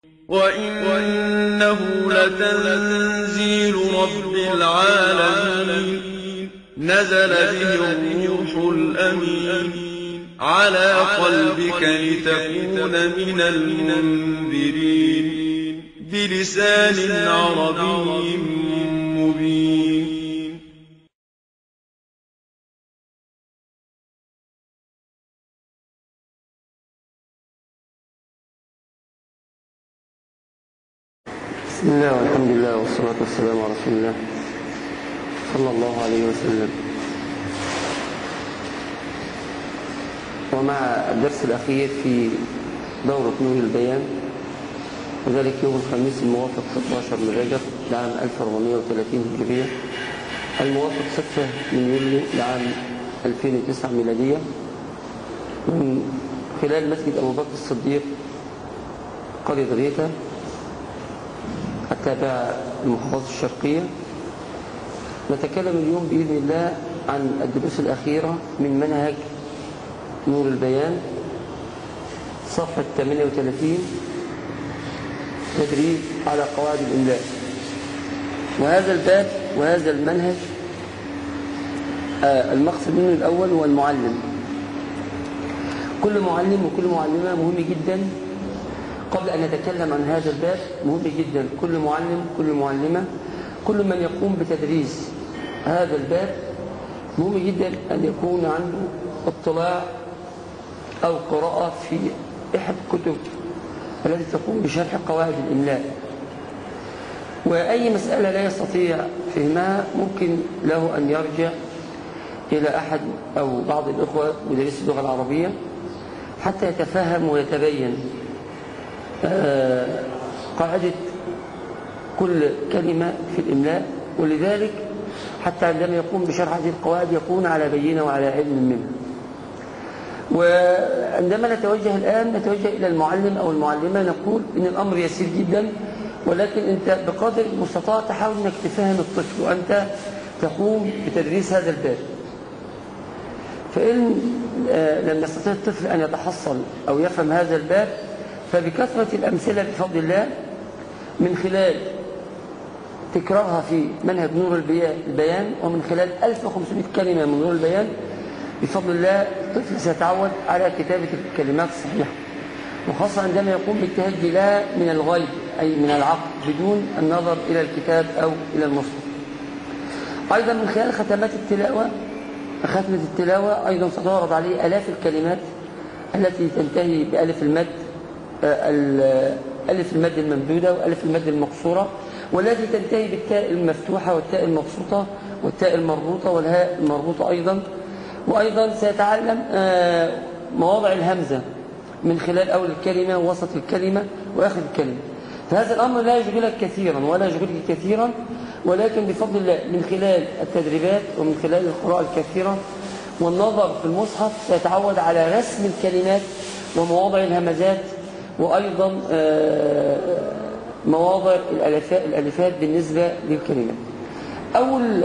وَإِنَّهُ لَتَنزِيلُ رَبِّ الْعَالَمِينَ نَزَلَ بِهِ الرُّوحُ الْأَمِينُ عَلَىٰ قَلْبِكَ لِتَكُونَ مِنَ الْمُنذِرِينَ بِلِسَانٍ عَرَبِيٍّ مُّبِينٍ بسم الله والحمد لله والصلاة والسلام على رسول الله صلى الله عليه وسلم ومع الدرس الأخير في دورة نور البيان وذلك يوم الخميس الموافق 16 من رجب لعام 1430 هجرية الموافق 6 من يوليو لعام 2009 ميلادية من خلال مسجد أبو بكر الصديق قرية غيثة التابعة المحافظة الشرقية نتكلم اليوم بإذن الله عن الدروس الأخيرة من منهج نور البيان صفحة 38 تدريب على قواعد الإملاء وهذا الباب وهذا المنهج آه المقصد منه الأول هو المعلم كل معلم وكل معلمة مهم جدا قبل أن نتكلم عن هذا الباب مهم جدا كل معلم كل معلمة كل من يقوم بتدريس هذا الباب مهم جدا أن يكون عنده اطلاع أو قراءة في إحد الكتب التي تقوم بشرح قواعد الإملاء وأي مسألة لا يستطيع فهمها ممكن له أن يرجع إلى أحد أو بعض الإخوة مدرسي اللغة العربية حتى يتفهم ويتبين قاعدة كل كلمة في الإملاء ولذلك حتى عندما يقوم بشرح هذه القواعد يكون على بينة وعلى علم منها وعندما نتوجه الآن نتوجه إلى المعلم أو المعلمة نقول إن الأمر يسير جدا ولكن أنت بقدر المستطاع تحاول أنك تفهم الطفل وأنت تقوم بتدريس هذا الباب فإن لم يستطيع الطفل أن يتحصل أو يفهم هذا الباب فبكثرة الأمثلة بفضل الله من خلال تكرارها في منهج نور البيان ومن خلال 1500 كلمة من نور البيان بفضل الله الطفل سيتعود على كتابة الكلمات الصحيحة وخاصة عندما يقوم بالتهجي لا من الغيب أي من العقل بدون النظر إلى الكتاب أو إلى المصحف أيضا من خلال ختمات التلاوة ختمة التلاوة أيضا ستعرض عليه آلاف الكلمات التي تنتهي بألف المد ألف المد الممدودة وألف المد المقصورة والتي تنتهي بالتاء المفتوحة والتاء المبسوطة والتاء المربوطة والهاء المربوطة أيضا وأيضا سيتعلم مواضع الهمزة من خلال أول الكلمة ووسط الكلمة وآخر الكلمة فهذا الأمر لا يشغلك كثيرا ولا يشغلك كثيرا ولكن بفضل الله من خلال التدريبات ومن خلال القراءة الكثيرة والنظر في المصحف سيتعود على رسم الكلمات ومواضع الهمزات وأيضا مواضع الألفات بالنسبة للكلمات أول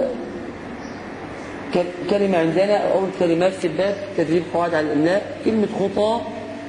كلمة عندنا أو أول كلمات في الباب تدريب قواعد على الإملاء كلمة خطى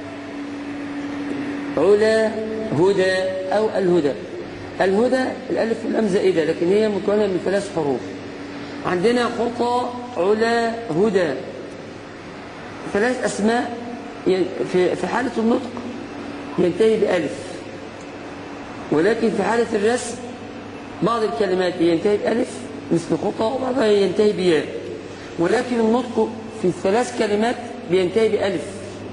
علا هدى أو الهدى الهدى الألف واللام زائدة لكن هي مكونة من ثلاث حروف عندنا خطى علا هدى ثلاث أسماء في حالة النطق ينتهي بألف ولكن في حالة الرسم بعض الكلمات ينتهي بألف مثل خطى وبعضها ينتهي بياء ولكن النطق في الثلاث كلمات بينتهي بألف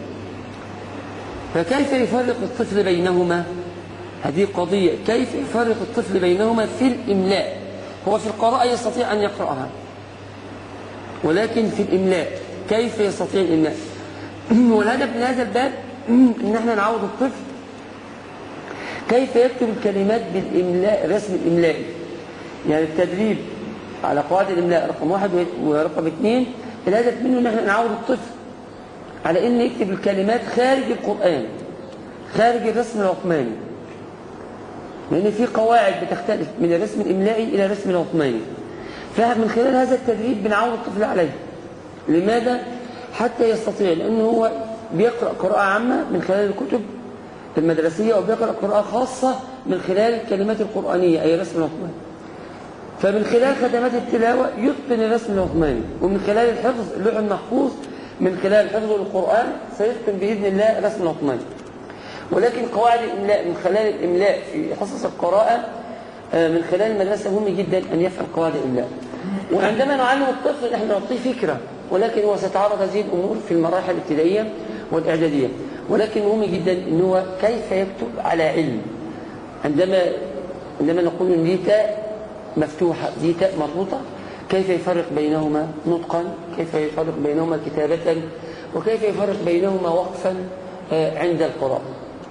فكيف يفرق الطفل بينهما هذه قضية كيف يفرق الطفل بينهما في الإملاء هو في القراءة يستطيع أن يقرأها ولكن في الإملاء كيف يستطيع الإملاء والهدف من هذا الباب ان احنا نعود الطفل كيف يكتب الكلمات بالإملاء الرسم الإملائي يعني التدريب على قواعد الإملاء رقم واحد ورقم اثنين الهدف منه ان احنا نعود الطفل على ان يكتب الكلمات خارج القرآن خارج الرسم العثماني لأن في قواعد بتختلف من الرسم الإملائي إلى الرسم العثماني فمن خلال هذا التدريب بنعود الطفل عليه لماذا؟ حتى يستطيع لأنه هو بيقرأ قراءة عامة من خلال الكتب المدرسية وبيقرأ قراءة خاصة من خلال الكلمات القرآنية أي رسم العثماني فمن خلال خدمات التلاوة يتقن الرسم العثماني ومن خلال الحفظ اللوح المحفوظ من خلال حفظ القرآن سيتقن بإذن الله الرسم العثماني ولكن قواعد الإملاء من خلال الإملاء في حصص القراءة آه، من خلال المدرسة مهم جدا أن يفهم قواعد الإملاء وعندما نعلم الطفل نحن نعطيه فكرة ولكن هو سيتعرض هذه الأمور في المراحل الابتدائية والإعدادية ولكن مهم جدا أن هو كيف يكتب على علم عندما عندما نقول ان دي تاء مفتوحة دي تاء مربوطة كيف يفرق بينهما نطقا كيف يفرق بينهما كتابة وكيف يفرق بينهما وقفا آه، عند القراءة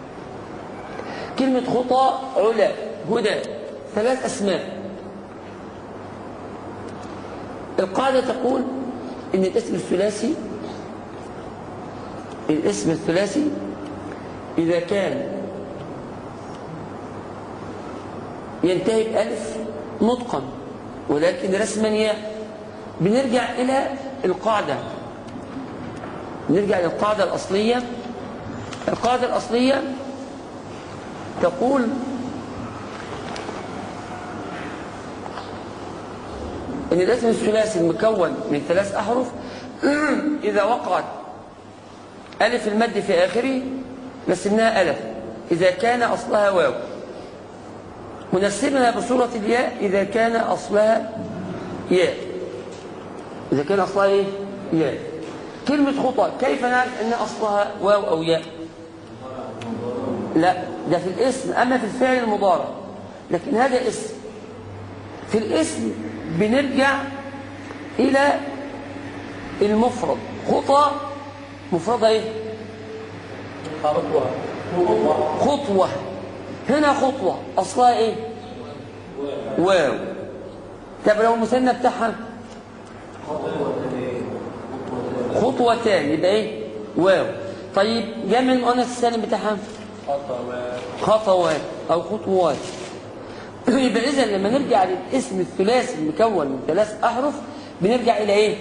كلمة خطى علا هدى ثلاث أسماء القاعدة تقول إن الاسم الثلاثي الاسم الثلاثي إذا كان ينتهي بألف نطقا ولكن رسما ياء بنرجع إلى القاعدة نرجع للقاعدة الأصلية القاعدة الأصلية تقول ان الاسم الثلاثي المكون من ثلاث احرف اذا وقعت الف المد في اخره نسمناها الف اذا كان اصلها واو ونسمها بصورة الياء اذا كان اصلها ياء اذا كان اصلها ايه ياء كلمة خطى كيف نعرف ان اصلها واو او ياء لا ده في الاسم اما في الفعل المضارع لكن هذا اسم في الاسم بنرجع إلى المفرد خطى مفردها إيه؟ خطوة هنا خطوة أصلها إيه؟ واو طب لو المثنى بتاعها خطوتان يبقى إيه؟ واو طيب جمع المؤنث السالم بتاعها خطوات أو خطوات يبقى إذا لما نرجع للاسم الثلاثي المكون من ثلاث أحرف بنرجع إلى إيه؟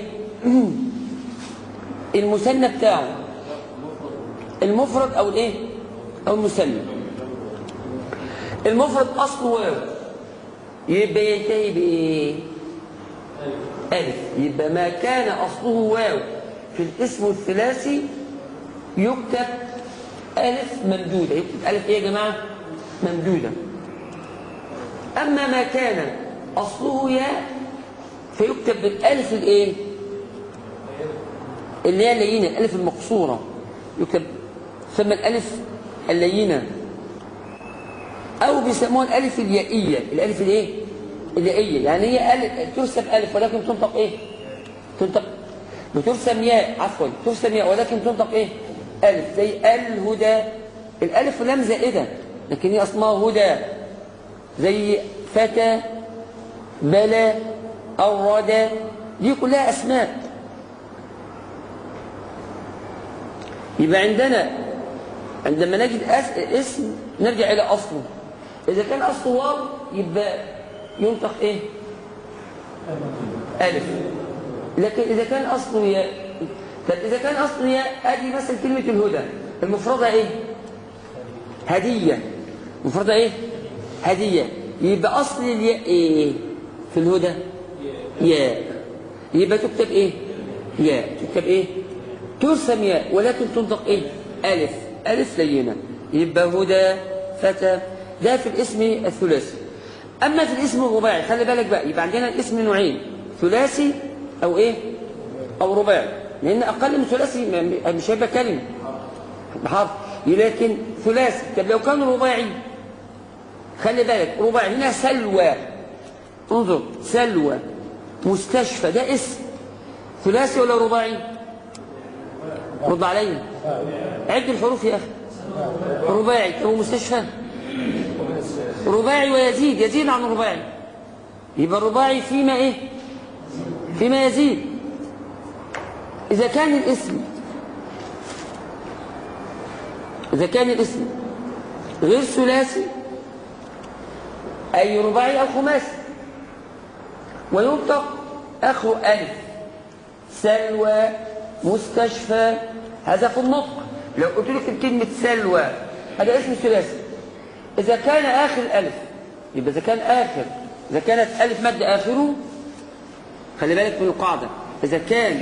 المثنى بتاعه المفرد أو الإيه؟ أو المثنى المفرد أصله واو يبقى ينتهي بإيه؟ ألف يبقى ما كان أصله واو في الاسم الثلاثي يكتب ألف ممدودة يكتب ألف إيه يا جماعة؟ ممدودة أما ما كان أصله ياء فيكتب بالألف الإيه؟ اللي هي اللينة الألف المقصورة يكتب ثم الألف اللينة أو بيسموها الألف اليائية الألف الإيه؟ اليائية يعني هي ألف ترسم ألف ولكن تنطق إيه؟ تنطق بترسم ياء عفوا ترسم ياء ولكن تنطق إيه؟ ألف زي الهدى الألف لام زائدة لكن هي أصلها هدى زي فتى بلى أورد دي كلها أسماء يبقى عندنا عندما نجد اسم نرجع إلى أصله إذا كان أصله واو يبقى ينطق إيه ألف لكن إذا كان أصله ياء طب إذا كان أصله ياء أدي مثلا كلمة الهدى المفردة إيه هدية مفردة إيه هدية يبقى أصل الياء إيه في الهدى ياء يبقى تكتب إيه ياء تكتب إيه ترسم ياء ولكن تنطق إيه ألف ألف لينة يبقى هدى فتى ده في الاسم الثلاثي أما في الاسم الرباعي خلي بالك بقى يبقى عندنا الاسم نوعين ثلاثي أو إيه أو رباعي لأن أقل من ثلاثي مش هيبقى كلمة بحرف لكن ثلاثي طب لو كان رباعي خلي بالك رباعي هنا سلوى انظر سلوى مستشفى ده اسم ثلاثي ولا رباعي رد علي عد الحروف يا اخي رباعي طب مستشفى رباعي ويزيد يزيد عن الرباعي يبقى الرباعي فيما ايه فيما يزيد اذا كان الاسم اذا كان الاسم غير ثلاثي أي رباعي أو خماسي وينطق أخو ألف سلوى مستشفى هذا في النطق لو قلت لك كلمة سلوى هذا اسم ثلاثي إذا كان آخر الألف يبقى إذا كان آخر إذا كانت ألف مد آخره خلي بالك من القاعدة إذا كان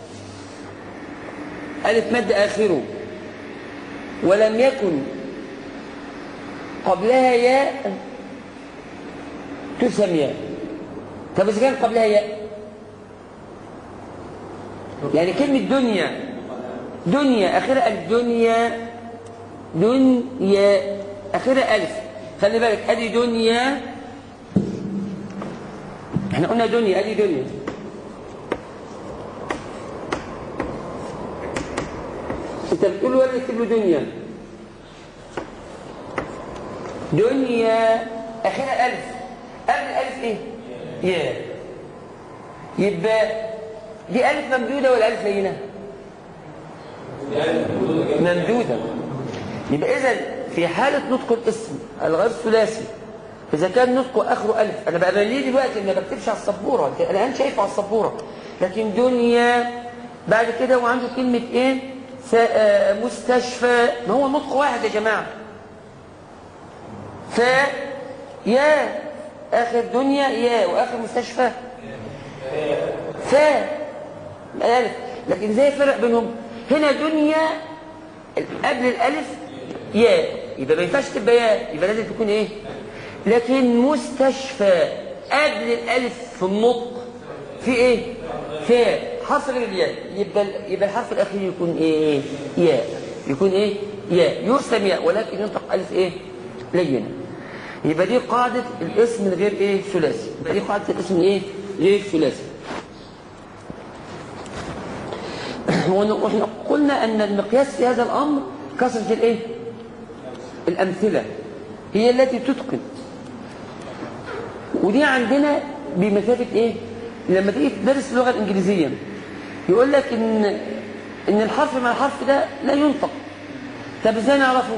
ألف مد آخره ولم يكن قبلها ياء تسمى ياء طب إذا كان قبلها ياء يعني كلمة دنيا دنيا آخرها الدنيا دنيا آخرها ألف خلي بالك أدي دنيا احنا قلنا دنيا أدي دنيا انت بتقول ولا اكتب له دنيا دنيا اخرها الف قبل الالف ايه يا يبقى دي الف ممدوده ولا الف لينه ممدوده يبقى اذا في حاله نطق الاسم الغير الثلاثي اذا كان نطقه اخره الف انا بقى ليه دلوقتي ما بكتبش على السبوره انا الان شايفه على السبوره لكن دنيا بعد كده وعنده كلمه ايه مستشفى ما هو نطق واحد يا جماعة ف يا آخر دنيا يا وآخر مستشفى ف الألف لكن ازاي فرق بينهم هنا دنيا قبل الألف يا يبقى ما ينفعش تبقى يا يبقى لازم تكون ايه لكن مستشفى قبل الألف في النطق في ايه فاء حرف غير الياء يبقى يبقى الحرف الاخير يكون ايه ياء يكون ايه ياء يرسم ياء ولكن ينطق الف ايه لينه يبقى دي قاعده الاسم الغير ايه ثلاثي يبقى دي قاعده الاسم ايه غير ثلاثي واحنا قلنا ان المقياس في هذا الامر كثره الايه الامثله هي التي تتقن ودي عندنا بمثابه ايه لما تيجي تدرس اللغه الانجليزيه يقول لك ان ان الحرف مع الحرف ده لا ينطق طب ازاي نعرفه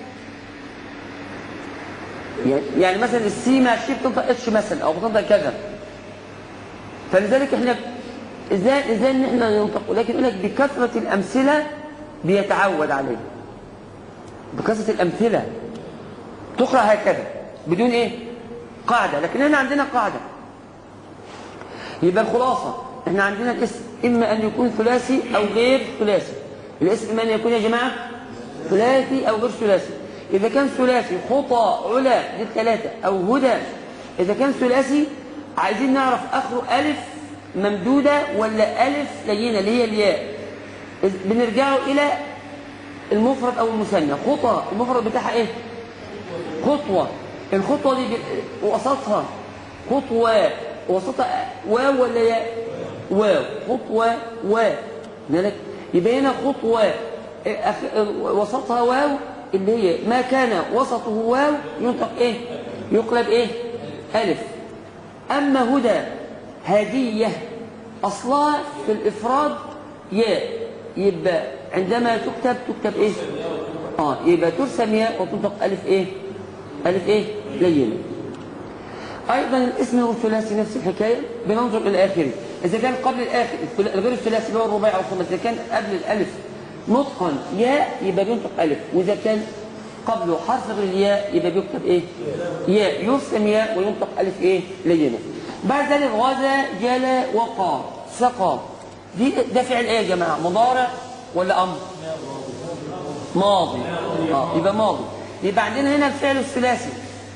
يعني مثلا السي مع الشي بتنطق اتش مثلا او بتنطق كذا فلذلك احنا ازاي ازاي ان احنا ننطق ولكن يقول لك بكثره الامثله بيتعود عليه بكثره الامثله تقرا هكذا بدون ايه قاعده لكن احنا عندنا قاعده يبقى الخلاصة احنا عندنا الاسم اما ان يكون ثلاثي او غير ثلاثي الاسم اما ان يكون يا جماعة ثلاثي او غير ثلاثي اذا كان ثلاثي خطى علا دي الثلاثة او هدى اذا كان ثلاثي عايزين نعرف اخره الف ممدودة ولا الف لينة اللي هي الياء بنرجعه الى المفرد او المثنى خطى المفرد بتاعها ايه خطوة الخطوة دي وسطها خطوة وسطها واو ولا ياء واو خطوة واو لك يبقى هنا خطوة وسطها واو اللي هي ما كان وسطه واو ينطق ايه يقلب ايه ألف أما هدى هدية أصلها في الإفراد ياء يبقى عندما تكتب تكتب ايه اه يبقى ترسم ياء وتنطق ألف ايه ألف ايه لينه أيضا الاسم الثلاثي نفس الحكاية بننظر إلى آخره إذا كان قبل الآخر غير الثلاثي اللي هو الرباعي أو الخماسي إذا كان قبل الألف نطقا ياء يبقى بينطق ألف وإذا كان قبله حرف غير الياء يبقى بيكتب إيه ياء يرسم ياء وينطق ألف إيه لينة بعد ذلك غدا جلا وقى سقى دي ده فعل إيه يا جماعة مضارع ولا أمر ماضي آه يبقى ماضي يبقى عندنا هنا الفعل الثلاثي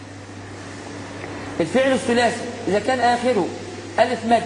الفعل الثلاثي إذا كان آخره ألف مد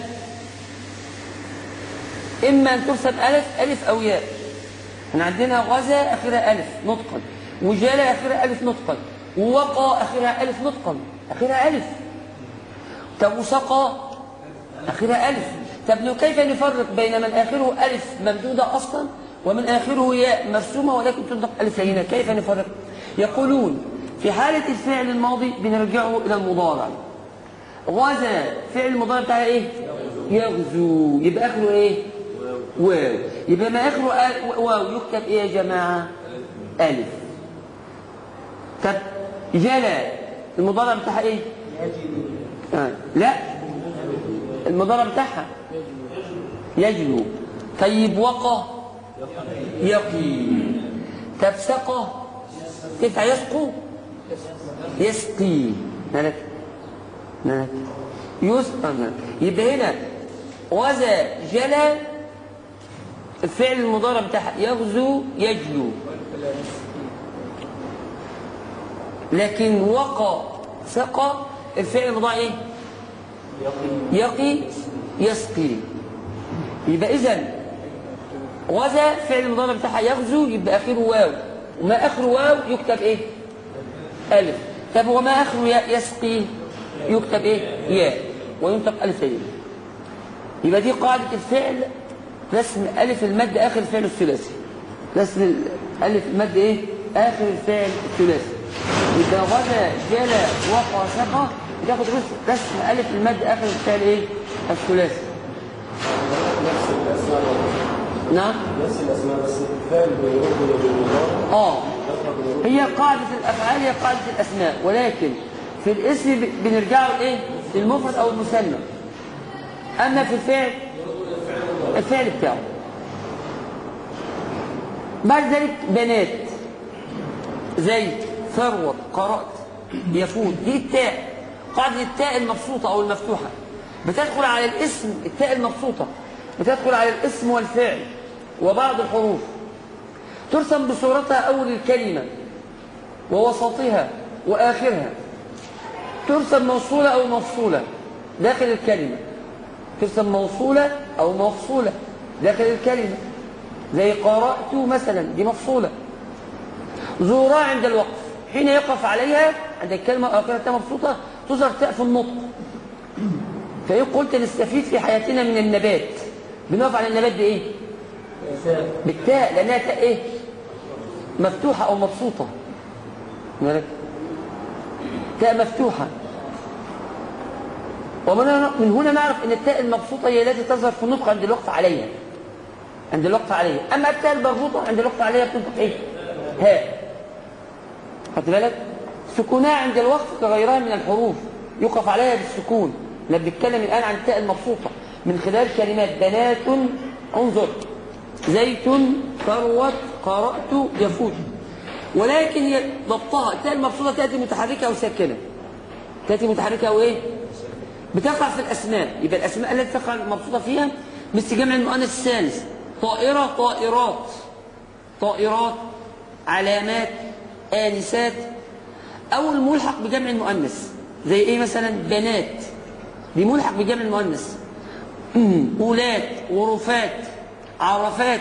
إما أن ترسم ألف ألف أو ياء احنا عندنا غزا آخرها ألف نطقا وجالا آخرها ألف نطقا ووقى آخرها ألف نطقا آخرها ألف طب وسقى آخرها ألف طب كيف نفرق بين من آخره ألف ممدودة أصلا ومن آخره ياء مرسومة ولكن تنطق ألف لينة كيف نفرق يقولون في حالة الفعل الماضي بنرجعه إلى المضارع غزا فعل المضارع بتاعها إيه يغزو يبقى آخره إيه واو يبقى ما آخره واو يكتب إيه يا جماعة ألف طب جلا المضارع بتاعها إيه آه. لا المضارع بتاعها يجلو طيب وقى يقي طب سقى تنفع يسقو يسقي مالك مالك يسقى مالك يبقى هنا غزا جلى الفعل المضارع بتاعها يغزو يجلو لكن وقى سقى الفعل المضارع ايه يقي يسقي يبقى اذا غزا فعل المضارع بتاعها يغزو يبقى اخره واو وما اخره واو يكتب ايه الف طب وما اخره ياء يسقي يكتب ايه ياء وينطق الف ياء يبقى دي قاعده الفعل رسم ألف المد آخر الفعل الثلاثي رسم ألف المد إيه؟ آخر الفعل الثلاثي إذا غدا جلى وقع سقى بتاخد رسم, رسم ألف المد آخر الفعل إيه؟ الثلاثي نفس الاسماء نعم نفس الاسماء بس الفعل بيرد بالمضارع آه هي قاعدة الأفعال هي قاعدة الأسماء ولكن في الاسم ب- بنرجع له إيه؟ للمفرد أو المثنى أما في الفعل الفعل بتاعه بعد ذلك بنات زيد ثروت قرأت يفوت دي التاء قاعدة التاء المبسوطة أو المفتوحة بتدخل على الاسم التاء المبسوطة بتدخل على الاسم والفعل وبعض الحروف ترسم بصورتها أول الكلمة ووسطها وآخرها ترسم موصولة أو مفصولة داخل الكلمة ترسم موصولة أو مفصولة داخل الكلمة زي قرأت مثلا دي مفصولة زورا عند الوقف حين يقف عليها عند الكلمة آخرتها مبسوطة تظهر تاء في النطق فإن قلت نستفيد في حياتنا من النبات بنقف على النبات بإيه؟ بالتاء لأنها تاء إيه؟ مفتوحة أو مبسوطة مالك؟ تاء مفتوحة ومن هنا من هنا نعرف ان التاء المبسوطه هي التي تظهر في النطق عند الوقف عليها عند الوقف عليها اما التاء المربوطه عند الوقف عليها بتنطق ايه هاء خدت بالك سكونها عند الوقف كغيرها من الحروف يوقف عليها بالسكون احنا بنتكلم الان عن التاء المبسوطه من خلال كلمات بنات انظر زيت ثروت قرات يفوت ولكن هي ضبطها التاء المبسوطه تاتي متحركه او ساكنه تاتي متحركه او ايه بتقع في الأسماء يبقى الأسماء التي تقع المبسوطة فيها مثل جمع المؤنث الثالث طائرة طائرات طائرات علامات آنسات أو الملحق بجمع المؤنث زي إيه مثلا بنات دي ملحق بجمع المؤنث أولاد غرفات عرفات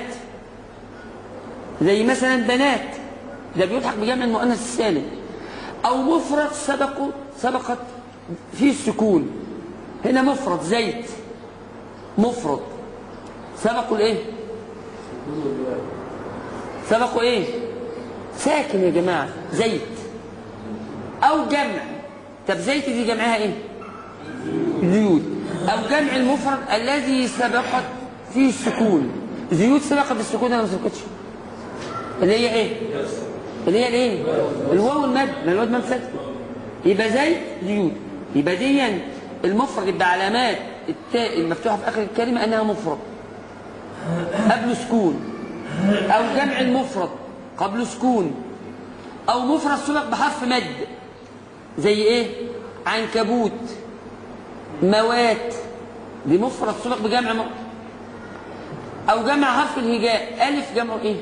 زي مثلا بنات ده بيلحق بجمع المؤنث السالم أو مفرد سبق سبقت فيه السكون هنا مفرد زيت مفرد سبقوا الايه سبقوا ايه ساكن يا جماعة زيت او جمع طب زيت دي جمعها ايه زيوت او جمع المفرد الذي سبقت فيه السكون زيوت سبقت بالسكون ولا ما سبقتش اللي هي ايه اللي هي الايه الواو المد ما الواد مد ساكن يبقى زيت زيوت يبقى دي المفرد بعلامات التاء المفتوحه في اخر الكلمه انها مفرد قبل سكون او جمع المفرد قبل سكون او مفرد سبق بحرف مد زي ايه عنكبوت موات دي مفرد سبق بجمع م... او جمع حرف الهجاء الف جمع ايه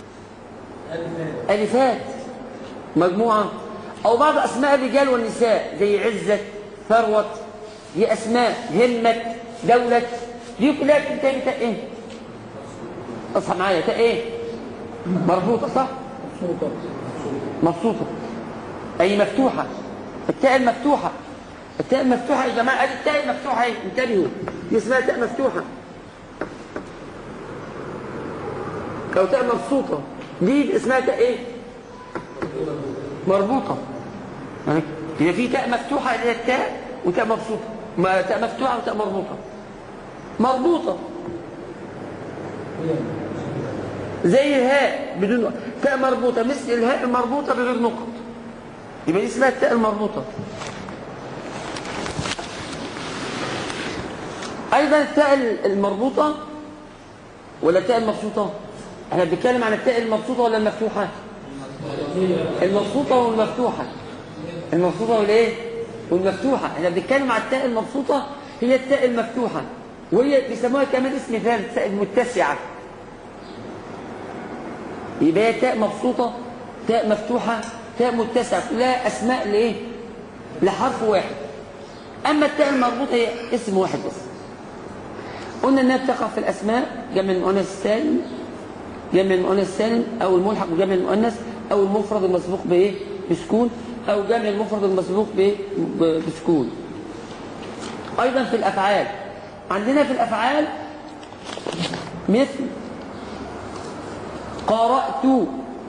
الفات مجموعه او بعض اسماء الرجال والنساء زي عزه ثروه دي اسماء همه دوله دي كلها بتنتهي بتاء ايه اصحى معايا تاء ايه مربوطه صح مبسوطه اي مفتوحه التاء المفتوحه التاء المفتوحه يا جماعه ادي التاء المفتوحه اهي انتبهوا دي اسمها تاء مفتوحه او تاء مبسوطه دي اسمها تاء ايه مربوطه هي في تاء مفتوحه اللي هي التاء وتاء مبسوطه ما تاء مفتوحه وتاء مربوطه مربوطه زي الهاء بدون تاء مربوطه مثل الهاء المربوطه بغير نقط يبقى دي اسمها التاء المربوطه ايضا التاء المربوطه ولا التاء المبسوطه احنا بنتكلم عن التاء المبسوطه ولا المفتوحه المبسوطة والمفتوحة المبسوطة والايه والمفتوحة احنا بنتكلم على التاء المبسوطة هي التاء المفتوحة وهي بيسموها كمان اسم ثالث التاء المتسعة يبقى هي تاء مبسوطة تاء مفتوحة تاء متسعة كلها أسماء لإيه؟ لحرف واحد أما التاء المربوطة هي اسم واحد بس قلنا إنها بتقع في الأسماء جمع المؤنث السالم جمع المؤنث السالم أو الملحق بجمع المؤنث أو المفرد المسبوق بإيه؟ بسكون أو جمع المفرد المسبوق بإيه؟ ب- بسكون أيضا في الأفعال عندنا في الأفعال مثل قرأت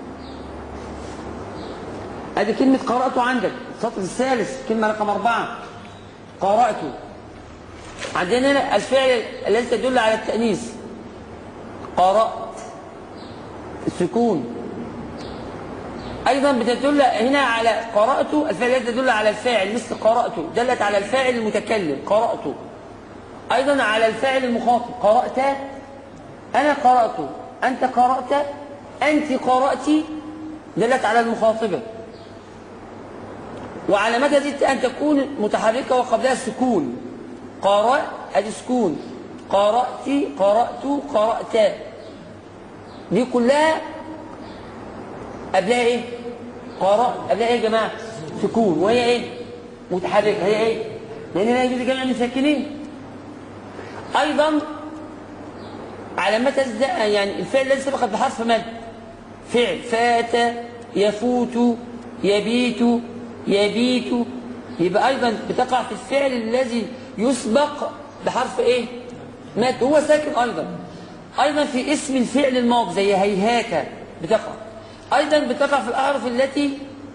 ادي كلمة قرأت عندك السطر الثالث كلمة رقم أربعة قرأت عندنا هنا الفعل الذي تدل على التأنيث قرأت السكون أيضا بتدل هنا على قرأت الفعل الذي تدل على الفاعل مثل قرأت دلت على الفاعل المتكلم قرأت أيضا على الفاعل المخاطب قرأت أنا قرأت أنت قرأت أنت قرأت دلت على المخاطبة وعلامتها دي أن تكون متحركة وقبلها السكون قرأ أدي سكون قرأت قرأت قرأت دي كلها قبلها إيه؟ قرأ قبلها إيه يا جماعة؟ سكون وهي إيه؟ متحركة هي إيه؟ لأن لا يجوز جمع المساكنين أيضا علامتها الز- يعني الفعل الذي سبقت بحرف مد فعل فات يفوت يبيت يبيت يبقى أيضا بتقع في الفعل الذي يسبق بحرف إيه مد هو ساكن أيضا أيضا في اسم الفعل الماضي زي هيهات بتقع أيضا بتقع في الأحرف التي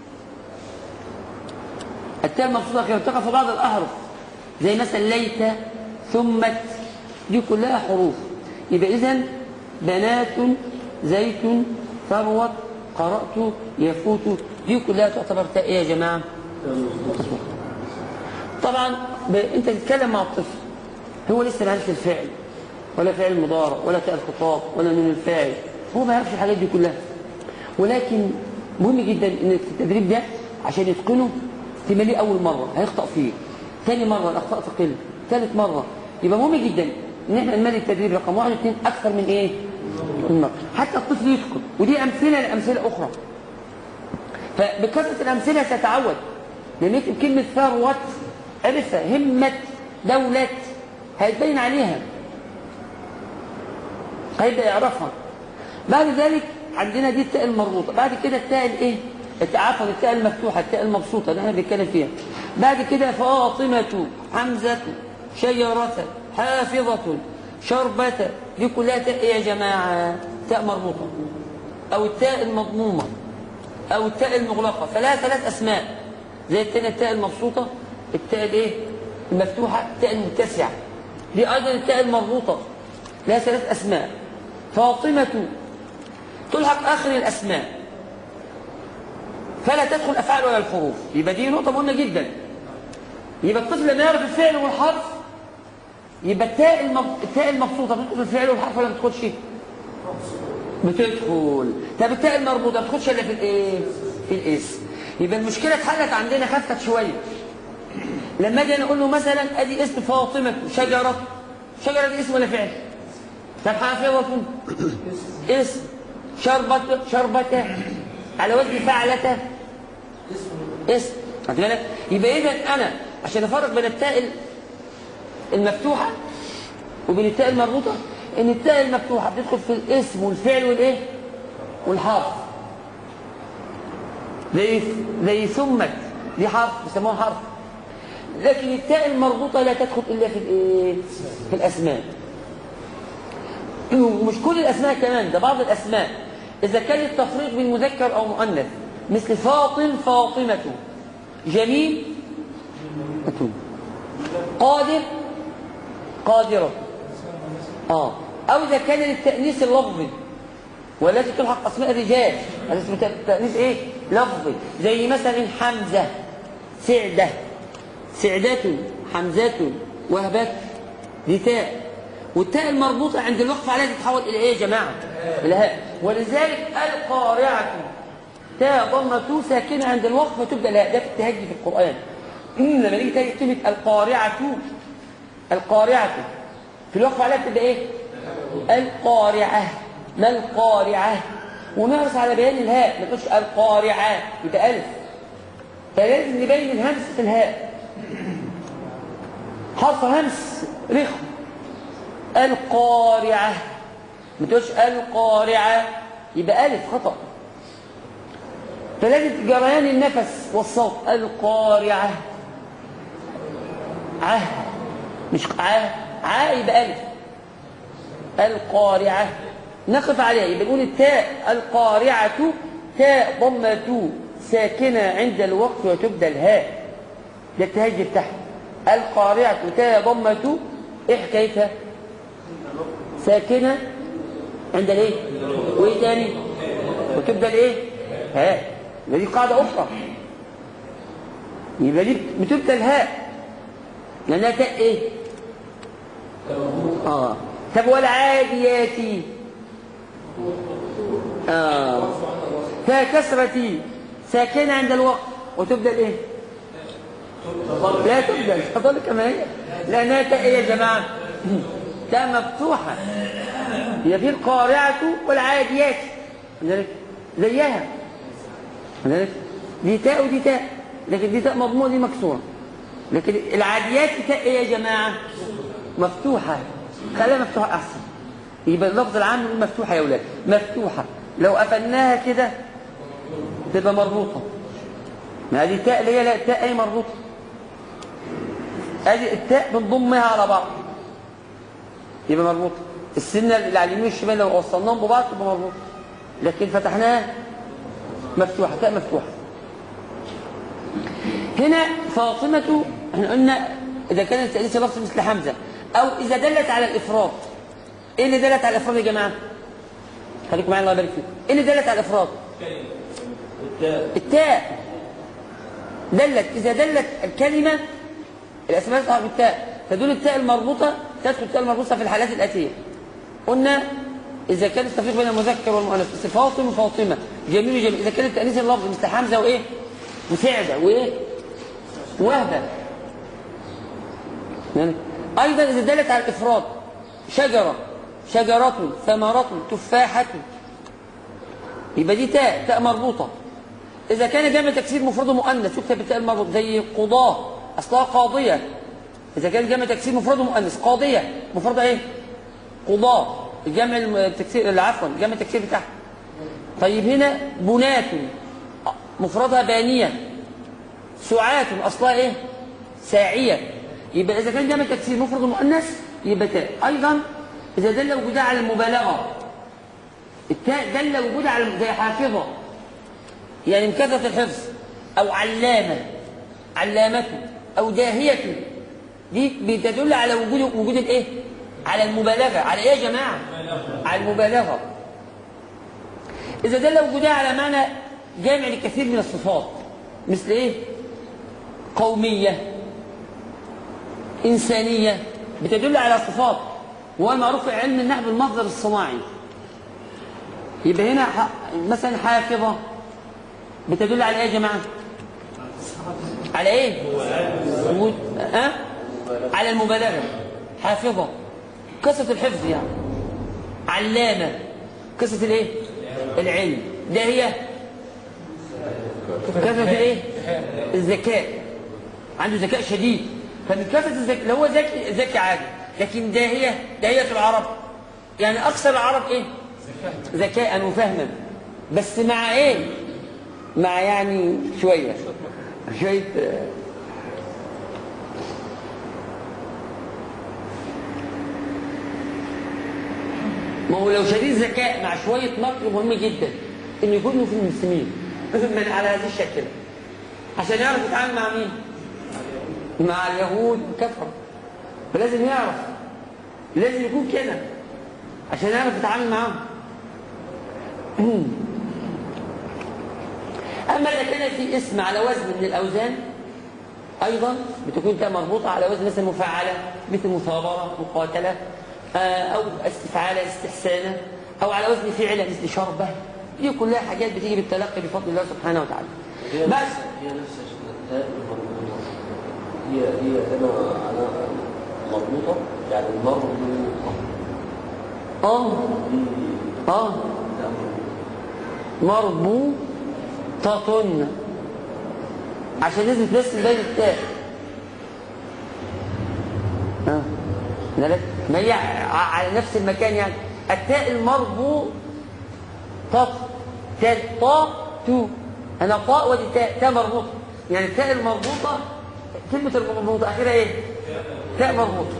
التاء المقصودة كده بتقع في بعض الأحرف زي مثلا ليت ثمت دي كلها حروف يبقى إذا بنات زيت ثروت قرأت يفوت دي كلها تعتبر تاء إيه يا جماعة طبعا ب... انت تتكلم مع الطفل هو لسه ما عرفش الفعل ولا فعل مضارع ولا تاء الخطاب ولا نون الفاعل هو ما يعرفش الحاجات دي كلها ولكن مهم جدا ان التدريب ده عشان يتقنه تمليه اول مره هيخطأ فيه ثاني مره الاخطاء تقل ثالث مره يبقى مهم جدا ان احنا نملي التدريب رقم واحد واثنين اكثر من ايه؟ من مرة. حتى الطفل يتقن ودي امثله لامثله اخرى فبكثره الامثله تتعود لما يكتب كلمه ثروت عرفها همت دولة هيتبين عليها هيبدا يعرفها بعد ذلك عندنا دي التاء المربوطه بعد كده التاء الايه التاء- عفوا التاء المفتوحه التاء المبسوطه اللي احنا بنتكلم فيها بعد كده فاطمه حمزه شجره حافظه شربه دي كلها تاء إيه يا جماعه تاء مربوطه او التاء المضمومه او التاء المغلقه فلها ثلاث اسماء زي التانية التاء المبسوطه التاء الايه المفتوحه التاء المتسعه دي ايضا التاء المربوطه لها ثلاث اسماء فاطمه تلحق آخر الأسماء فلا تدخل أفعال ولا الحروف يبقى دي نقطة مهمة جدا يبقى الطفل لما يعرف الفعل والحرف يبقى التاء المب... التاء المبسوطة بتدخل في الفعل والحرف ولا ما بتدخلش؟ بتدخل طب التاء المربوطة ما بتدخلش إلا في الإيه؟ في الاسم يبقى المشكلة اتحلت عندنا خفت شوية لما اجي انا اقول له مثلا ادي اسم فاطمة شجرة شجرة دي اسم ولا فعل؟ طب حافظة اسم شربة شربة على وزن فعلة اسم خد بالك يبقى اذا انا عشان افرق بين التاء المفتوحة وبين التاء المربوطة ان التاء المفتوحة بتدخل في الاسم والفعل والايه والحرف زي زي ثمت دي حرف بيسموها حرف لكن التاء المربوطة لا تدخل الا في الايه في الاسماء ومش كل الأسماء كمان ده بعض الأسماء إذا كان التفريق بين مذكر أو مؤنث مثل فاطم فاطمة جميل قادر قادرة آه أو إذا كان للتأنيث اللفظي والتي تلحق أسماء الرجال هذا اسمه تأنيث إيه؟ لفظي زي مثلا حمزة سعدة سعدة حمزة وهبة دي تاء والتاء المربوطة عند الوقف عليها تتحول إلى إيه يا جماعة؟ إلى هاء ولذلك القارعة تاء ضمة ساكنة عند الوقف وتبدأ لها ده في التهجي في القرآن لما نيجي تلاقي كلمة القارعة القارعة في الوقف عليها بتبقى ايه؟ القارعة ما القارعة ونعرف على بيان الهاء ما تقولش القارعة يبقى ألف فلازم نبين الهمس في الهاء حرف همس رخم القارعة ما تقولش القارعة يبقى ألف خطأ فلازم جريان النفس والصوت القارعة ع مش ع ع يبقى ألف القارعة نقف عليها يبقى نقول التاء القارعة تاء ضمة ساكنة عند الوقت وتبدأ الهاء ده التهجي بتاعها القارعة تاء ضمة ايه حكايتها ساكنة عند الايه وايه تاني وتبدأ الايه هاء يبقى دي قاعدة أخرى يبقى دي بتبدأ الهاء لأنها تاء ايه اه طب والعاديات آه. تاء كسرتي ساكنة عند الوقت وتبدأ ايه لا تبدأ تفضل كما هي لأنها تاء ايه يا جماعة تاء مفتوحة هي في القارعة والعاديات لذلك زيها لذلك دي تاء ودي تاء لكن دي تاء مضمومة دي مكسورة لكن العاديات تاء ايه يا جماعة مفتوحة خليها مفتوحة أحسن يبقى اللفظ العام نقول مفتوحة يا أولاد مفتوحة لو قفلناها كده تبقى مربوطة ما هذه التاء اللي هي لا التاء ايه مربوطة ادي التاء بنضمها على بعض يبقى مربوطة السنة اللي على اليمين والشمال لو وصلناهم ببعض تبقى مربوطة لكن فتحناها مفتوحة تاء مفتوحة هنا فاطمة احنا قلنا إذا كانت تأنيث لفظ مثل حمزة أو إذا دلت على الإفراط إيه اللي دلت على الإفراط يا جماعة؟ خليكم معايا الله يبارك فيكم إيه اللي دلت على الإفراط؟ التاء دلت إذا دلت الكلمة الأسماء تظهر بالتاء تدل التاء المربوطة تدخل التاء المربوطة في الحالات الآتية قلنا إذا كان التفريق بين المذكر والمؤنث بس فاطمة وفاطمة جميل جميل إذا كانت تأنيث اللفظ مثل حمزة وإيه؟ وسعدة وإيه؟ وهبة يعني أيضا إذا دلت على الإفراد شجرة شجرة ثمرة تفاحة يبقى دي تاء تاء مربوطة إذا كان جمع تكسير مفرد مؤنث يكتب بالتاء المربوطة زي قضاة أصلها قاضية إذا كان جمع تكسير مفرد مؤنث قاضية مفردها إيه؟ قضاة الجمع التكسير عفوا جمع التكسير بتاعها طيب هنا بنات مفردها بانية سعاة أصلها إيه؟ ساعية يبقى إذا كان جمع تكسير مفرد مؤنث يبقى تاء أيضا إذا دل وجودها على المبالغة التاء دل وجودها على زي حافظة يعني من كثرة الحفظ أو علامة علامة أو داهية دي بتدل على وجود وجود الايه؟ على المبالغة على ايه يا جماعة؟ على المبالغة إذا دل وجودها على معنى جامع لكثير من الصفات مثل ايه؟ قومية إنسانية بتدل على صفات وهو المعروف في علم النحو المصدر الصناعي يبقى هنا مثلا حافظة بتدل على ايه يا جماعة؟ على ايه؟ وجود أه؟ على المبالغة حافظة قصة الحفظ يعني علامة قصة الايه؟ العلم داهية كثرة الايه؟ الذكاء عنده ذكاء شديد فمن كثرة الذكاء لو هو ذكي ذكي عادي لكن داهية داهية في العرب يعني أكثر العرب ايه؟ ذكاء وفهما بس مع ايه؟ مع يعني شوية شوية ما هو لو شديد ذكاء مع شوية مكر مهم جدا انه يكونوا في المسلمين من على هذه الشكل عشان يعرف يتعامل مع مين مع اليهود والكفر فلازم يعرف لازم يكون كده عشان يعرف يتعامل معاهم أما إذا كان في اسم على وزن من الأوزان أيضا بتكون تاء مربوطة على وزن مثل مفعلة مثل مثابرة مقاتلة أو استفعالة استحسانة أو على وزن فعلة مثل شربة دي كلها حاجات بتيجي بالتلقي بفضل الله سبحانه وتعالى هي بس نفس هي نفس التاء المربوطة هي هي هنا على مربوطة يعني مربوطة اه دي اه تاء مربوطة. مربوطة عشان نثبت بس بين التاء اه مالك؟ ما هي ع- على نفس المكان يعني التاء المربوطة تاء طا تو انا طاء ودي تاء تاء مربوطة يعني التاء المربوطة كلمة المربوطة اخرها ايه؟ تاء مربوطة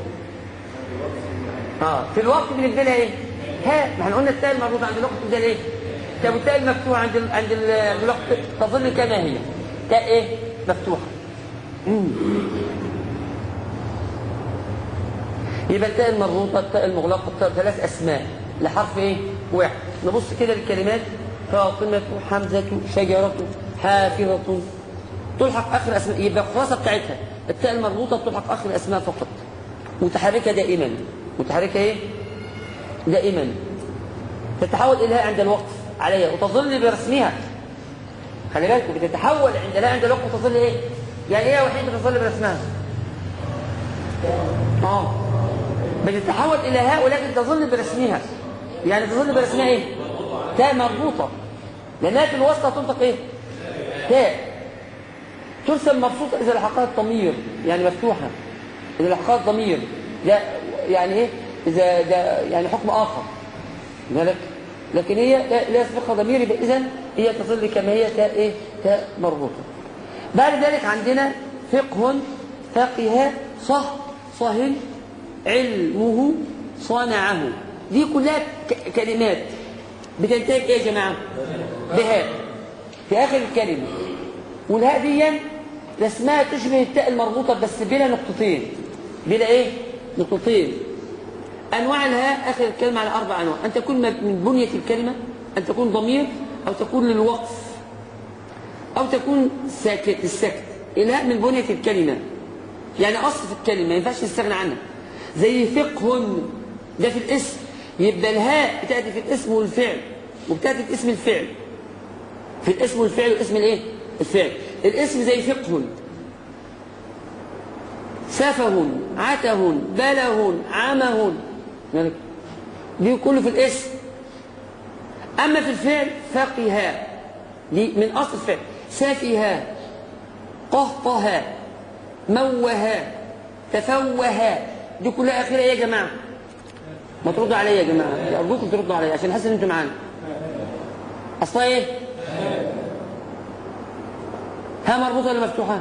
اه في الوقت بنبدلها ايه؟ ها ما احنا قلنا التاء المربوطة عند الوقت بنبدلها ايه؟ طب التاء المفتوحة عند ال... عند ال... عند الوقت تظل كما هي تاء ايه؟ مفتوحة مم. يبقى التاء المربوطة التاء المغلقة التاء ثلاث أسماء لحرف إيه؟ واحد نبص كده للكلمات فاطمة حمزة شجرة حافظة تلحق آخر أسماء يبقى الخلاصة بتاعتها التاء المربوطة بتلحق آخر الأسماء فقط متحركة دائما متحركة إيه؟ دائما تتحول إليها عند الوقف عليها وتظل برسمها خلي بالك بتتحول عند لا عند الوقف وتظل إيه؟ يعني إيه يا وحيد بتظل برسمها؟ اه بتتحول الى هاء ولكن تظل برسمها يعني تظل برسمها ايه تاء مربوطه لانها في الوسطى تنطق ايه تاء ترسم مبسوطه اذا لحقها الضمير يعني مفتوحه اذا لحقها الضمير ده يعني ايه اذا ده يعني حكم اخر ذلك لكن هي لا لا يسبقها ضمير يبقى اذا هي تظل كما هي تاء ايه تاء مربوطه بعد ذلك عندنا فقه فقه صح صهل علمه صنعه دي كلها ك- كلمات بتنتهي بايه يا جماعه بهاء في اخر الكلمه والهاء دي رسمها تشبه التاء المربوطه بس بلا نقطتين بلا ايه نقطتين انواع الهاء اخر الكلمه على اربع انواع ان تكون من بنيه الكلمه ان تكون ضمير او تكون للوقف أو تكون ساكت السكت الهاء من بنية الكلمة يعني أصل في الكلمة ما ينفعش نستغنى عنها زي فقه ده في الاسم يبقى الهاء بتأتي في الاسم والفعل وبتأتي في اسم الفعل في الاسم والفعل واسم الايه الفعل الاسم زي فقه سفه عته بله عمه مالك؟ دي كله في الاسم أما في الفعل فقها دي من أصل الفعل سفها قهطها موها تفوها دي كلها أخيرا إيه يا جماعة ما تردوا عليا يا جماعة أرجوكم تردوا عليا عشان أحس إن أنتوا معانا أصلها إيه ها مربوطة ولا مفتوحة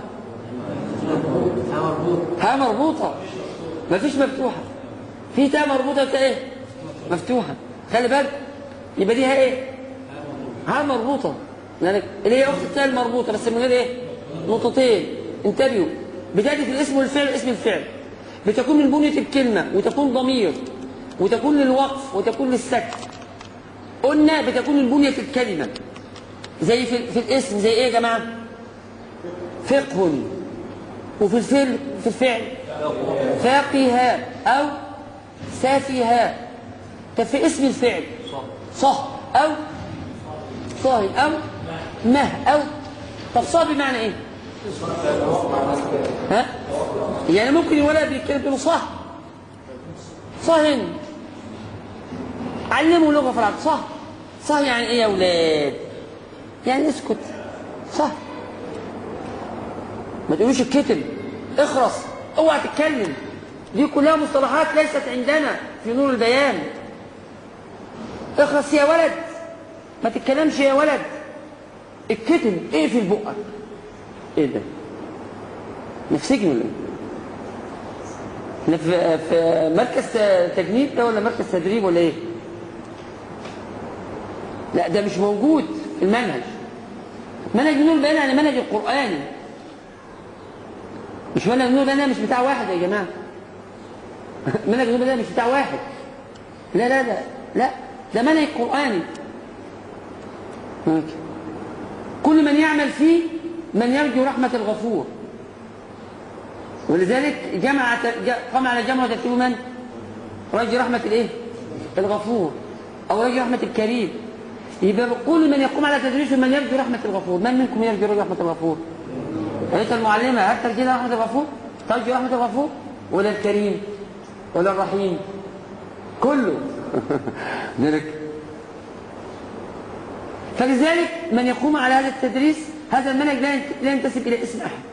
ها مربوطة مفيش مفتوحة في تاء مربوطة وتاء إيه مفتوحة خلي بالك يبقى دي ها إيه ها مربوطة يعني اللي هي أخت التاء المربوطة بس من غير إيه نقطتين انتبهوا بتأتي في الاسم والفعل اسم الفعل بتكون من بنية الكلمة وتكون ضمير وتكون للوقف وتكون للسكت قلنا بتكون من بنية الكلمة زي في, في الاسم زي ايه يا جماعة فقه وفي الفعل في الفعل فاقها او سافها طب في اسم الفعل صح او صاهي او مه او طب صاه بمعنى ايه ها يعني ممكن الولد بيتكلم يقول صح صهن علموا لغه في العرب صح صح يعني ايه يا اولاد يعني اسكت صح ما تقولوش الكتم اخرس اوعى تتكلم دي كلها مصطلحات ليست عندنا في نور البيان اخرس يا ولد ما تتكلمش يا ولد الكتم اقفل بقك ايه ده نفسجن ولا ايه احنا في في مركز تجنيد ده ولا مركز تدريب ولا ايه لا ده مش موجود في المنهج منهج نور البيان يعني منهج القرآني مش منهج نور البيان مش بتاع واحد يا جماعة منهج نور البيان مش بتاع واحد لا لا لا لا ده منهج قرآني ماشي. كل من يعمل فيه من يرجو رحمة الغفور ولذلك جمع قام على جمع ترتيب من؟ رجو رحمة الايه؟ الغفور او رجو رحمة الكريم يبقى كل من يقوم على تدريس من يرجو رحمة الغفور من منكم يرجو رحمة الغفور أنت المعلمة هل ترجي رحمة الغفور ترجو رحمة الغفور ولا الكريم ولا الرحيم كله ذلك فلذلك من يقوم على هذا التدريس هذا المنهج لا ينت- لا ينتسب إلى اسم أحد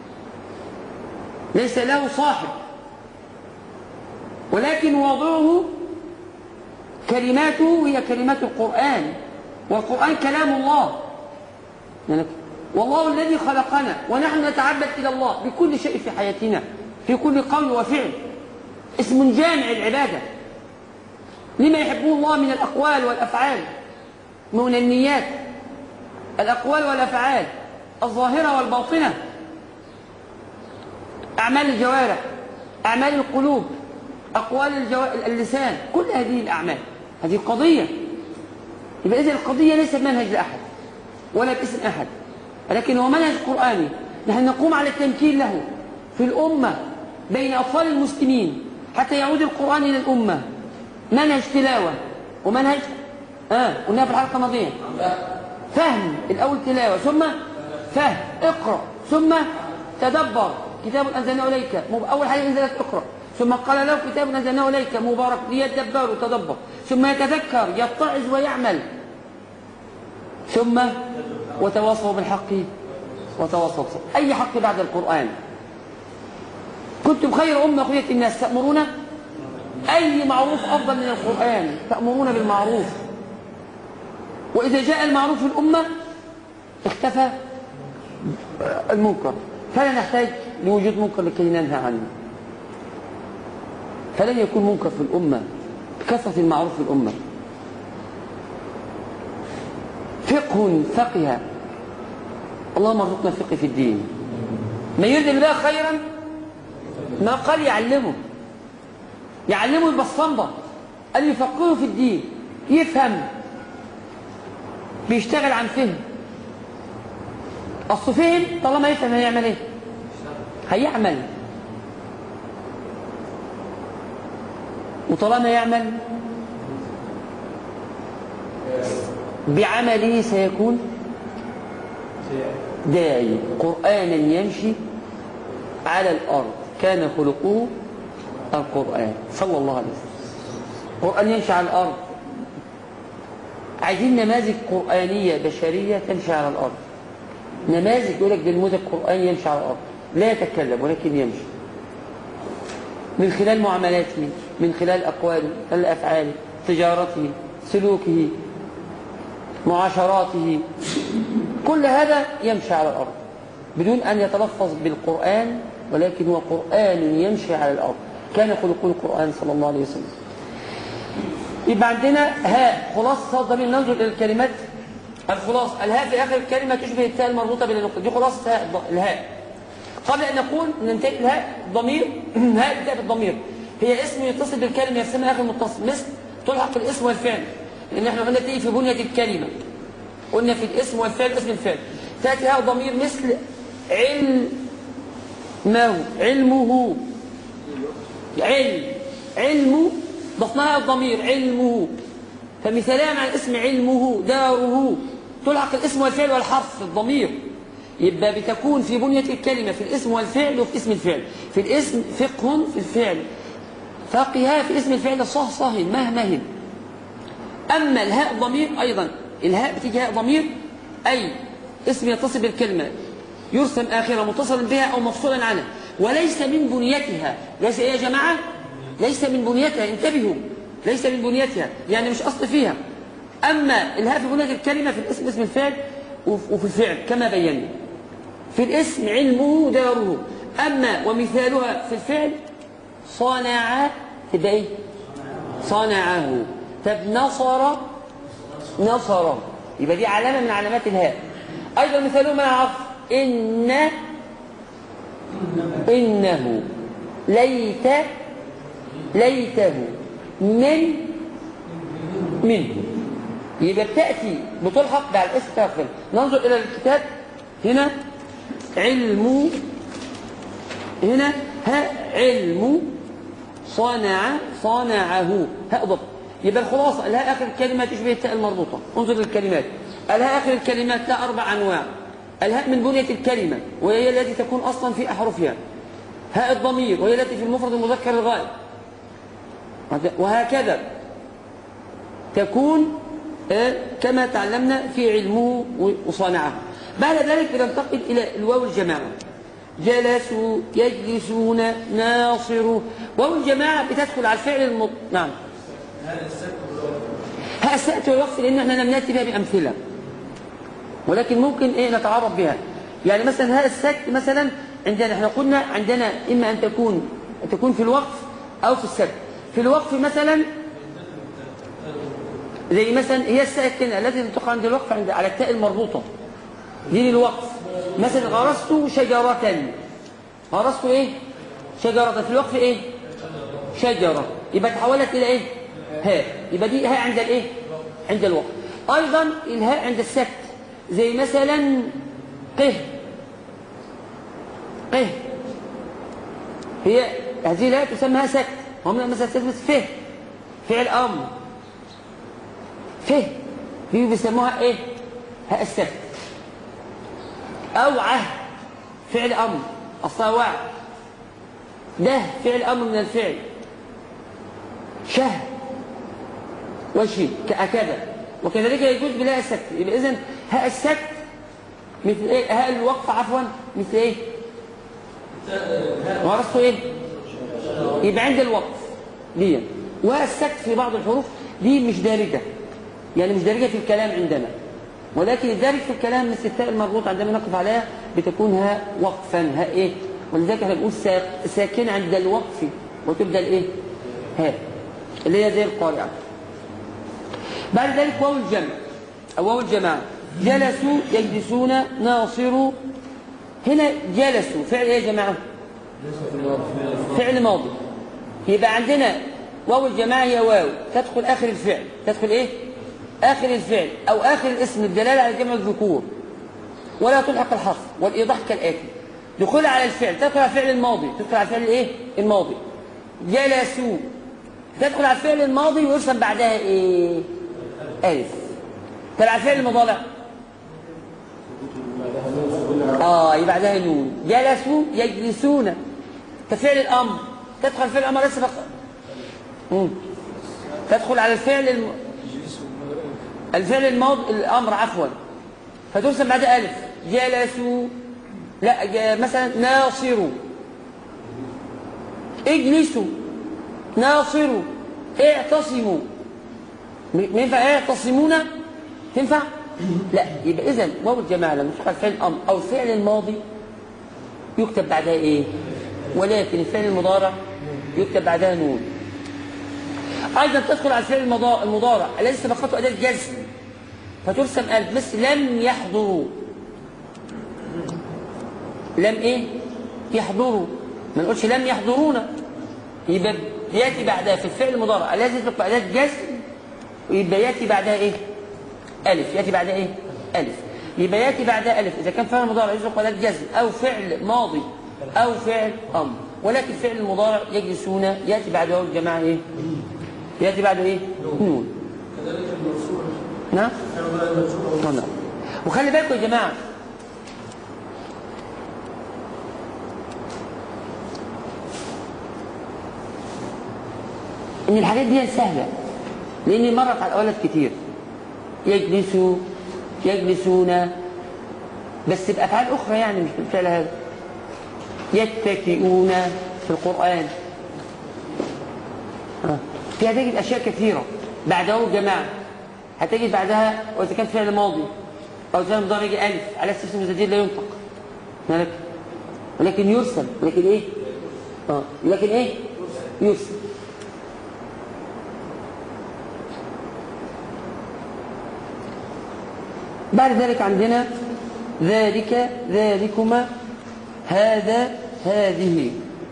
ليس له صاحب ولكن واضعه كلماته هي كلمات القرآن والقرآن كلام الله يعني والله الذي خلقنا ونحن نتعبد إلى الله بكل شيء في حياتنا في كل قول وفعل اسم جامع العبادة لما يحبه الله من الأقوال والأفعال من النيات الأقوال والأفعال الظاهرة والباطنة أعمال الجوارح أعمال القلوب أقوال الجو... اللسان كل هذه الأعمال هذه قضية يبقى إذا القضية ليست منهج لأحد ولا باسم أحد ولكن هو منهج قرآني نحن نقوم على التمكين له في الأمة بين أطفال المسلمين حتى يعود القرآن إلى الأمة منهج تلاوة ومنهج آه قلناها في الحلقة الماضية فهم الأول تلاوة ثم فهم اقرأ ثم تدبر كتاب أنزلناه إليك مب- أول حاجة نزلت اقرأ ثم قال له كتاب أنزلناه إليك مبارك ليتدبروا تدبر ثم يتذكر يتعظ ويعمل ثم وتواصوا بالحق وتواصوا بالصبر أي حق بعد القرآن كنتم خير أمة أخرجت الناس تأمرون أي معروف أفضل من القرآن تأمرون بالمعروف وإذا جاء المعروف في الأمة اختفى المنكر فلا نحتاج لوجود منكر لكي ننهى عنه فلن يكون منكر في الأمة بكثرة المعروف في الأمة فقه فقه اللهم ارزقنا الفقه في الدين من يريد الله خيرا ما قال يعلمه يعلمه البصمبة قال يفقهه في الدين يفهم بيشتغل عن فهم اصل فهم طالما يفهم هيعمل ايه هيعمل وطالما يعمل بعمله سيكون داعي قرآنا يمشي على الأرض كان خلقه القرآن صلى الله عليه وسلم قرآن يمشي على الأرض عايزين نماذج قرآنية بشرية تمشي على الأرض نماذج يقول لك ده نموذج قرآني يمشي على الأرض لا يتكلم ولكن يمشي من خلال معاملاته من خلال أقواله من خلال أفعاله تجارته سلوكه معاشراته كل هذا يمشي على الأرض بدون أن يتلفظ بالقرآن ولكن هو قرآن يمشي على الأرض كان خلقه القرآن صلى الله عليه وسلم يبقى عندنا هاء خلاصة الضمير ننظر إلى الكلمات الخلاصة الهاء في آخر الكلمة تشبه التاء المربوطة بين النقطة دي خلاصة هاء الض- الهاء قبل أن نقول ننتهي الهاء ضمير هاء بتاء بالضمير هي اسم يتصل بالكلمة يسمى آخر متصل مثل تلحق الاسم والفعل لأن احنا قلنا تيجي في بنية الكلمة قلنا في الاسم والفعل اسم الفعل تأتي هاء ضمير مثل علمه علمه علم علم ضفناها الضمير علمه فمثالها مع الاسم علمه داره تلحق الاسم والفعل والحرف في الضمير يبقى بتكون في بنية الكلمة في الاسم والفعل وفي اسم الفعل في الاسم فقه في الفعل فقه في اسم الفعل صهصه مهمه أما الهاء ضمير أيضا الهاء بتيجي هاء ضمير أي اسم يتصل بالكلمة يرسم آخرة متصلا بها أو مفصولا عنها وليس من بنيتها ليس إيه يا جماعة ليس من بنيتها انتبهوا ليس من بنيتها يعني مش أصل فيها أما الهاء في بنية الكلمة في الاسم اسم الفعل وف- وفي الفعل كما بينا في الاسم علمه داره أما ومثالها في الفعل صنع تبقى إيه صنعه طب نصر نصر يبقى دي علامة من علامات الهاء أيضا مثاله مع عطف إن إنه ليت ليته من منه يبقى بتأتي بتلحق بعد الاسم تغفل ننظر إلى الكتاب هنا علم هنا ها علم صنع صنعه هاء ضبط يبقى الخلاصة الهاء آخر الكلمة تشبه التاء المربوطة انظر للكلمات الهاء آخر الكلمات لها أربع أنواع الهاء من بنية الكلمة وهي التي تكون أصلا في أحرفها هاء الضمير وهي التي في المفرد المذكر الغائب وهكذا تكون آه، كما تعلمنا في علمه وصانعه بعد ذلك بننتقل إلى الواو الجماعة جلسوا يجلسون ناصروا واو الجماعة بتدخل على الفعل المض... نعم ها السكت والوقف لأن احنا لم نأتي بها بأمثلة ولكن ممكن ايه نتعرف بها يعني مثلا هذا السكت مثلا عندنا احنا قلنا عندنا إما أن تكون أن تكون في الوقف أو في السكت في الوقف مثلا زي مثلا هي الساكنة التي تقع عند الوقف عند على التاء المربوطة دي للوقف مثلا غرست شجرة غرست ايه شجرة في الوقف ايه شجرة يبقى تحولت الى ايه هاء يبقى دي هاء عند الايه عند الوقف ايضا الهاء عند السكت زي مثلا قه قه هي هذه الهاء تسمى سكت هم مثلا تثبت فه فعل امر فه دي بيسموها ايه هاء السكت اوعى فعل امر اصلا وعى ده فعل امر من الفعل شه وشي كأكذا وكذلك يجوز بلا السكت يبقى اذا هاء السكت مثل ايه هاء الوقف عفوا مثل ايه ورثته ايه يبقى عند الوقف دي وهاء السكت في بعض الحروف دي مش دارجه يعني مش دارجه في الكلام عندنا ولكن الدارج في الكلام مثل التاء المربوط عندما نقف عليها بتكون هاء وقفا هاء ايه ولذلك احنا بنقول ساكن عند الوقف وتبدا الايه هاء اللي هي زي القارعه بعد ذلك واو الجمع او واو الجماعه جلسوا يجلسون ناصروا هنا جلسوا فعل ايه يا جماعه فعل ماضي يبقى عندنا واو الجماعه هي واو تدخل اخر الفعل تدخل ايه آخر الفعل أو آخر الاسم الدلالة على جمع الذكور ولا تلحق الحرف والإيضاح كالآتي دخول على الفعل تدخل على الفعل الماضي تدخل على الفعل الايه الماضي جلسوا تدخل على الفعل الماضي ويرسم بعدها ايه ألف تدخل على الفعل المضارع اه يبقى بعدها نون جلسوا يجلسون كفعل الأمر تدخل الفعل الأمر لسه فقط تدخل على الفعل الم... الفعل الماضي الامر عفوا فترسم بعد الف جلسوا لا مثلا ناصروا اجلسوا ناصروا اعتصموا ما ينفع اعتصمون تنفع لا يبقى اذا واو الجماعه لما تقع فعل الامر او الفعل الماضي يكتب بعدها ايه ولكن الفعل المضارع يكتب بعدها نون ايضا تدخل على الفعل المضارع الذي سبقته اداه جزم فترسم ألف بس لم يحضروا لم إيه يحضروا ما نقولش لم يحضرونا يبقى يأتي بعدها في الفعل المضارع الذي يطلق بعدها جزم ويبقى يأتي بعدها إيه ألف يأتي بعدها إيه ألف يبقى يأتي بعدها ألف إذا كان فعل مضارع يطلق بعدها جزم أو فعل ماضي أو فعل أمر ولكن فعل المضارع يجلسون يأتي بعده الجماعة إيه يأتي بعده إيه نون كذلك المرسول نعم نعم وخلي بالكم يا جماعة ان الحاجات دي سهلة لاني مرت على الاولاد كتير يجلسوا يجلسون بس بافعال اخرى يعني مش بالفعل هذا يتكئون في القرآن فيها تجد اشياء كثيرة بعده جماعة هتجد بعدها وإذا كان فعل ماضي أو فعل مضارع يجي ألف على أساس المزدجر لا ينطق مالك ولكن يرسل ولكن إيه آه. لكن إيه يرسل بعد ذلك عندنا ذلك ذلكما هذا هذه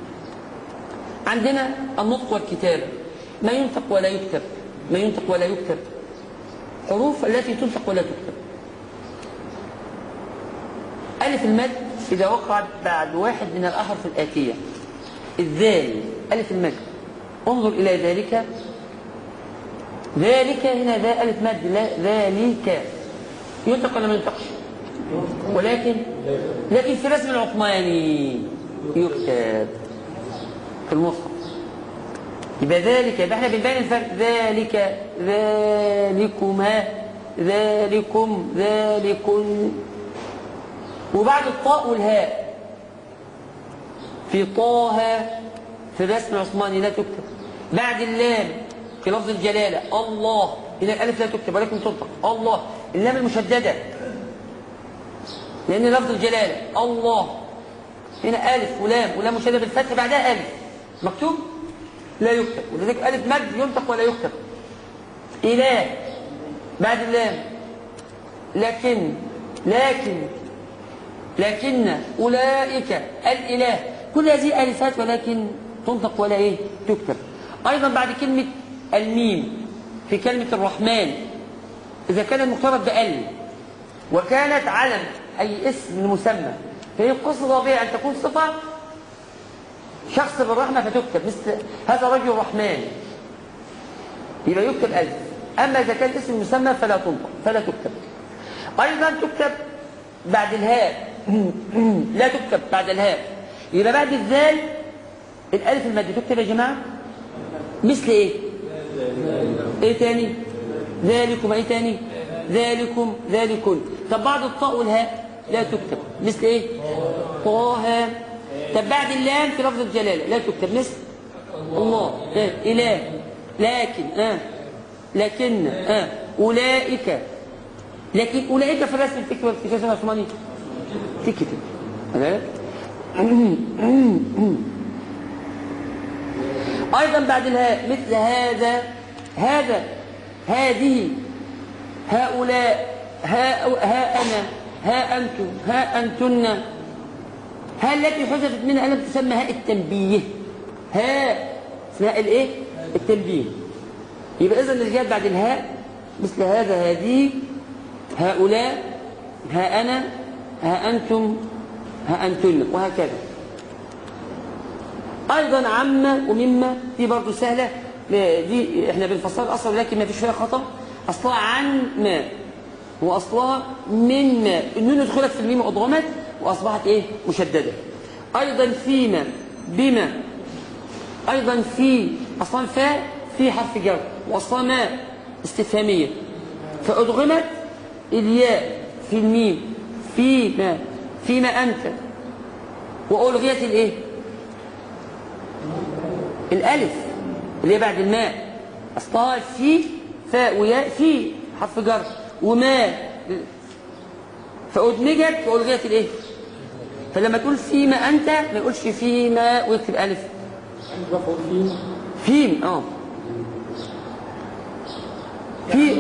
عندنا النطق والكتابة ما ينطق ولا يكتب ما ينطق ولا يكتب الحروف التي تنطق ولا تكتب ألف المد إذا وقعت بعد واحد من الأحرف الآتية الذال ألف المد انظر إلى ذلك ذلك هنا ذا ألف مد لا ذلك ينطق ولا ما ينطقش ولكن لكن في رسم العثماني يكتب في المصحف يبقى ذلك يبقى احنا بنبين الفرق ذلك ذلكما ذلكم ذلكن وبعد الطاء والهاء في طه في الرسم العثماني لا تكتب بعد اللام في لفظ الجلالة الله هنا الألف لا تكتب ولكن تنطق الله اللام المشددة لأن لفظ الجلالة الله هنا ألف ولام ولام مشددة بالفتح بعدها ألف مكتوب لا يكتب ولذلك ألف مد ينطق ولا يكتب إله بعد اللام لكن لكن لكن أولئك الإله كل هذه ألفات ولكن تنطق ولا إيه تكتب أيضا بعد كلمة الميم في كلمة الرحمن إذا كان المقترب بأل وكانت علم أي اسم مسمى فهي قصد بها أن تكون صفة شخص بالرحمة فتكتب مثل هذا رجل رحمن يبقى يكتب ألف أما إذا كان اسم مسمى فلا تنطق فلا تكتب أيضا تكتب بعد الهاء لا تكتب بعد الهاء يبقى بعد الذال الألف المادة تكتب يا جماعة مثل إيه إيه تاني ذلكم إيه تاني ذلكم ذلكن طب بعد الطاء والهاء لا تكتب مثل إيه طه طب بعد اللام في لفظ الجلالة لا تكتب مثل الله إيه؟ إله لكن آه لكن آه أولئك لكن أولئك في الرسم تكتب في كتاب العثماني تكتب هذا أيضا بعد الهاء مثل هذا هذا هذه هؤلاء ها, ها أنا ها أنتم ها أنتن ها التي حذفت منها لم تسمى هاء التنبيه ها اسمها الايه التنبيه يبقى اذا اللي جاءت بعد الهاء مثل هذا هذه هؤلاء ها انا ها انتم ها انتن وهكذا ايضا عما ومما دي برضه سهله دي احنا بنفسرها اصلا لكن ما فيش فيها خطا اصلها عن ما واصلها من ما النون ادخلت في الميم واضغمت واصبحت ايه مشدده ايضا فيما بما ايضا في اصلا فاء في حرف جر واصلها ما استفهاميه فادغمت الياء في الميم فيما فيما انت والغيت الايه الالف اللي هي بعد الماء اصلها في فاء وياء في حرف جر وما فأدمجت وألغيت الإيه؟ فلما تقول فيما أنت ما يقولش فيما ويكتب ألف فيم اه في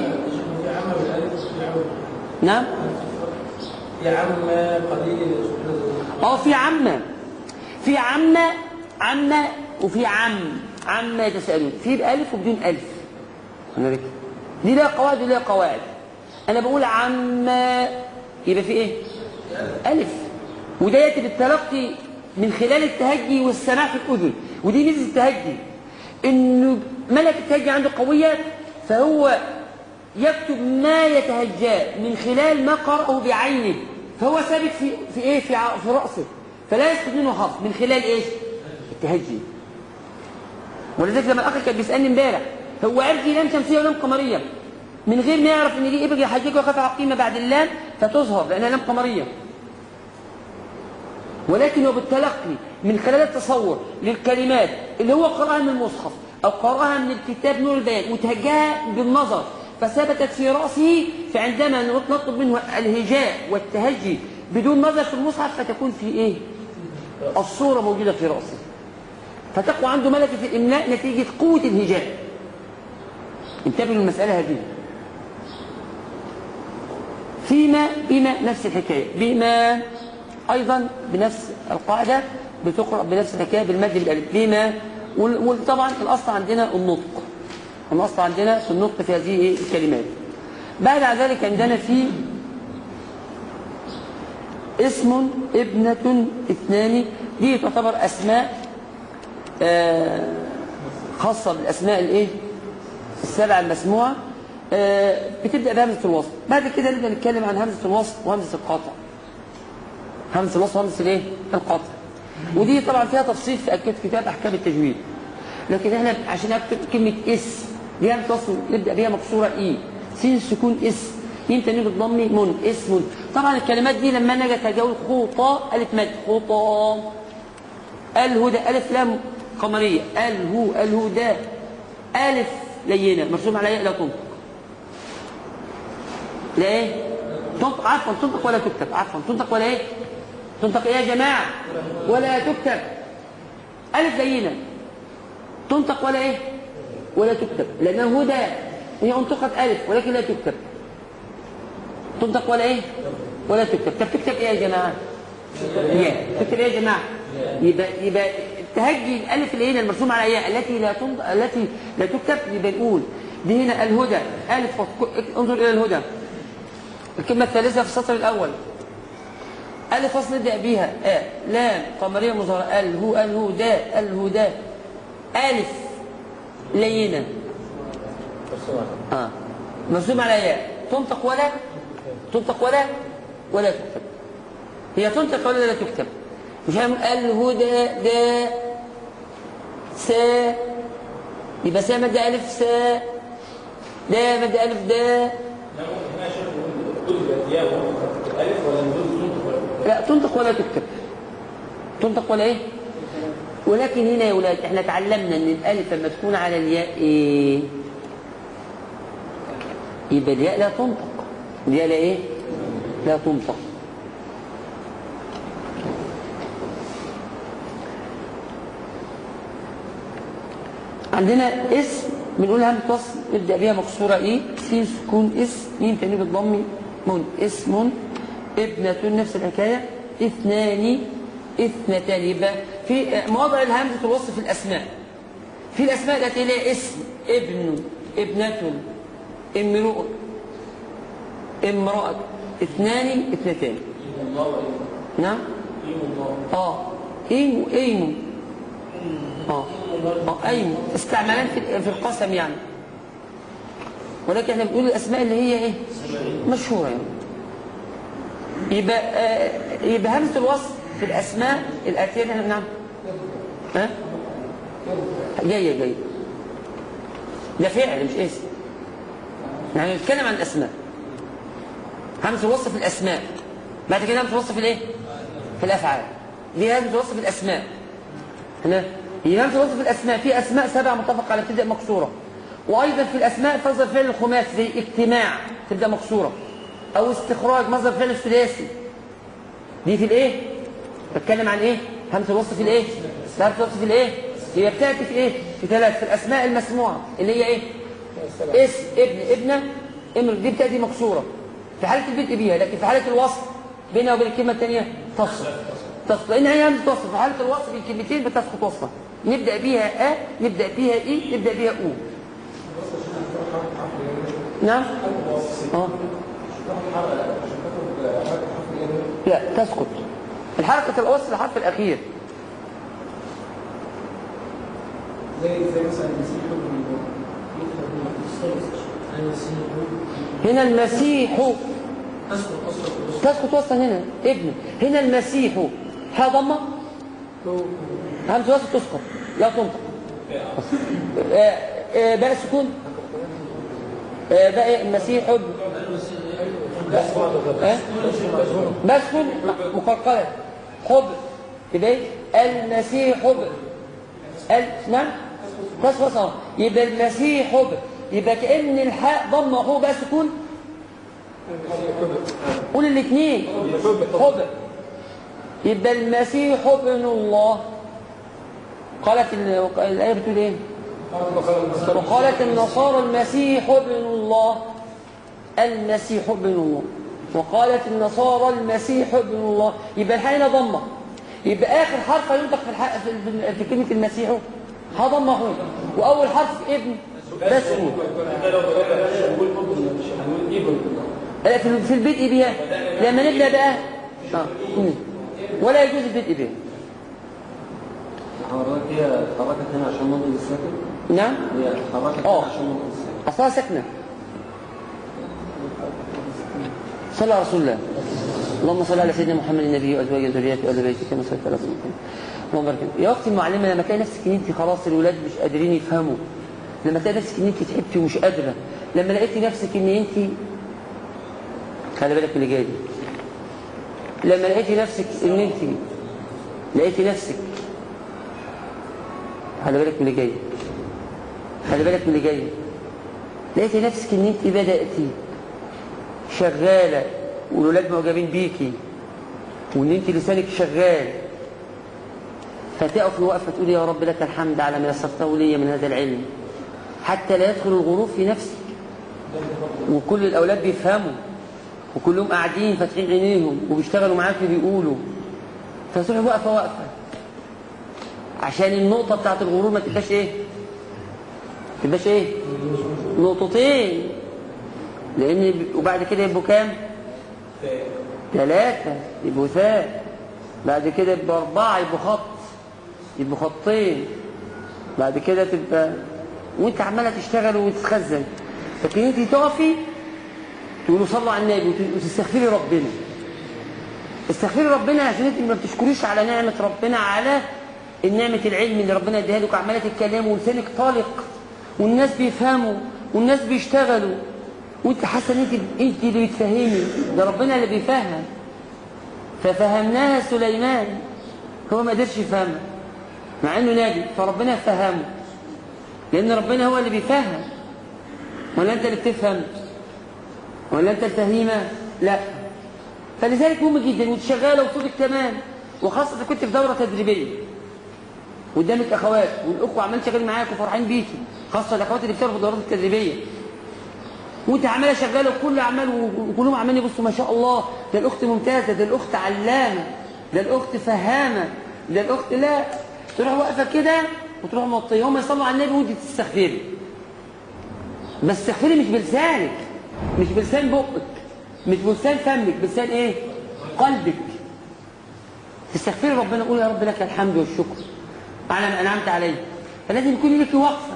نعم في عم قليل اه في عمة في عمة عمة وفي عم عمة يتساءلون في بألف وبدون ألف أنا ذكر دي لها قواعد ولها قواعد أنا بقول عمة يبقى في إيه؟ ألف وده يأتي بالتلقي من خلال التهجي والسماع في الأذن ودي ميزة التهجي إنه ملك التهجي عنده قوية فهو يكتب ما يتهجاه من خلال ما قرأه بعينه فهو ثابت في في ايه في ع- في رأسه فلا يسقط منه حرف من خلال ايش التهجي ولذلك لما الاخ كان بيسالني امبارح هو عرف لام شمسيه ولام قمريه من غير ما يعرف ان دي ابغي حجك وخاف عقيمه بعد اللام فتظهر لانها لام قمريه ولكن هو بالتلقي من خلال التصور للكلمات اللي هو قرأها من المصحف أو قرأها من الكتاب نور البيان وتهجاها بالنظر فثبتت في رأسه فعندما نطلب منه الهجاء والتهجي بدون نظر في المصحف فتكون في إيه؟ الصورة موجودة في رأسه فتقوى عنده ملكة الإملاء نتيجة قوة الهجاء انتبهوا للمسألة هذه فيما بما نفس الحكاية بما أيضا بنفس القاعدة بتقرأ بنفس الحكاية بالمد بالألف بما وال- وطبعا الأصل عندنا النطق الأصل عندنا في النطق في هذه إيه؟ الكلمات بعد ذلك عندنا في اسم ابنة اثنان دي تعتبر أسماء آه، خاصة بالأسماء الإيه؟ السبعة المسموعة آه، بتبدأ بهمزة الوصل بعد كده نبدأ نتكلم عن همزة الوصل وهمزة القطع همزة الوصل وهمزة الايه؟ القطع ودي طبعا فيها تفصيل في أك- كتاب أحكام التجويد لكن احنا عشان أكتب كلمة اس دي همزة وصل نبدأ بيها مكسورة اي سين سكون اس ميم تنوين بالضم من اسم طبعا الكلمات دي لما انا اجي اتجاوز خوطا الف مد خوطا الهدى ألف لام قمرية الهو الهدى ألف لينة مرسوم على ياء لا تنطق لا ايه تنطق عفوا تنطق ولا تكتب عفوا تنطق ولا ايه تنطق ايه يا جماعة ولا تكتب ألف لينة تنطق ولا ايه ولا تكتب لأنها هدى هي انطقت ألف ولكن لا تكتب تنطق ولا ايه ولا تكتب طب تكتب ايه يا جماعة ياء تكتب ايه يا جماعة يبقى يبقى تهجي الالف اللي هنا المرسوم على ياء التي لا تنطق التي لا تكتب يبقى نقول دي هنا الهدى الف وك- انظر الى الهدى الكلمة الثالثة في السطر الأول ألف فصل نبدأ بيها آ لام قمرية مظهرة الهو الهدى الهدى ألف لينة آه مرسوم على ياء تنطق ولا تنطق ولا ولا تكتب هي تنطق ولا لا تكتب مش هنقول الهدى دا سا يبقى سا مد ألف سا دا مد ألف دا لا تنطق ولا تكتب تنطق ولا ايه ولكن هنا يا ولاد احنا تعلمنا ان الالف لما تكون على الياء ايه يبقى الياء لا تنطق الياء لا ايه لا تنطق عندنا اسم بنقول همزة وصل نبدأ بيها مكسورة ايه سين سكون اس ميم تاني بالضم من اسم ابنة نفس الحكاية اثنان اثنتان يبقى في مواضع الهمزة الوصل في الأسماء في الأسماء التي لها اسم ابن ابنة امرؤ امرأة اثنان اثنتان نعم اه ايمو ايمو اه اه ايمو استعمالات في في القسم يعني ولكن احنا بنقول الاسماء اللي هي ايه مشهوره يعني يبقى آه يبقى همزه الوصف في الاسماء الاتيه اللي احنا نعم ها جايه جايه ده فعل مش اسم يعني نتكلم عن الاسماء همزه الوصف في الاسماء بعد كده همزه الوصف في الايه في الافعال دي همزه الوصف في الاسماء هنا هي همزه الوصف في الاسماء في اسماء سبع متفق على تبدا مكسوره وايضا في الاسماء مصدر فعل الخماسي زي اجتماع تبدا مكسوره او استخراج مصدر فعل الثلاثي دي في الايه بتكلم عن ايه همزه الوصف في الايه همزه الوصف في الايه هي بتاتي في ايه في ثلاث في الاسماء المسموعه اللي هي ايه اسم ابن ابنه امر دي بتاتي مكسوره في حاله البدء بيها لكن في حاله الوصف بينها وبين الكلمه الثانيه تصل تصل لان هي همزه وصف في حاله الوصف الكلمتين بتسقط وصفا نبدا بيها ا نبدا بيها اي نبدا بيها او نعم اه لا تسقط الحركة الأوسط الحرف الأخير زي زي مثلا المسيح هنا المسيح تسقط وسطا هنا ابن هنا المسيح ها ضمة همزة وسط تسقط لا تنطق آه، آه، باء سكون آه، باء إيه؟ المسيح ابن آه؟ بسكن مقلقلة حب يبقى إيه؟ المسيح حب ال... نعم تسقط اه يبقى المسيح حب يبقى كأن الحاء ضمه هو بقى سكون قول الاثنين حب يبقى المسيح ابن الله قالت ال- الآية بتقول ايه وقالت النصارى المسيح ابن الله المسيح ابن الله وقالت النصارى المسيح ابن الله يبقى الحاء هنا ضمه يبقى اخر حرف ينطق في الحق في, ال- في كلمه المسيح ها ضمه هو واول حرف ابن بس هو لا، في في البدء بها لما نبدا بقى آه. مم. ولا يجوز البدء بها حضرتك هي اتحركت هنا عشان منطق الساكن نعم هي اتحركت آه. هنا عشان منطق الساكن اصلها ساكنه صلى على رسول الله اللهم صل على سيدنا محمد النبي وازواجه وذريته وال بيته كما صليت على سيدنا محمد اللهم بارك فيك. يا اختي المعلمه لما تلاقي نفسك ان انت خلاص الولاد مش قادرين يفهموا لما تلاقي نفسك ان انت تعبتي ومش قادره لما لقيتي نفسك ان انت خلي بالك من اللي جاي دي لما لقيتي نفسك ان انت لقيتي نفسك خلي بالك من اللي جاي خلي بالك من اللي جاي لقيتي نفسك ان انت بداتي شغاله والولاد معجبين بيكي وان انت لسانك شغال فتقف وقفه تقولي يا رب لك الحمد على ما يسرته لي من هذا العلم حتى لا يدخل الغرور في نفسك وكل الاولاد بيفهموا وكلهم قاعدين فاتحين عينيهم وبيشتغلوا معاكي بيقولوا فتروحي واقفه واقفه عشان النقطه بتاعت الغرور ما تبقاش ايه ما تبقاش ايه نقطتين لان وبعد كده يبقوا كام ثلاثة يبقوا ثاء بعد كده يبقوا أربعة يبقوا خط يبقوا خطين بعد كده تبقى وانت عمالة تشتغل وتتخزن لكن انت تقفي تقولوا صلوا على النبي وت- وتستغفري ربنا استغفري ربنا عشان انت ما بتشكريش على نعمة ربنا على النعمة العلم اللي ربنا اديها لك وعمالة تتكلموا ولسانك طالق والناس بيفهموا والناس بيشتغلوا وانت حاسه ان انت انت اللي بتفهمي ده ربنا اللي بيفهم ففهمناها سليمان هو ما قدرش يفهمها مع انه نبي فربنا فهمه لان ربنا هو اللي بيفهم ولا انت اللي بتفهم ولا انت الفهيمه لا فلذلك مهم جدا وانت شغاله وصوتك تمام وخاصه اذا كنت في دوره تدريبيه قدامك اخوات والاخوه عمال شغالين معاك وفرحين بيكي خاصه الاخوات اللي بتعرفوا الدورات التدريبيه وانت عماله شغاله وكل عمال وكلهم عمالين يبصوا ما شاء الله ده الاخت ممتازه ده الاخت علامه ده الاخت فهامه ده الاخت لا تروح واقفه كده وتروح موطيه هم يصلوا على النبي وانت تستغفري بس استغفري مش بلسانك مش بلسان بقك مش بلسان فمك بلسان ايه قلبك تستغفري ربنا قول يا رب لك الحمد والشكر على ما انعمت علي فلازم يكون لك وقفه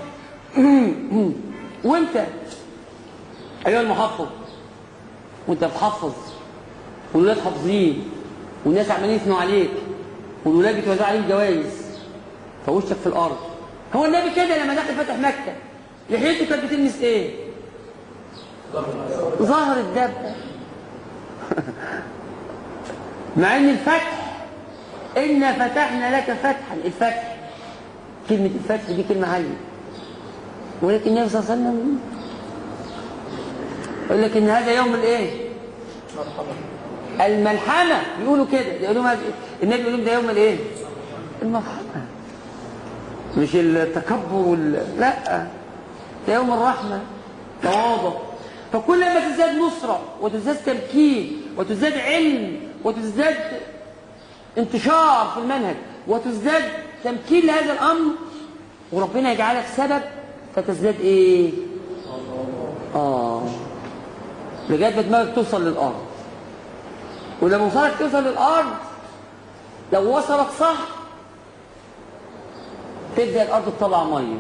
وانت ايها المحفظ وانت بتحفظ والولاد حافظين والناس عمالين يثنوا عليك والولاد بيتوزعوا عليهم جوائز فوشك في الارض هو النبي كده لما دخل فتح مكه لحيته كانت بتلمس ايه؟ ظهر الدبه مع ان الفتح انا فتحنا لك فتحا الفتح كلمه الفتح دي كلمه عاليه ولكن النبي صلى الله عليه وسلم يقول لك ان هذا يوم الايه الملحمه بيقولوا كده يقولوا ما- النبي يقول لهم ده يوم الايه الملحمه مش التكبر وال... لا ده يوم الرحمه تواضع فكل ما تزداد نصره وتزداد تمكين وتزداد علم وتزداد انتشار في المنهج وتزداد تمكين لهذا الامر وربنا يجعلك سبب فتزداد ايه اه لغايه ما دماغك توصل للارض ولما وصلك توصل للارض لو وصلك صح تبدا الارض تطلع ميه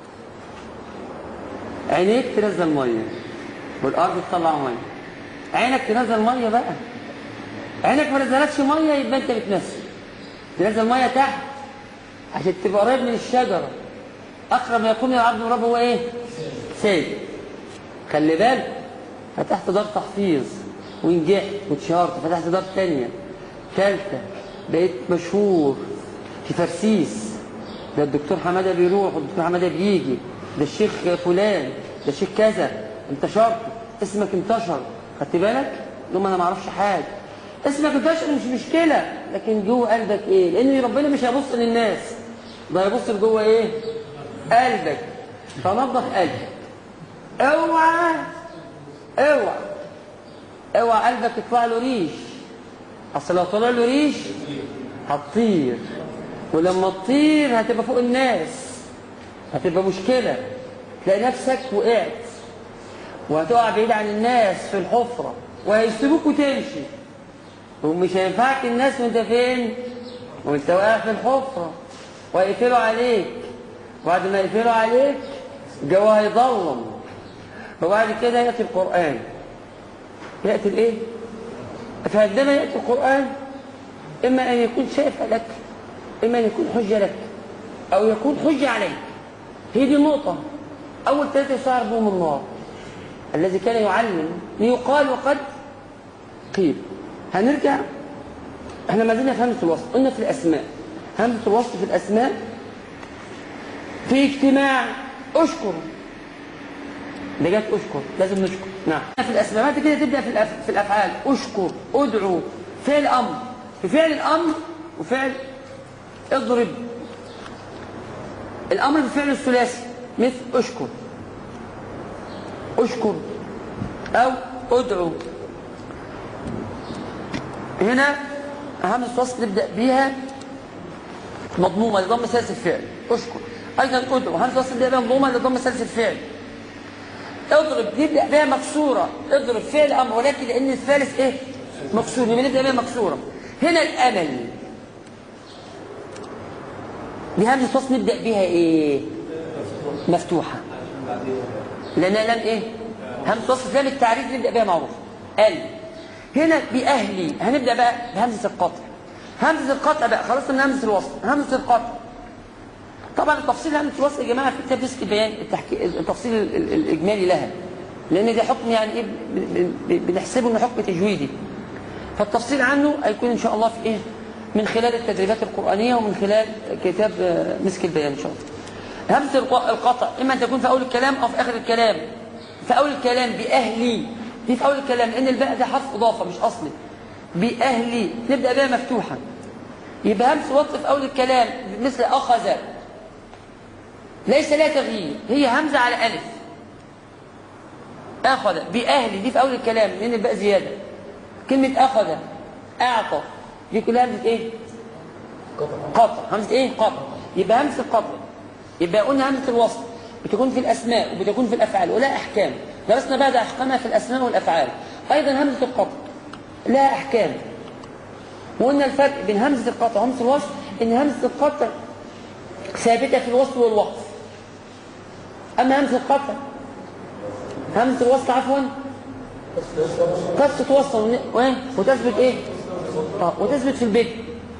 عينيك تنزل ميه والارض تطلع ميه عينك تنزل ميه بقى عينك ما نزلتش ميه يبقى انت بتنزل تنزل ميه تحت عشان تبقى قريب من الشجره اقرب ما يكون العبد من ربه هو ايه سيد خلي بالك فتحت دار تحفيظ ونجحت واتشهرت فتحت دار تانية ثالثة بقيت مشهور في فرسيس ده الدكتور حمادة بيروح والدكتور حمادة بيجي ده الشيخ فلان ده الشيخ كذا انتشرت اسمك انتشر خدت بالك؟ لهم انا ما اعرفش حاجة اسمك انتشر مش مشكلة لكن جوه قلبك ايه؟ لان ربنا مش هيبص للناس ده هيبص لجوه ايه؟ قلبك فنظف قلبك اوعى اوعى اوعى قلبك يطلع له ريش اصل لو طلع له ريش هتطير ولما تطير هتبقى فوق الناس هتبقى مشكلة تلاقي نفسك وقعت وهتقع بعيد عن الناس في الحفرة وهيسيبوك وتمشي ومش هينفعك الناس وانت فين وانت واقع في الحفرة وهيقفلوا عليك وبعد ما يقفلوا عليك الجو هيضلم وبعد كده يأتي القرآن يأتي الإيه؟ فعندما يأتي القرآن إما أن يكون شافع لك إما أن يكون حجة لك أو يكون حجة عليك هي دي النقطة أول ثلاثة يسعر بهم النار الذي كان يعلم ليقال وقد قيل هنرجع احنا ما زلنا في همزة الوصل قلنا في الأسماء همزة الوصل في الأسماء في اجتماع أشكر ده جت أشكر لازم نشكر نعم في الأسماء بعد كده تبدأ في, الأف... في الأفعال أشكر أدعو فعل أمر في فعل الأمر وفعل اضرب الأمر بالفعل الثلاثي مثل أشكر أشكر أو أدعو هنا أهم الفصل نبدأ بيها مضمومة لضم ثالث الفعل أشكر أيضا أدعو همزة الفصل نبدأ بيها مضمومة لضم ثالث الفعل اضرب نبدأ بيها مكسورة اضرب فعل أمر ولكن لأن الثالث إيه مكسور يبقى نبدأ بيها مكسورة هنا الأمل دي همزة الفصل نبدأ بيها إيه مفتوحة لأنها لم إيه همزة وصف لام التعريف نبدأ بها معروف ال هنا بأهلي هنبدأ بقى بهمزة القطع همزة القطع بقى خلصنا من همزة الوصل همزة القطع طبعا التفصيل همزة الوصل يا جماعة في كتاب رزق بيان التحكي... التفصيل ال- ال- الإجمالي لها لأن ده حكم يعني إيه ب- ب- بنحسبه إنه حكم تجويدي فالتفصيل عنه هيكون إن شاء الله في إيه من خلال التدريبات القرآنية ومن خلال كتاب آه، مسك البيان إن شاء الله همزة الق- القطع إما أن تكون في أول الكلام أو في آخر الكلام في أول الكلام بأهلي دي في أول الكلام لأن الباء ده حرف إضافة مش أصلي بأهلي نبدأ بها مفتوحة يبقى همزة وقت في أول الكلام مثل أخذ ليس لها تغيير هي همزة على ألف أخذ بأهلي دي في أول الكلام لأن الباء زيادة كلمة أخذ أعطى دي كلها همزة إيه؟ قطع همزة إيه؟ قطع يبقى همزة القطع يبقى قلنا همزة الوصل بتكون في الأسماء وبتكون في الأفعال ولا أحكام درسنا بعد أحكامها في الأسماء والأفعال أيضا همزة القطع لها أحكام وقلنا الفرق بين همزة القطع وهمزة الوصل إن همزة القطع ثابتة في الوصل والوقف أما همزة القطع همزة الوصل عفوا قد تتوصل ون- وإيه؟ وتثبت إيه؟ آه، وتثبت في البيت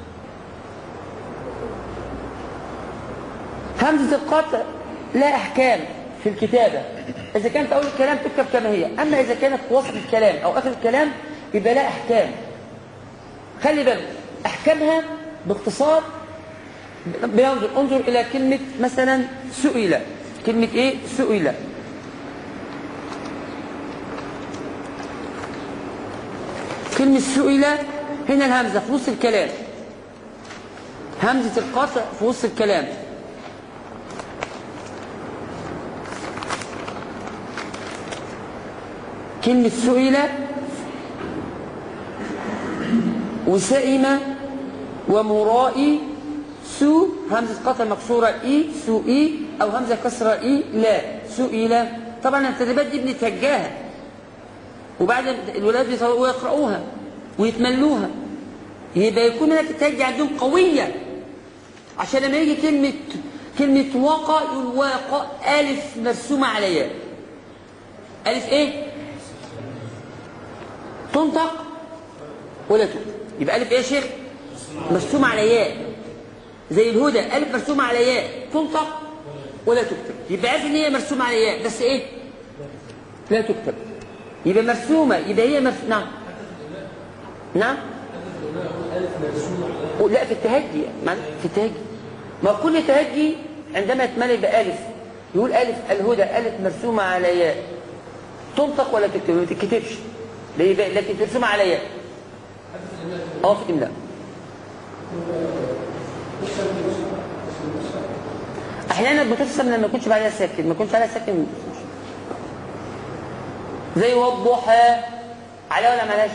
همزة القطع لا أحكام في الكتابة إذا كانت في أول الكلام تكتب كما هي أما إذا كانت في وسط الكلام أو آخر الكلام يبقى لا أحكام خلي بالك أحكامها باختصار بينظر انظر إلى كلمة مثلا سئل كلمة إيه سئل كلمة سئل هنا الهمزة في نص الكلام همزة القطع في وسط الكلام كلمة سئل وسئم ومرائي سو همزة قطع مكسورة إي سوئي أو همزة كسرة إي لا سئل طبعا التدريبات دي بنتهجاها وبعد الولاد بيصوروا ويقرأوها ويتملوها يبقى يكون هناك التهجي عندهم قوية عشان لما يجي كلمة كلمة وقى يقول وقى ألف مرسومة على ياء ألف إيه؟ تنطق ولا تكتب يبقى ألف إيه يا شيخ؟ مرسومة على ياء زي الهدى ألف مرسومة على ياء تنطق ولا تكتب يبقى عارف إن هي مرسومة على ياء بس إيه؟ لا تكتب يبقى مرسومة يبقى هي مرسومة نعم نعم لا في التهجي ما- في التهجي ما كل تهجي عندما يتملي بألف يقول ألف الهدى ألف مرسومة على ياء تنطق ولا تكتب ما تتكتبش ليه بقى؟ لكن ترسمها على ياء اه في الإملاء احيانا بترسم لما يكونش بعدها ساكن ما يكونش عليها ساكن ما بترسمش. زي والضحى عليها ولا معلهاش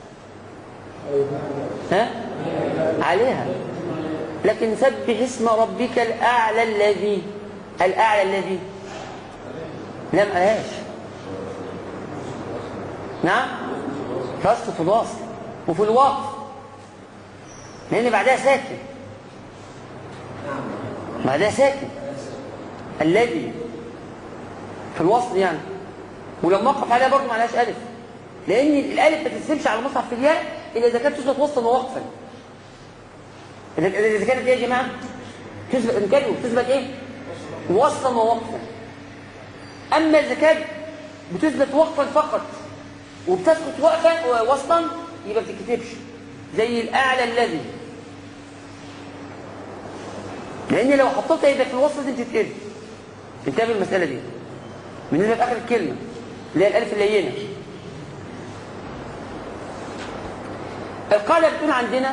ها عليها لكن سبح اسم ربك الاعلى الذي الاعلى الذي لا معلهاش نعم فصل في الوصل وفي الوقف لان بعدها ساكن بعدها ساكن الذي في الوصل يعني ولما اقف عليها برضه معلهاش الف لان الالف ما تتسمش على المصحف في الياء الا اذا كانت تثبت وسطا ووقفا اذا إذا كانت ايه يا جماعه تثبت ان كانت تثبت ايه وسطا ووقفا اما اذا كانت بتثبت وقفا فقط وبتسقط وقفا وسطا يبقى ما بتتكتبش زي الاعلى الذي لان لو حطيتها يبقى في الوسط دي بتتقلب انتبه المساله دي بالنسبه لاخر الكلمه اللي هي الالف اللينه القاعده بتقول عندنا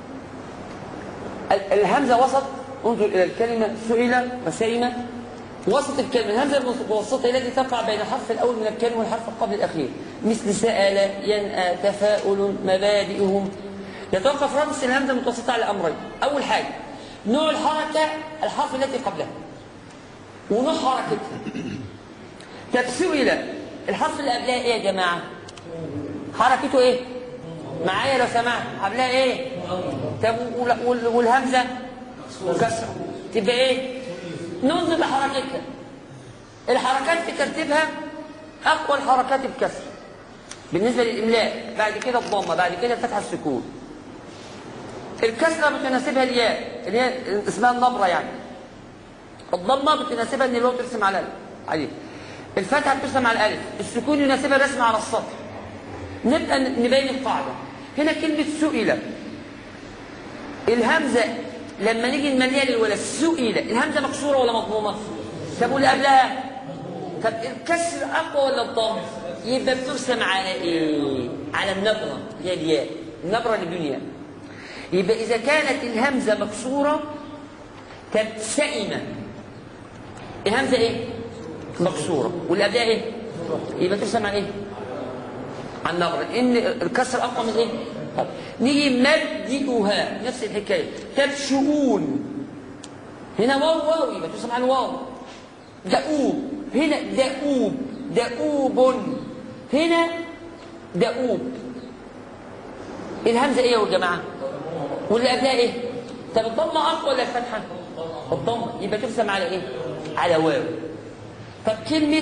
ال- الهمزه وسط انظر الى الكلمه سئل وسئم وسط الكلمه الهمزه المتوسطه التي تقع بين الحرف الاول من الكلمه والحرف قبل الاخير مثل سال ينأى تفاؤل مبادئهم يتوقف رمز الهمزه المتوسطه على امرين اول حاجه نوع الحركه الحرف التي قبلها ونوع حركتها طب سئل الحرف اللي قبلها ايه يا جماعه حركته ايه معايا لو سمحت قبلها ايه طب وال- وال- والهمزه كسره تبقى ايه ننظر لحركتها الحركات في ترتيبها اقوى الحركات الكسر بالنسبه للاملاء بعد كده الضمه بعد كده الفتحه السكون الكسره بتناسبها الياء اللي هي اسمها النبره يعني الضمه بتناسبها ان الواو ترسم على الالف عليه الفتحه بترسم على الالف السكون يناسبها الرسم على السطر نبقى نبين القاعده هنا كلمه سئل الهمزه لما نيجي نمليها للولد سئل الهمزه مكسوره ولا مضمومه طب واللي قبلها طب الكسر اقوى ولا الضم يبقى بترسم على ايه على النبره هي الياء النبره اللي بدون ياء يبقى اذا كانت الهمزه مكسوره تبتئم الهمزه ايه مكسوره واللي قبلها ايه يبقى ترسم على ايه على النبره ان الكسر اقوى من ايه طب نيجي مبدئها نفس الحكايه تبشؤون هنا واو واو يبقى ترسم على الواو دؤوب هنا دؤوب دؤوب هنا دؤوب الهمزه ايه يا جماعه واللي قبلها ايه طب الضمه اقوى ولا الفتحه الضمه يبقى ترسم على ايه على واو طب كلمه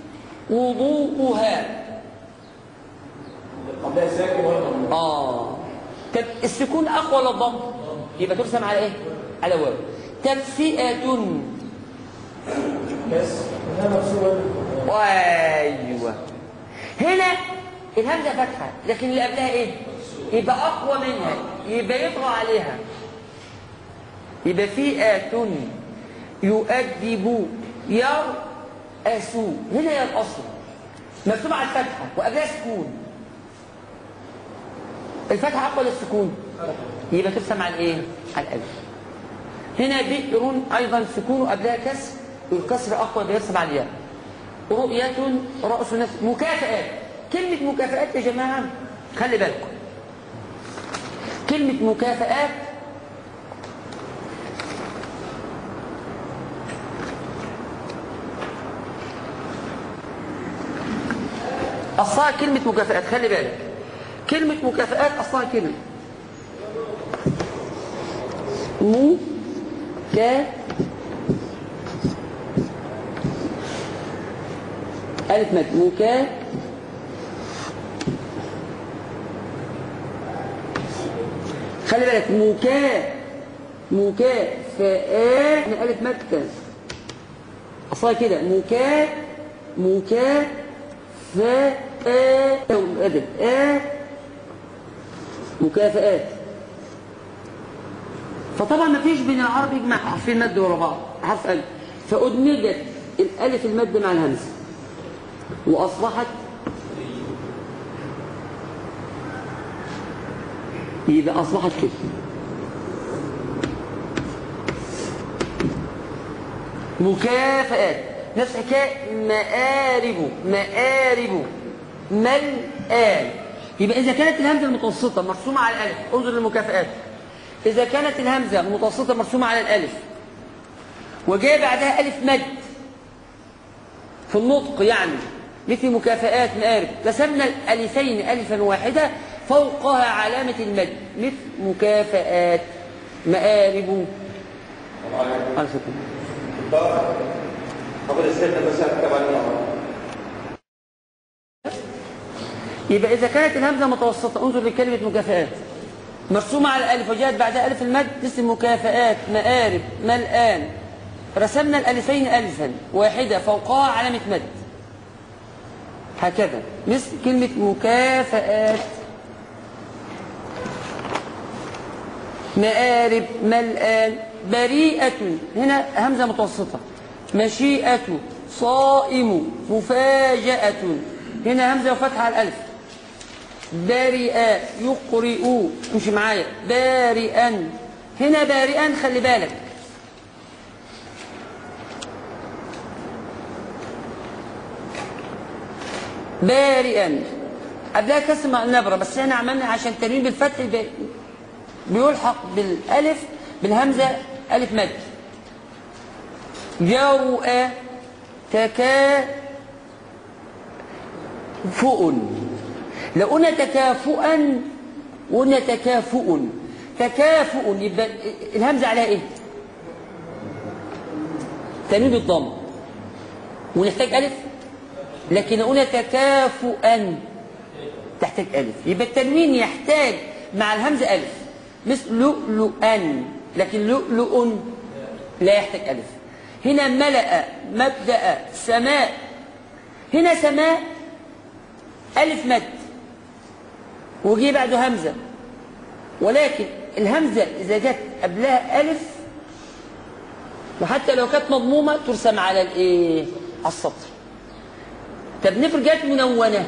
وضوءها قبلها ساكن ولا مضمون اه طب السكون اقوى ولا الضم يبقى ترسم على ايه على واو تدفئه بس انها مكسوره ايوه هنا الهمزه فتحه لكن اللي قبلها ايه يبقى اقوى منها يبقى يطغى عليها يبقى فئه يؤدب يرأسوا هنا يرأسوا مكتوب على الفتحه وقبلها سكون الفتحه اقوى ولا السكون يبقى ترسم على الايه على الالف هنا بئر ايضا سكون وقبلها كسر والكسر اقوى بيرسم على الياء رؤية رأس نفس مكافآت كلمة مكافآت يا جماعة خلي بالكم كلمة مكافآت أصلها كلمة مكافآت خلي بالك كلمة مكافآت أصلها كلمة مو كا ألف مد مكا خلي بالك مكا مكا فاء من ألف مد أصلا كده مكا مكا فاء أدب آ مكافآت فطبعا ما فيش بين العرب يجمع حرفين مد ورا بعض حرف ألف فأدمجت الألف المد مع الهمزة وأصبحت يبقى أصبحت كده مكافآت نفس حكاية مآرب مآرب ملآن يبقى إذا كانت الهمزة المتوسطة مرسومة على الألف انظر للمكافآت إذا كانت الهمزة المتوسطة مرسومة على الألف وجاء بعدها ألف مد في النطق يعني مثل مكافآت مآرب رسمنا الألفين ألفا واحدة فوقها علامة المد مثل مكافآت مآرب على فكرة قبل السنة بس أكتب عنها يبقى إذا كانت الهمزة متوسطة انظر لكلمة مكافآت مرسومة على الألف وجاءت بعدها ألف المد اسم مكافآت مآرب ملآن رسمنا الألفين ألفا واحدة فوقها علامة مد هكذا مثل كلمة مكافآت مآرب ملآن بريئة هنا همزة متوسطة مشيئة صائم مفاجأة هنا همزة وفتحة على الألف بارئا يقرئ امشي معايا بارئا هنا بارئا خلي بالك بارئا قبلها كسر مع النبرة بس احنا عملنا عشان تنوين بالفتح بي- بيلحق بالالف بالهمزة الف مد جرؤ تكافؤ لو قلنا تكافؤا قلنا تكافؤ تكافؤ يبقى الهمزة عليها ايه تنوين بالضم ونحتاج ألف لكن لو قلنا تكافؤا تحتاج ألف يبقى التنوين يحتاج مع الهمزة ألف مثل لؤلؤا لكن لؤلؤ لا يحتاج ألف هنا ملأ مبدأ سماء هنا سماء ألف مد وجي بعده همزة ولكن الهمزة إذا جت قبلها ألف وحتى لو كانت مضمومة ترسم على الإيه؟ على السطر طب نفرض جت منونة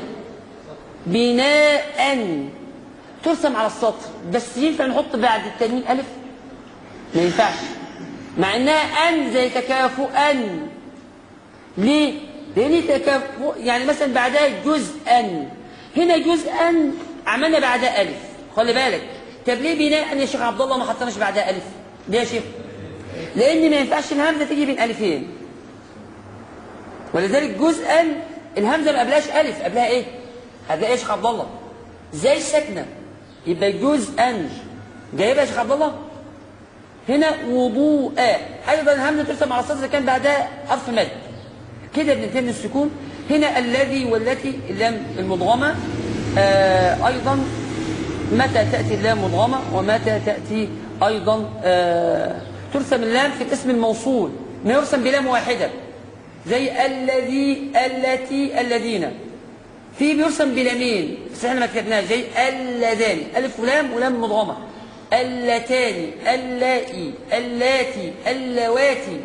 بناء ترسم على السطر بس ينفع نحط بعد التنوين ألف ما ينفعش مع إنها أن زي تكافؤا ليه؟ لأن تكافؤ يعني مثلا بعدها جزءا هنا جزءا عملنا بعدها ألف خلي بالك طب ليه بناء يا شيخ عبد الله ما حطيناش بعدها ألف؟ ليه يا شيخ؟ لأن ما ينفعش الهمزة تيجي بين ألفين ولذلك جزءا الهمزة ما قبلهاش ألف قبلها إيه؟ قبلها إيه يا شيخ عبد الله؟ زي السكنة يبقى جزءا جايبها يا شيخ عبد الله؟ هنا وضوءا أيضا الهمزة ترسم على السطر إذا كان بعدها حرف مد كده بننتهي من السكون هنا الذي والتي اللام المدغمة آه أيضا متى تأتي اللام مدغمة ومتى تأتي أيضا آه ترسم اللام في الاسم الموصول ما يرسم بلام واحدة زي الذي التي الذين في بيرسم بلامين بس احنا ما كتبناش زي اللذان ألف ولام ولام مدغمة اللتان اللائي اللاتي اللواتي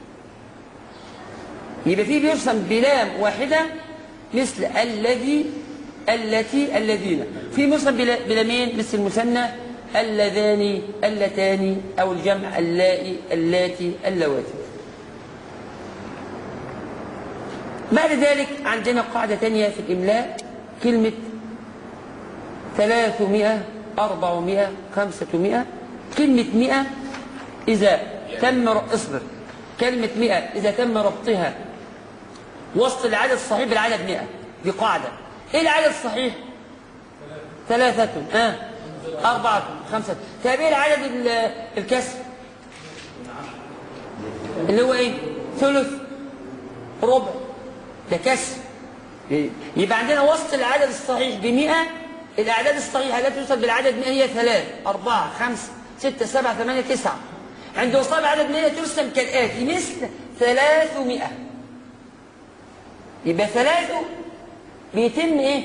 يبقى في بيرسم بلام واحدة مثل الذي التي الذين في بيرسم بلا- بلامين مثل المثنى اللذان اللتان أو الجمع اللائي اللاتي اللواتي بعد ذلك عندنا قاعدة تانية في الإملاء كلمة ثلاثمائة أربعمائة خمسة كلمة مئة إذا تم ر- اصبر كلمة مئة إذا تم ربطها وسط العدد الصحيح بالعدد مئة دي قاعدة إيه العدد الصحيح؟ ثلاثة آه. أربعة خمسة طيب إيه العدد ال- الكسر؟ اللي هو إيه؟ ثلث ربع ده كسر يبقى عندنا وسط العدد الصحيح بمئة الأعداد الصحيحة التي توصل بالعدد 100 هي ثلاث أربعة خمسة ستة سبعة ثمانية تسعة عند وصلها بعدد 100 ترسم كالآتي مثل ثلاثمائة يبقى ثلاثة بيتم إيه؟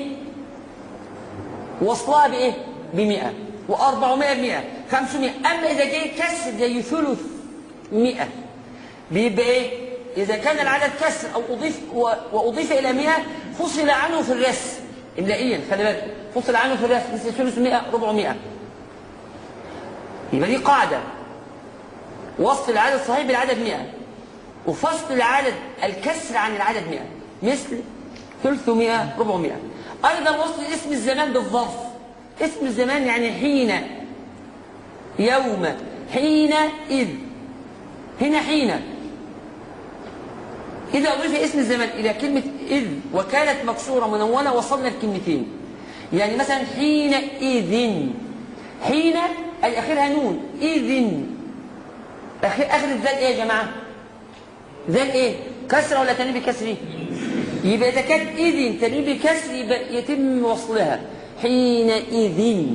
وصلها بإيه؟ بمئة وأربعمائة بمئة خمسمائة أما إذا جاي كسر زي ثلث مئة بيبقى إيه؟ إذا كان العدد كسر أو أضيف و- وأضيف إلى مئة فصل عنه في الرسم إملائيا خلي بالك فصل عنه في الرسم مثل ثلث مئة ربع مئة يبقى دي قاعدة وصف العدد الصحيح بالعدد مئة وفصل العدد الكسر عن العدد مئة مثل ثلثمائة ربعمائة أيضا وصل اسم الزمان بالظرف اسم الزمان يعني حين يوم حين إذ هنا حين إذا أضيف اسم الزمان إلى كلمة إذ وكانت مكسورة منونة وصلنا الكلمتين يعني مثلا حين إذن حين أي آخرها نون إذن آخر آخر الذال إيه يا جماعة؟ ذال إيه؟ كسرة ولا تاني بكسر إيه؟ يبقى إذا كانت إذن تنوين بكسر يبقى يتم وصلها حينئذ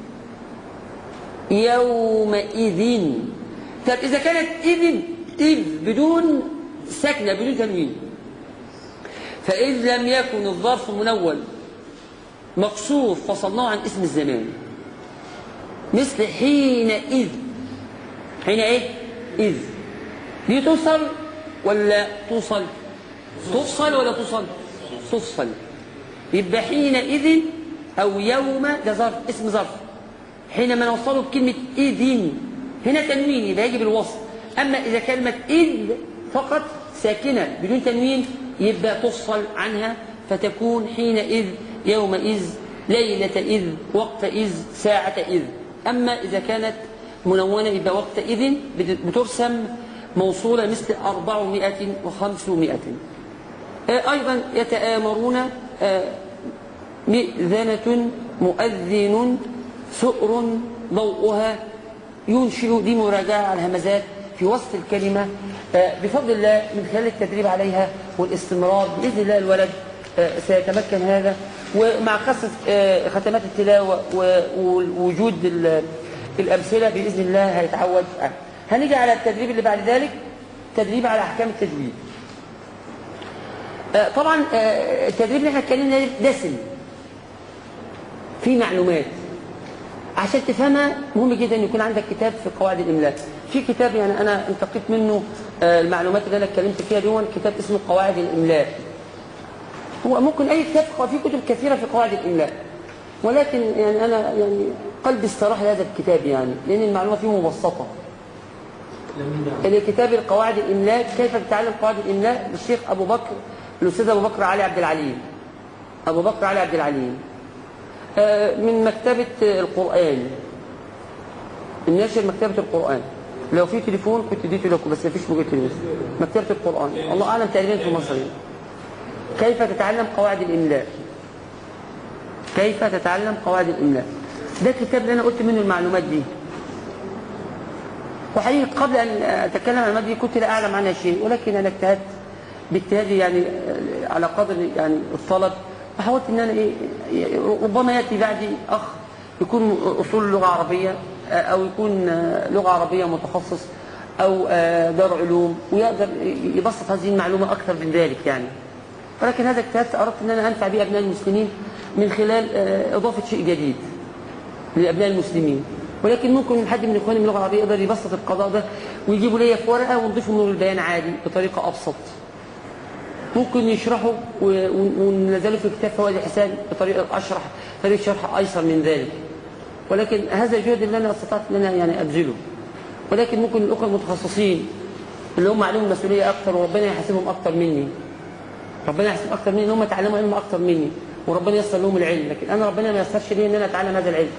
يومئذ طب إذا كانت إذن إذ بدون سكنة بدون تنوين فإذ لم يكن الظرف منول مقصور فصلناه عن اسم الزمان مثل حينئذ حين ايه إذ دي توصل ولا توصل تفصل ولا توصل تفصل يبقى حينئذ أو يوم ده ظرف اسم ظرف حينما نوصله بكلمة إذن هنا تنوين يبقى يجب الوصل أما إذا كلمة إذ فقط ساكنة بدون تنوين يبقى تفصل عنها فتكون حينئذ يومئذ ليلة إذ وقت إذ ساعة إذ أما إذا كانت منونة يبقى وقت إذ بترسم موصولة مثل أربعمائة وخمسمائة أيضا يتآمرون آه، مئذنة مؤذن سؤر ضوءها ينشئ دي مراجعة على الهمزات في وسط الكلمة آه، بفضل الله من خلال التدريب عليها والاستمرار بإذن الله الولد آه، سيتمكن هذا ومع قصة آه، ختمات التلاوة و- ووجود ال- الأمثلة بإذن الله هيتعود هنيجي على التدريب اللي بعد ذلك تدريب على أحكام التجويد آه، طبعا آه، التدريب اللي احنا اتكلمنا عليه دسم في معلومات عشان تفهمها مهم جدا ان يكون عندك كتاب في قواعد الاملاء في كتاب يعني انا انتقيت منه آه، المعلومات اللي انا اتكلمت فيها دي كتاب اسمه قواعد الاملاء هو ممكن اي كتاب في كتب كثيره في قواعد الاملاء ولكن يعني انا يعني قلبي استراح لهذا الكتاب يعني لان المعلومه فيه مبسطه الكتاب القواعد الاملاء كيف تتعلم قواعد الاملاء للشيخ ابو بكر الاستاذ ابو بكر علي عبد العليم ابو بكر علي عبد العليم آه، من مكتبه القران الناشر مكتبه القران لو في تليفون كنت اديته لكم بس مفيش موجود تليفون مكتبه القران الله اعلم تقريبا في مصر يعني. كيف تتعلم قواعد الاملاء كيف تتعلم قواعد الاملاء ده الكتاب اللي انا قلت منه المعلومات دي وحقيقة قبل أن أتكلم عن المادة دي كنت لا أعلم عنها شيء ولكن أنا اجتهدت باجتهادي يعني على قدر يعني الطلب وحاولت أن أنا إيه ربما يأتي بعدي أخ يكون أصول لغة عربية أو يكون لغة عربية متخصص أو دار علوم ويقدر يبسط هذه المعلومة أكثر من ذلك يعني ولكن هذا اجتهدت أردت أن أنا أنفع به أبناء المسلمين من خلال إضافة شيء جديد لأبناء المسلمين ولكن ممكن حد من إخواني من اللغة العربية يقدر يبسط القضاء ده ويجيبوا ليا في ورقة ونضيفه نور البيان عادي بطريقة أبسط ممكن يشرحوا و- وننزلوا في كتاب فوائد الحسان بطريقة أشرح طريقة شرح أيسر من ذلك ولكن هذا الجهد اللي أنا استطعت أن أنا يعني أبذله ولكن ممكن الأخوة المتخصصين اللي هم عليهم مسؤولية أكثر وربنا يحاسبهم أكثر مني ربنا يحسب أكثر مني إن هم يتعلموا علم أكثر مني وربنا ييسر لهم العلم لكن أنا ربنا ما يسرش لي إن أنا أتعلم هذا العلم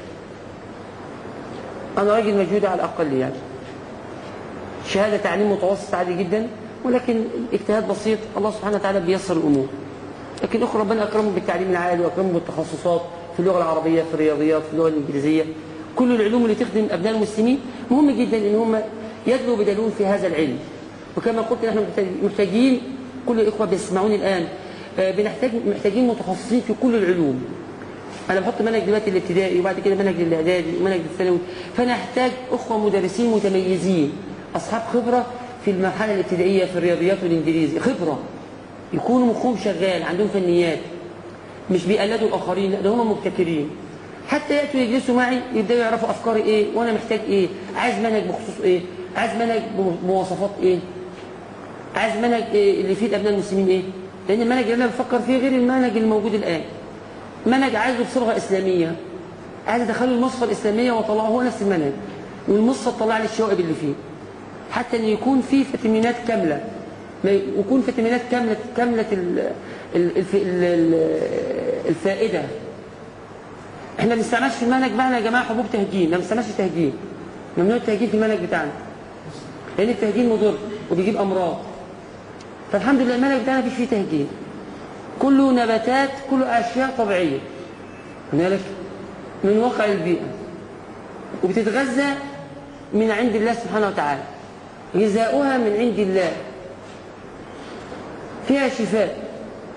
أنا راجل مجهود على الأقل يعني شهادة تعليم متوسط عادي جدا ولكن اجتهاد بسيط الله سبحانه وتعالى بيسر الأمور لكن أخرى ربنا أكرمهم بالتعليم العالي وأكرمهم بالتخصصات في اللغة العربية في الرياضيات في اللغة الإنجليزية كل العلوم اللي تخدم أبناء المسلمين مهم جدا إن هم يدلوا بدلون في هذا العلم وكما قلت نحن محتاجين كل الإخوة بيسمعوني الآن آه، بنحتاج محتاجين متخصصين في كل العلوم انا بحط منهج دلوقتي الابتدائي وبعد كده منهج الاعدادي ومنهج الثانوي فانا احتاج اخوه مدرسين متميزين اصحاب خبره في المرحله الابتدائيه في الرياضيات والانجليزي خبره يكونوا مخهم شغال عندهم فنيات مش بيقلدوا الاخرين لا ده هم مبتكرين حتى ياتوا يجلسوا معي يبداوا يعرفوا افكاري ايه وانا محتاج ايه عايز منهج بخصوص ايه عايز منهج بمواصفات ايه عايز منهج إيه اللي يفيد ابناء المسلمين ايه لان المنهج اللي انا بفكر فيه غير المنهج الموجود الان منهج عايزه بصبغه اسلاميه عايز ادخله المصفى الاسلاميه واطلعه هو نفس المنهج والمصفى تطلع لي الشوائب اللي فيه حتى ان يكون فيه فيتامينات كامله ما يكون فيتامينات كامله كامله ال- ال- الف- ال- ال- الفائده احنا ما بنستعملش في المنهج بتاعنا يا جماعه حبوب تهجين ما بنستعملش تهجين ممنوع التهجين في المنهج بتاعنا لان التهجين مضر وبيجيب امراض فالحمد لله المنهج بتاعنا مفيش فيه تهجين كله نباتات كله اشياء طبيعيه هنالك من واقع البيئه وبتتغذى من عند الله سبحانه وتعالى غذاؤها من عند الله فيها شفاء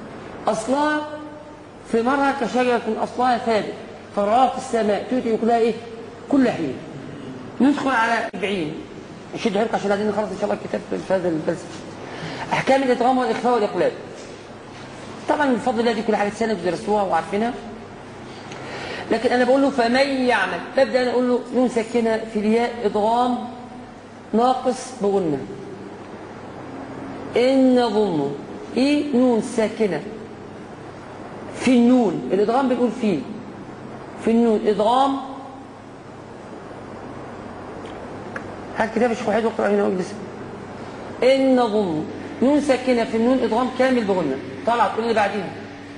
أصلها ثمارها كشجرة أصلها ثابت قرارات السماء تؤتي كلها إيه كل حين ندخل على 40 شد حلقة عشان عايزين نخلص إن شاء الله الكتاب في هذا الدرس أحكام الإدغام والإخفاء والإقلاب طبعا بفضل الله دي كل حاجة سنة درستوها وعارفينها لكن أنا بقول له فمن يعمل ببدأ أنا أقول له نون سكنة في الياء إدغام ناقص بغنة إن نظن إيه نون ساكنة في النون الإدغام بنقول فيه في النون إدغام هات كتاب الشيخ وحيد واقرأ هنا واجلس إن نظن نون ساكنة في النون إدغام كامل بغنة طلعت تقول اللي بعديها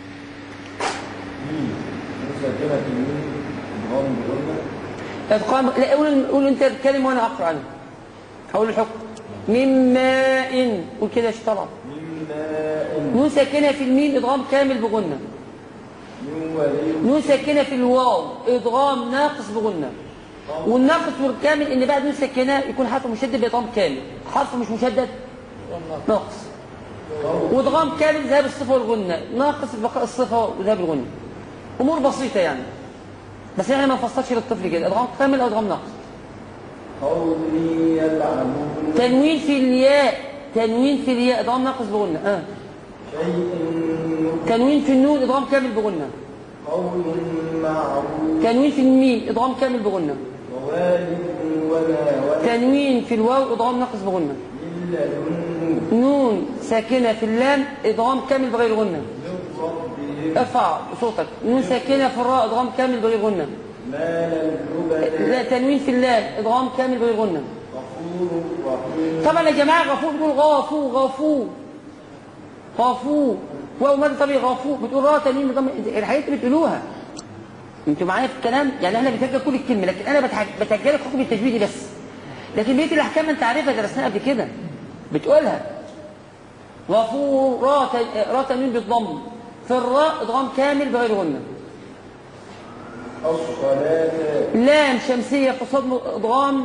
مسجلة في المين إدغام بغنة إدغام لا قول قول أنت الكلمة وأنا أقرأ عنها هقول الحكم من ماء قول كده يا شيخ طلعت من ماء نون ساكنة في الميم إدغام كامل بغنة من ولي نون ساكنة في الواو إدغام ناقص بغنة والناقص والكامل إن بعد نون ساكنة يكون حرف مشدد بإدغام كامل حرف مش مشدد ناقص وإدغام كامل ذهاب الصفة والغنة ناقص بقاء الصفة وذهاب الغنة أمور بسيطة يعني بس احنا ما نفصلش للطفل كده إدغام كامل أو إدغام ناقص قومي يلعبون تنوين في الياء تنوين في الياء إدغام ناقص بغنة آه. شيء تنوين في النون إدغام كامل بغنة قول معروف تنوين في الميم إدغام كامل بغنة ووالد وما ولد تنوين في الواو إدغام ناقص بغنة إلا لنه نون ساكنة في اللام إدغام كامل بغير غنة من ربهم ارفع صوتك نون ساكنة في الراء إدغام كامل بغير غنة مال الجبن لا تنوين في اللام إدغام كامل بغير غنة غفور رحيم طبعا يا جماعة غفور بتقول غافو غافو غافو واو ماذا طبيعي غافو بتقول راء تنوين بضم الحاجات اللي بتقولوها انتوا معايا في الكلام يعني احنا بنسجل كل الكلمة لكن انا بتحج- بتسجلك حكم التجويدي بس لكن بقيه الاحكام انت عارفها درسناها قبل كده بتقولها غفور راء ت- راء تنوين بالضم في الراء ادغام كامل بغير غنه الصلاة لام شمسية قصاد ادغام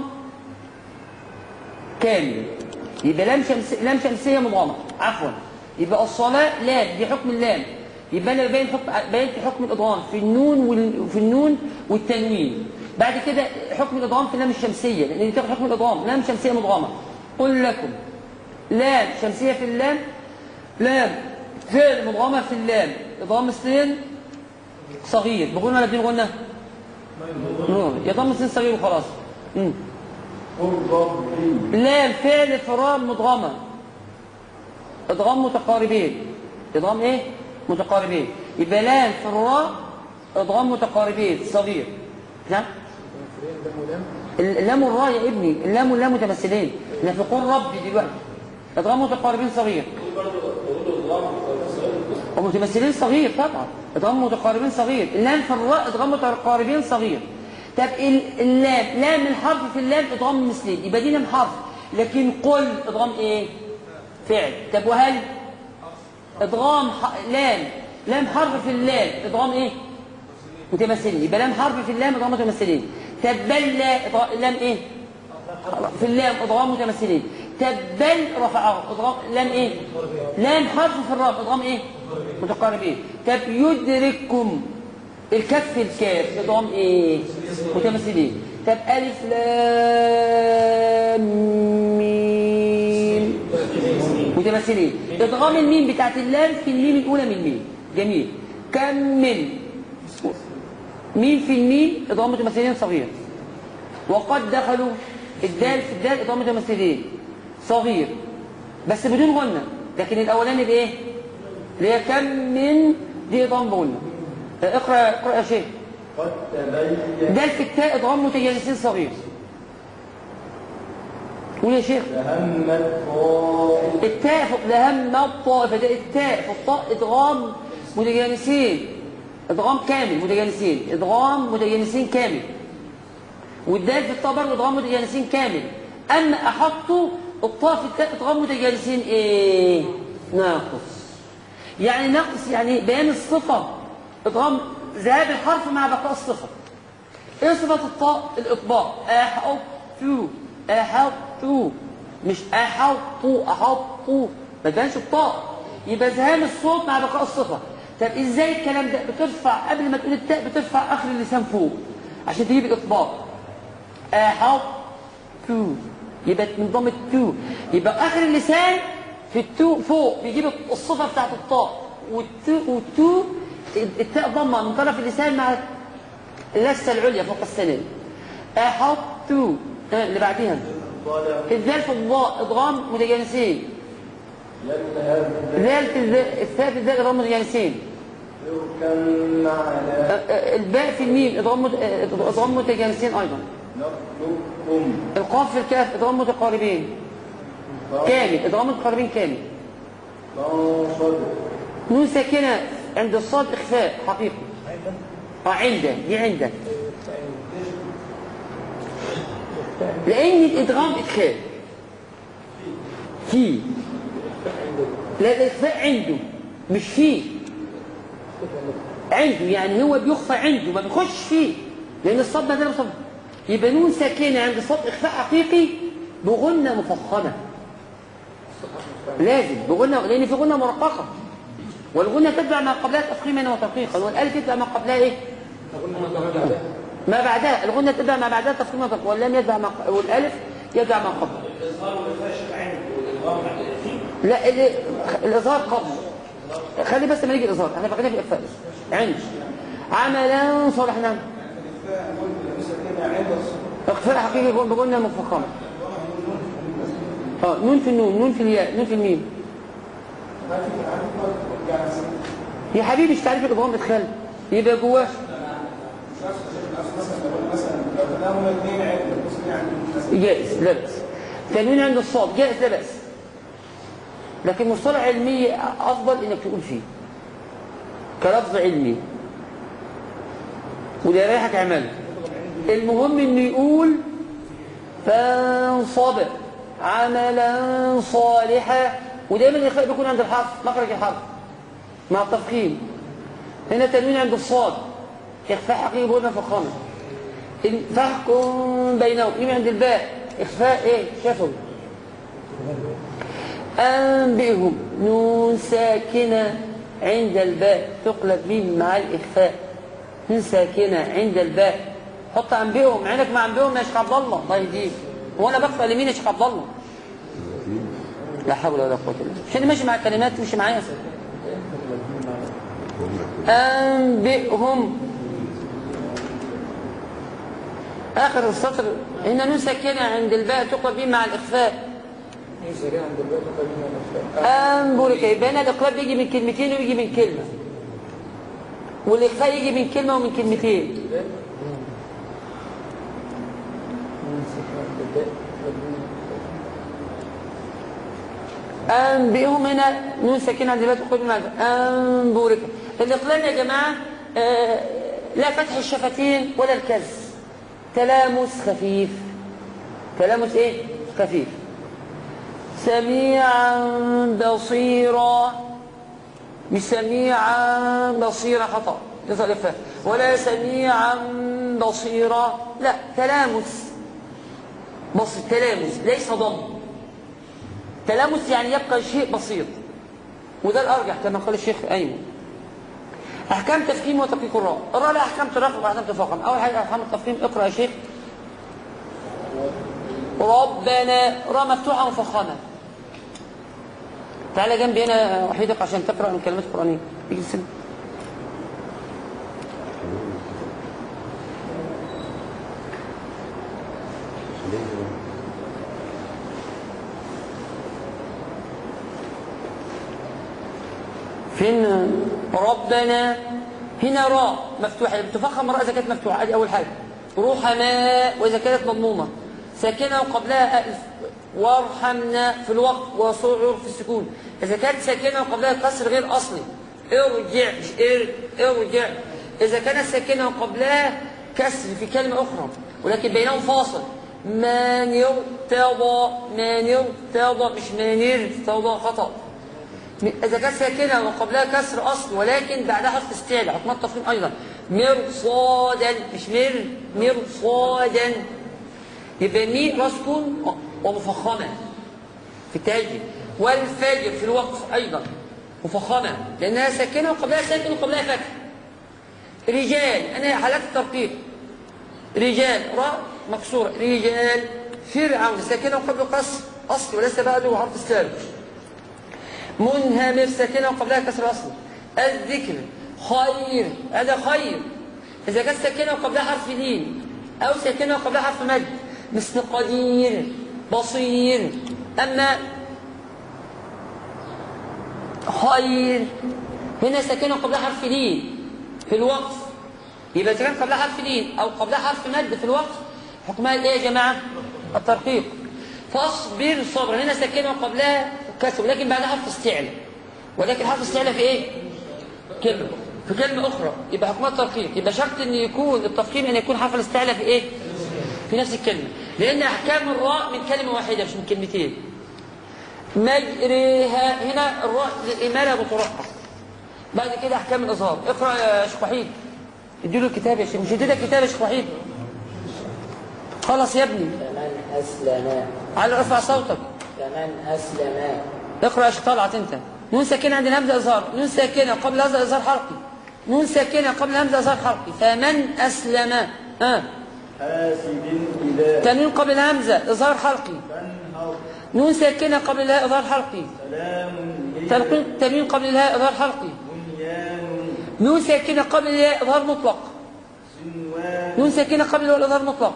كامل يبقى لام شمس لام شمسية مضغمة عفوا يبقى الصلاة لام دي حكم اللام يبقى انا بين حكم بينت حكم الادغام في النون وال... في النون والتنوين بعد كده حكم الادغام في اللام الشمسية لان دي تاخد حكم الادغام لام شمسية مضغمة قل لكم لام شمسية في اللام لام فعل مضغمة في اللام ادغام اثنين صغير بقول ولا بدين غنة نور يضم سين صغير وخلاص مم. قل ربي لام فعل فرام مدغمة ادغام متقاربين ادغام ايه متقاربين يبقى لام في الراء ادغام متقاربين صغير نعم اللام والراء يا ابني اللام واللام متمثلين احنا في قول ربي دلوقتي ادغام متقاربين صغير ومتمثلين صغير طبعا ادغام متقاربين صغير اللام في الراء ادغام متقاربين صغير طب ال- اللام لام الحرف في اللام ادغام مثلين يبقى دي لام حرف لكن قل ادغام ايه فعل طب وهل ادغام ح... لام لام حرف في اللام ادغام ايه متمثلين يبقى لام حرف في اللام ادغام متمثلين تبل إدغام- لام ايه في اللام ادغام متمثلين تبل رفعه ادغام لام ايه لام حرف في الراء ادغام ايه متقاربين طب يدرككم الكف الكاف ادغام ايه متمثلين طب الف لام ميم متمثلين ادغام الميم بتاعت اللام في الميم الاولى من الميم جميل كم من ميم في الميم ادغام متمثلين صغير وقد دخلوا الدال في الدال ادغام متمثلين صغير بس بدون غنة لكن الاولاني بايه اللي هي كم من دي ادغام بغنة اقرا اقرا يا شيخ قد تبين دال في التاء ادغام متجانسين صغير قول يا شيخ فهمت طائف التاء فوق لهم الطائفة ده التاء في الطاء ادغام متجانسين ادغام كامل متجانسين ادغام متجانسين كامل والدال في الطاء برضه ادغام متجانسين كامل اما احطوا الطاء في التاء ادغام متجانسين ايه ناقص يعني ناقص يعني بيان الصفة ادغام ذهاب الحرف مع بقاء الصفة ايه صفة الطاء الاطباق احطوا احطوا مش احطوا احطوا ما تبانش الطاء يبقى ذهاب الصوت مع بقاء الصفة طب ازاي الكلام ده بترفع قبل ما تقول التاء بترفع اخر اللسان فوق عشان تجيب الاطباق احط تو يبقى من ضم التو يبقى اخر اللسان في التو فوق بيجيب الصفه بتاعت الطاء والتو والتو التاء ضمه من طرف اللسان مع اللثه العليا فوق السنان احط تو ها، اللي بعديها الذال في الضاء ادغام متجانسين ذال في الذال الثاء في الذال ادغام متجانسين يركن على أ- أ- الباء في الميم ادغام مت- ادغام متجانسين ايضا نطلبكم القاف في الكاف ادغام متقاربين كامل ادغام متقاربين كامل تنصب نون ساكنه عند الصاد اخفاء حقيقي اه عنده دي عنده لان الادغام ادخال في لا الاخفاء عنده مش فيه عنده يعني هو بيخفى عنده ما بيخش فيه لان الصاد ده صد يبقى نون ساكنه عند الصاد اخفاء حقيقي بغنه مفخمه لازم بغنه لان في غنه مرققه والغنه تتبع ما قبلها تفخيما وترقيقا والالف تتبع ما قبلها ايه ما بعدها الغنه تتبع ما بعدها تفخيما وترقيقا واللام يتبع ما ق- والالف يتبع ما قبله لا ال- الاظهار قبل خلي بس ما نيجي الاظهار احنا فاكرين في الاخفاء بس. عند عملا صالح نعم اخفاء حقيقي يكون بقولنا مفخمه اه نون في النون نون في الياء نون في الميم يا حبيبي مش تعريف الادغام ادخال يبقى جواه جائز لا بأس تنوين عند الصاد جائز لا بأس لكن مصطلح علمي أفضل إنك تقول فيه كلفظ علمي واللي يريحك اعمله المهم إنه يقول فانصب عملا صالحا ودايما الإخفاء بيكون عند الحرف مخرج الحرف مع التفخيم هنا تنوين عند الصاد إخفاء حقيقي بقولنا فخامة فاحكم بينهم مين عند الباء إخفاء إيه شفوي أنبئهم نون ساكنة عند الباء تقلب ميم مع الإخفاء نون ساكنة عند الباء حط أنبئهم عينك مع أنبئهم يا شيخ عبد الله الله يهديك وأنا بقرأ لمين يا شيخ عبد الله لا حول ولا قوة إلا بالله مش أنا ماشي مع الكلمات مش معايا أنبئهم آخر السطر هنا نون ساكنة عند الباء تقلب ميم مع الإخفاء أنبرك يبقى هنا الإقلاب بيجي من كلمتين ويجي من كلمة والإخفاء يجي من كلمة ومن كلمتين أنبئهم هنا نون ساكنة عند الباء تقلب ميم مع الإخفاء أنبرك الإقلام يا جماعة آه، لا فتح الشفتين ولا الكز تلامس خفيف تلامس ايه خفيف سميعا بصيرا مش سميعا بصيرا خطأ يظهر الفهم ولا سميعا بصيرا لا تلامس بص تلامس ليس ضم تلامس يعني يبقى شيء بسيط وده الأرجح كما قال الشيخ أيمن أحكام تفخيم وتدقيق الراء الراء لها أحكام ترفع وأحكام تفخم أول حاجة أحكام التفخيم اقرأ يا شيخ ربنا راء مفتوحة مفخمة تعالى جنبي هنا وحيدك عشان تقرأ من كلمات قرآنية يجي السن فين ربنا هنا راء مفتوحة تفخم راء إذا كانت مفتوحة هذه أول حاجة رحماء وإذا كانت مضمومة ساكنة وقبلها ألف وارحمنا في الوقت وصعر في السكون إذا كانت ساكنة وقبلها كسر غير أصلي ارجع مش ار ارجع إذا كانت ساكنة وقبلها كسر في كلمة أخرى ولكن بينهم فاصل من يرتضى من يرتضى مش من يرتضى خطأ إذا كانت ساكنة وقبلها كسر أصل ولكن بعدها حرف استعلاء حكمات تفخيم أيضا مرصادا مش مر مرصادا يبقى مي رسكن ومفخمة في التهجد والفجر في الوقف أيضا مفخمة لأنها ساكنة وقبلها ساكن وقبلها فتح رجال أنا حالات الترقيق رجال راء مكسورة رجال فرعون ساكنة وقبله قصر أصل وليس بعده حرف استاذ منهمر ساكنة وقبلها كسر أصل الذكر خير هذا خير إذا كانت ساكنة وقبلها حرف لين أو ساكنة وقبلها حرف مد مثل قدير بصير أما خير هنا ساكنة قبلها حرف لين في الوقف يبقى إذا كان قبلها حرف لين أو قبلها حرف مد في الوقف حكمها ايه يا جماعة الترقيق فاصبر صبر هنا ساكنة وقبلها كسر ولكن بعدها حرف استعلاء ولكن حرف استعلاء في ايه كلمة في كلمة أخرى يبقى حكمها الترقيق يبقى شرط أن يكون التفخيم أن يكون حرف الاستعلاء في ايه في نفس الكلمة لأن أحكام الراء من كلمة واحدة مش من كلمتين مجريها هنا الراء للإمالة بترقق بعد كده أحكام الإظهار اقرأ يا شيخ وحيد اديله الكتاب يا شيخ مش اديتك الكتاب يا شيخ وحيد خلاص يا ابني كمن أسلم على ارفع صوتك كمن أسلم اقرأ يا شيخ طلعت انت نون ساكنة عند الهمزة إظهار نون ساكنة قبل الهمزة إظهار حركي نون ساكنة قبل الهمزة إظهار حركي فمن أسلم ها حاسد إذا تنوين قبل الهمزة إظهار حركي تنهض نون ساكنة قبل الهاء إظهار حركي سلام هي تنوين تنوين قبل الهاء إظهار حركي بنيان نون ساكنة قبل الهاء إظهار مطلق سنوان نون ساكنة قبل الواو إظهار مطلق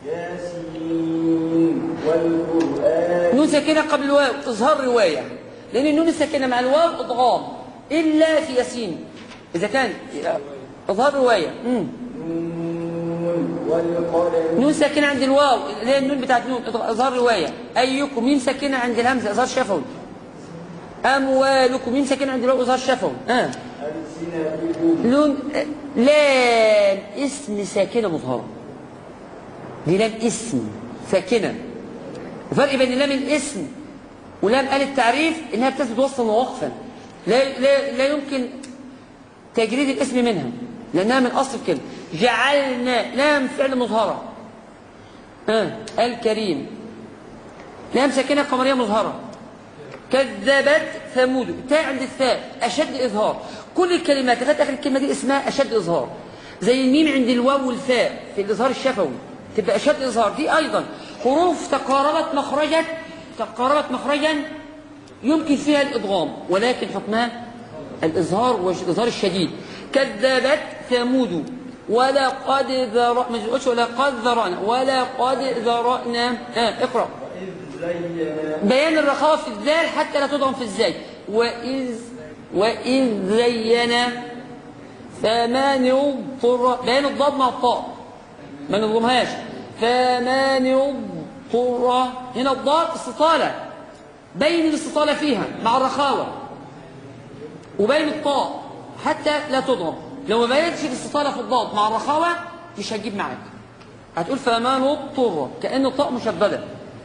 ياسين والقرآن نون ساكنة قبل الواو إظهار رواية لأن النون الساكنة مع الواو إضغام إلا في ياسين إذا كان إظهار رواية مم. نون والقلم نون ساكنة عند الواو اللي هي النون بتاعت نون إظهار رواية أيكم ميم ساكنة عند الهمزة إظهار شفوي أموالكم ميم ساكنة عند الواو إظهار شفوي آه. ألسنتكم لون لام اسم ساكنة مظهرة دي لام اسم ساكنة الفرق بين لام الاسم ولام آل التعريف إنها بتثبت وصفا ووقفا لا, لا, لا يمكن تجريد الاسم منها لأنها من أصل الكلمة جعلنا لام فعل مظهرة آه. الكريم لام ساكنة قمرية مظهرة كذبت ثمود تاء عند الثاء أشد إظهار كل الكلمات لغاية آخر الكلمة دي اسمها أشد إظهار زي الميم عند الواو والفاء في الإظهار الشفوي تبقى أشد إظهار دي أيضا حروف تقاربت مخرجا تقاربت مخرجا يمكن فيها الإضغام ولكن حكمها الإظهار والإظهار الشديد كذبت ثمود ولقد ذرأنا ما تقولش ولقد ذرأنا ولقد ذرأنا آه اقرأ بيان الرخاوة في الذال حتى لا تضغم في الزاي وإذ وإذ زين فمن اضطر بيان الضاد مع الطاء ما نضغمهاش فمن اضطر هنا الضاد استطالة بين الاستطالة فيها مع الرخاوة وبين الطاء حتى لا تضغم لو ما بينتش الاستطالة في الضاد مع الرخاوة مش هتجيب معاك هتقول فمن اضطر كأن الطاء مشددة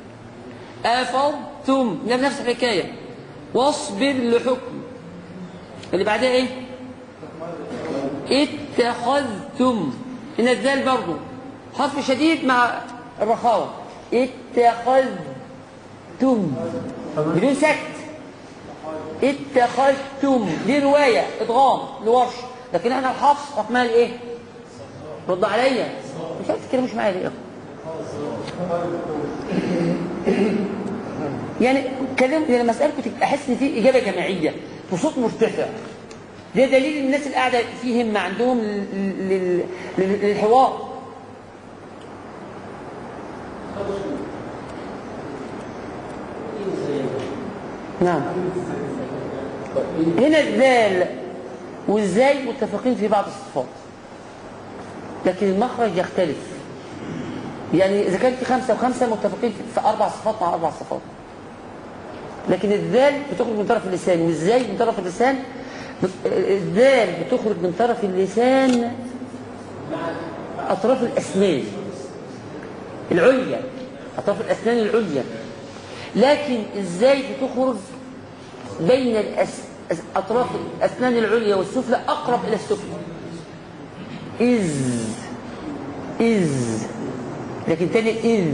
أفضتم لا نفس الحكاية واصبر لحكم اللي بعدها ايه اتخذتم ان الذال برضو حرف شديد مع الرخاوة اتخذتم بدون سكت اتخذتم دي رواية ادغام لورش لكن احنا الحفص حكمها الايه رد عليا مش عارف تتكلموش معايا ليه يا اخوة يعني كلام لما اسالكم تبقى احس ان في اجابه جماعيه بصوت مرتفع ده دليل الناس اللي قاعده في همه عندهم لل- لل- لل- للحوار نعم هنا الذال والزاي متفقين في بعض الصفات لكن المخرج يختلف يعني إذا كان في خمسة وخمسة متفقين في أربع صفات مع أربع صفات لكن الذال بتخرج من طرف اللسان والزاي من طرف اللسان الذال بتخرج من طرف اللسان أطراف الأسنان العليا أطراف الأسنان العليا لكن الزاي بتخرج بين الأس... أس- أطراف الأسنان العليا والسفلى أقرب إلى السفلى إذ إذ لكن تاني إذ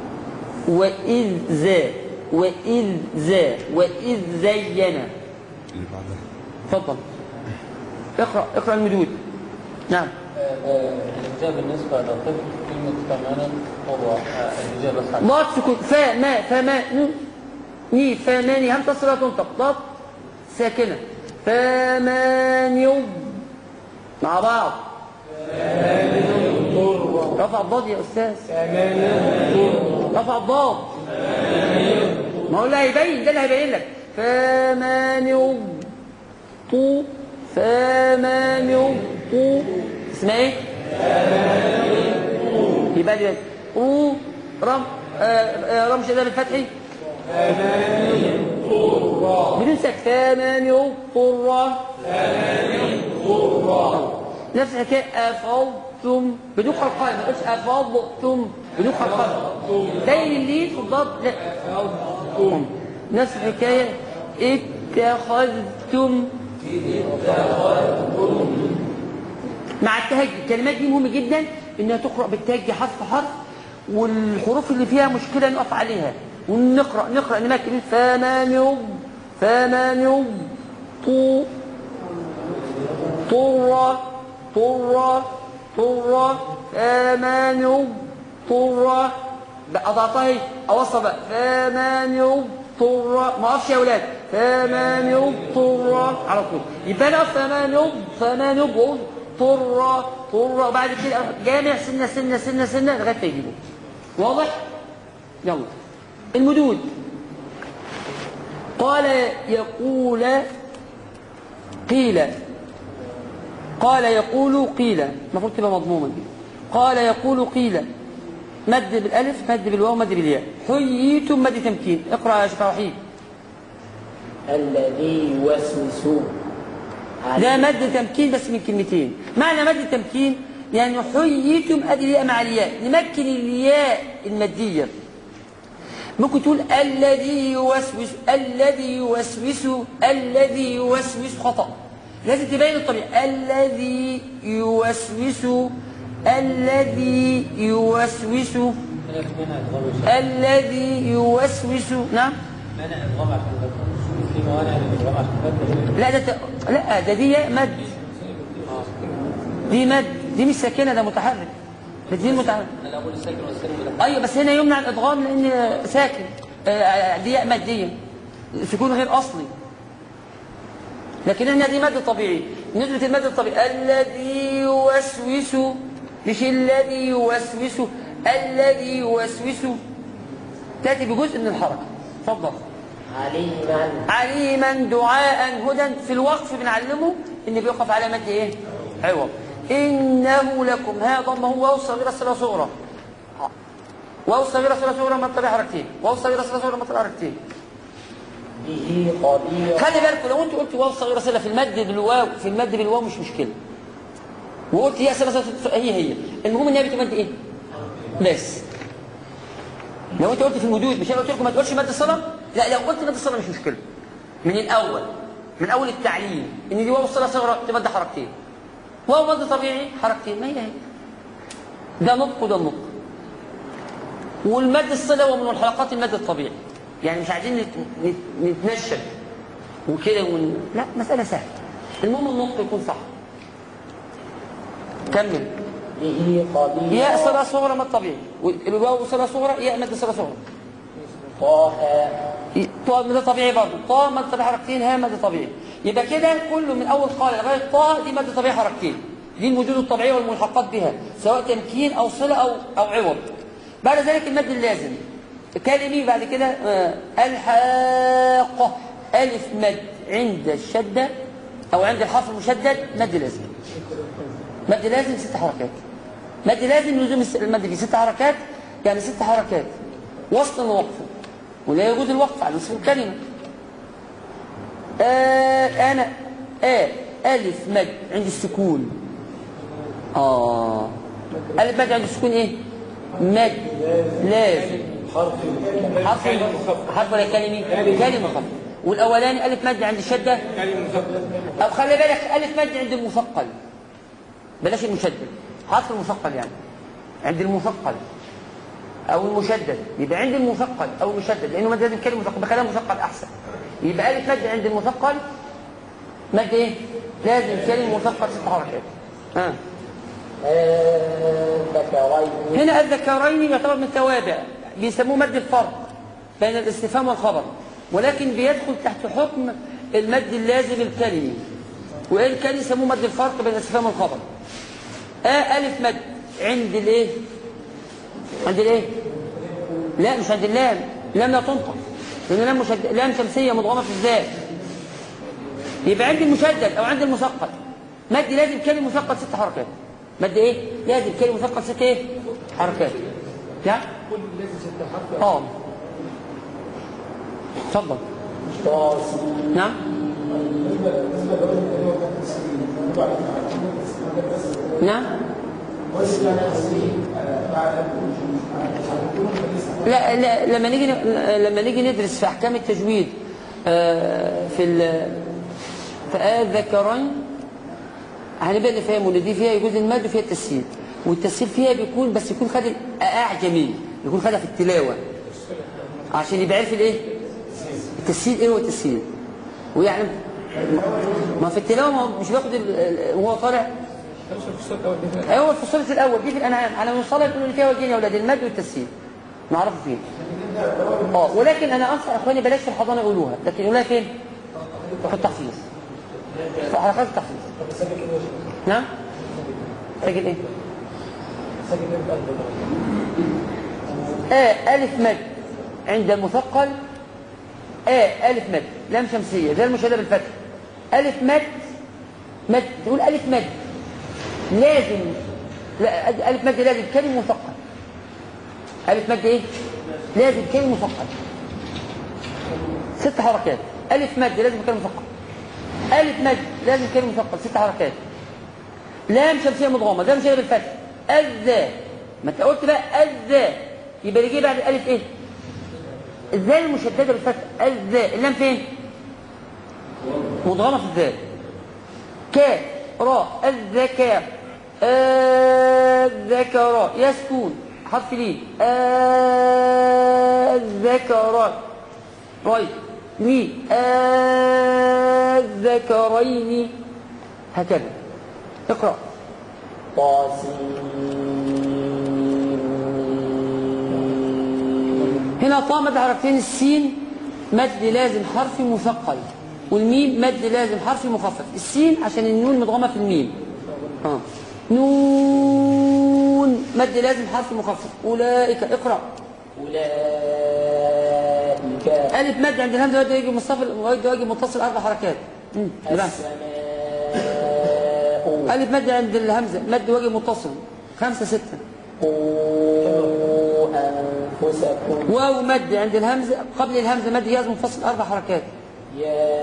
وإذ ذا وإذ ذا وإذ زين اللي بعدها اتفضل اقرأ اقرأ المدود نعم الإجابة بالنسبة لطفل كلمة ثمانية هو الإجابة بس على ضاد سكون فا ما فما ن ني فماني هم تصل تنطق ضاد ساكنة فمانيو مع بعض رفع الضاد يا أستاذ رفع الضاد ما هو اللي هيبين ده اللي هيبين لك فمانيو طو فمانيو طو اسمها ايه؟ يبقى دي رو رم آه، آه، رمش ده بالفتحي بدون سكت ثمانية قرة نفس الحكاية أفضتم بدون خلقان ما تقولش أفضتم بدون خلقان بين الليل في الضاد لا أفضتم نفس الحكاية اتخذتم مع التهجي الكلمات دي مهمة جدا انها تقرأ بالتهجي حرف حرف والحروف اللي فيها مشكلة نقف عليها ونقرأ نقرأ نمكن فمانيوم فمانيوم طو طرة طرة طرة فمانيوم طرة بقى أضعطها اهي أوصل بقى فمانيوم طرة ما أقفش يا ولاد فمانيوم طرة على طول يبقى أنا أقف فمانيوم فمانيوم وأقول طرة طرة وبعد كده أروح جامع سنة سنة سنة سنة لغاية ما يجيبه واضح؟ يلا المدود قال يقول قيل قال يقول قيل المفروض تبقى مضمومة دي قال يقول قيل مد بالالف مد بالواو مد بالياء حييتم مد تمكين اقرا يا شيخ وحيد الذي يوسوس ده عليه مد تمكين بس من كلمتين معنى مد التمكين يعني حييتم ادي الياء مع الياء نمكن الياء الماديه ممكن تقول الذي يوسوس الذي يوسوس الذي يوسوس خطأ لازم تبين الطريقة الذي يوسوس الذي يوسوس منها إدغام الشيء الذي يوسوس نعم منها إدغام عشان فتح في موانع للإدغام عشان فتح لا ده ت... لا ده دي مد دي مد دي مش ساكنه ده متحرك ده دي متحرك أنا أقول الساكن والساكن بالأحد ايوه بس هنا يمنع الادغام لان ساكن آه، دي ياء ماديه سكون غير اصلي لكن هنا دي مد طبيعي نسبه المد الطبيعي الذي يوسوس مش الذي يوسوس الذي يوسوس تاتي بجزء من الحركه اتفضل عليما عليما دعاء هدى في الوقف بنعلمه ان بيوقف على مد ايه عوض انه لكم ها ضمه واو صغيره صله صغرى واو صغيره صله صغرى ما طلع حركتين واو صغيره صله صغرى ما طلع حركتين به قدير خلي بالكم لو انت قلت واو صغيره صله في المد بالواو في المد بالواو مش مشكله وقلت هي صله صله هي هي المهم انها بتمد ايه بس لو انت قلت في المدود مش انا قلت لكم ما تقولش مد الصلاه لا لو قلت مد الصلاه مش مشكله من الاول من اول التعليم ان دي واو الصلاه صغرى تمد حركتين واو مد طبيعي حركتين ما هي هي ده نطق وده نطق والمد الصله هو من الحلقات المد الطبيعي يعني مش عايزين نت- نت- نتنشد وكده ون... لا مساله سهله المهم النطق يكون صح كمل به قدير ياء صلاه صغرى مد طبيعي والواو صلاه صغرى ياء مد صلاه صغرى طه طاء مد طبيعي برضه طاء مد طبيعي حركتين ها مد طبيعي يبقى كده كله من اول قال لغايه طاء دي مد طبيعي حركتين دي المدود الطبيعيه والملحقات بها سواء تمكين او صله او او عوض بعد ذلك المد اللازم كلمي بعد كده آه، الحاقه الف مد عند الشده او عند الحرف المشدد مد لازم مد لازم ست حركات مد لازم لزوم الس- المد فيه ست حركات يعني ست حركات وصل ووقف ولا يجوز الوقف على نصف الكلمة آه أنا آه ألف مد عند السكون آه ألف مد عند السكون إيه مد لازم حرف حرف حرف ولا كلمة كلمة خفيفة والأولاني ألف مد عند الشدة كلمة مثقل أو خلي بالك ألف مد عند المثقل بلاش المشدد حرف المثقل يعني عند المثقل أو المشدد يبقى عند المثقل أو المشدد لأنه مد لازم كلمة مثقل بخليها مثقل أحسن يبقى ألف مد عند المثقل مد ايه لازم كلمه مثقل ست حركات ها الذكرين هنا الذكرين يعتبر من توابع بيسموه مد الفرق بين الاستفهام والخبر ولكن بيدخل تحت حكم المد اللازم الكلمي وإن كان يسموه مد الفرق بين الاستفهام والخبر آ ألف مد عند الايه عند الايه لا مش عند اللام لام لا تنطق لأن لام, مشد... لام شمسية مضغمة في الذات يبقى عند المشدد أو عند المثقل مد لازم كلمة مثقل ست حركات مد ايه لازم كلمة مثقل ست ايه حركات نعم كل لازم ست حرف اه اتفضل طاسين نعم نعم لا, لا لما نيجي لما نيجي ندرس في احكام التجويد آه، في ال في آية الذكرين هنبقى نفهم ان دي فيها يجوز المد وفيها التسهيل والتسهيل فيها بيكون بس يكون خد الاعجمي يكون خدها في التلاوه عشان يبقى عارف الايه التسهيل ايه هو التسهيل ويعني ما في التلاوه ما هو مش بياخد ال- ال- وهو طالع ايوه في الصوره الاول دي في الانعام على المصطلح يقولوا اللي فيها وجهين يا اولاد المد والتسهيل نعرفه فين اه ولكن انا انصح اخواني بلاش في الحضانه يقولوها لكن يقولوها فين في التحفيظ في حلقات التحفيظ نعم سجل ايه آ ألف مد عند المثقل آ ألف مد لام شمسية زي المشهدة بالفتح ألف مد مد تقول ألف مد لازم لا ألف مد لازم كلمة مثقل ألف مد إيه؟ لازم كلمة مثقل ست حركات ألف مد لازم كلمة مثقل ألف مد لازم كلمة مثقل ست حركات لام شمسية مضغمة ده مشهدة بالفتح الذا ما انت قلت بقى الذا يبقى اللي جه بعد الألف إيه؟ الذال المشددة بالفتح الذا اللام فين؟ مضغمة في الذال كاف راء الذكاء الذكراء يسكون حرف لين الذكراء رايت مين الذكرين هكذا اقرأ طاسين هنا طاء مد حركتين السين مد لازم حرف مثقل والميم مد لازم حرف مخفف السين عشان النون مضغمه في الميم اه نون مد لازم حرف مخفف اولئك اقرا أولئك الف مد عند الهمزه مد يجي متصل مد يجي متصل اربع حركات مم. اللي بعد. السماء الف مد عند الهمزه مد وجه متصل خمسه سته قوا أنفسكم واو مد عند الهمزه قبل الهمزه مد جاز منفصل اربع حركات يا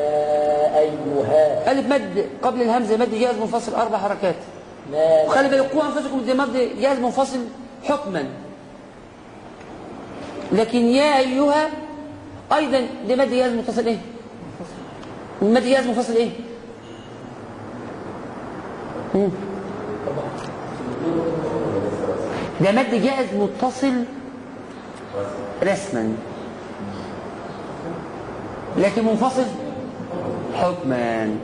أيها الف مد قبل الهمزه مد جاز منفصل اربع حركات ما وخلي بالك قوا انفسكم دي مد جاز منفصل حكما لكن يا ايها ايضا دي مد جاز متصل ايه مد جاز منفصل ايه مم. ده مد جائز متصل رسما لكن منفصل حكما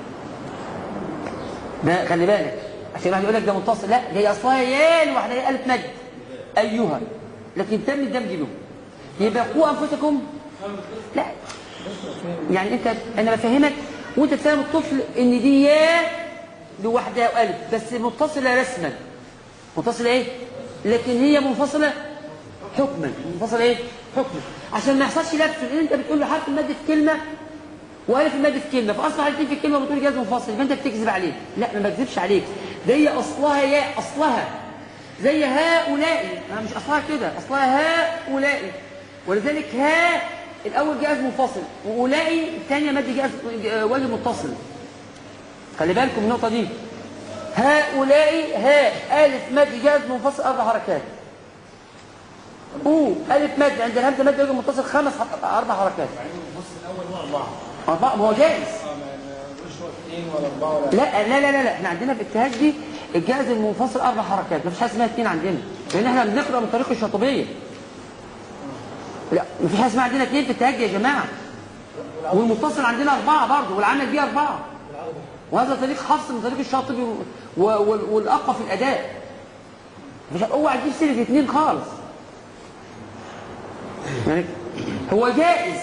ده خلي بالك عشان واحد يقول لك ده متصل لا دي اصلها يا لوحدها هي الف مد ايها لكن تم الدمج بهم يبقى قوا انفسكم لا يعني انت انا بفهمك وانت تفهم الطفل ان دي يا لوحدها والف بس متصله رسما متصله ايه لكن هي منفصله حكما منفصله ايه حكما عشان ما يحصلش لبس لان انت بتقول له حرف المد في كلمه والف المد في كلمه فاصبح الاثنين في كلمه بتقول جاز منفصل يبقى انت بتكذب عليه لا ما بكذبش عليك ده هي اصلها يا اصلها زي هؤلاء ما مش اصلها كده اصلها هؤلاء ولذلك ها الاول جاز منفصل واولئك الثانيه مد جاز وجه متصل خلي بالكم من النقطه دي هؤلاء ها الف مد جاز منفصل اربع حركات او الف مد عند الهمزه مد وجه متصل خمس حر- اربع حركات أربعة ما هو جائز لا لا لا لا لا احنا عندنا في الابتهاج دي الجائز المنفصل اربع حركات مفيش حاجه اسمها اثنين عندنا لان احنا بنقرا من طريق الشاطبيه لا مفيش حاجه اسمها عندنا اثنين في التهاج يا جماعه والمتصل عندنا أربعة برضه والعمل بيه أربعة وهذا طريق حفص من طريق الشاطبي و- و- والأقوى في الأداء مش اوعى تجيب سيرة اثنين خالص يعني هو جائز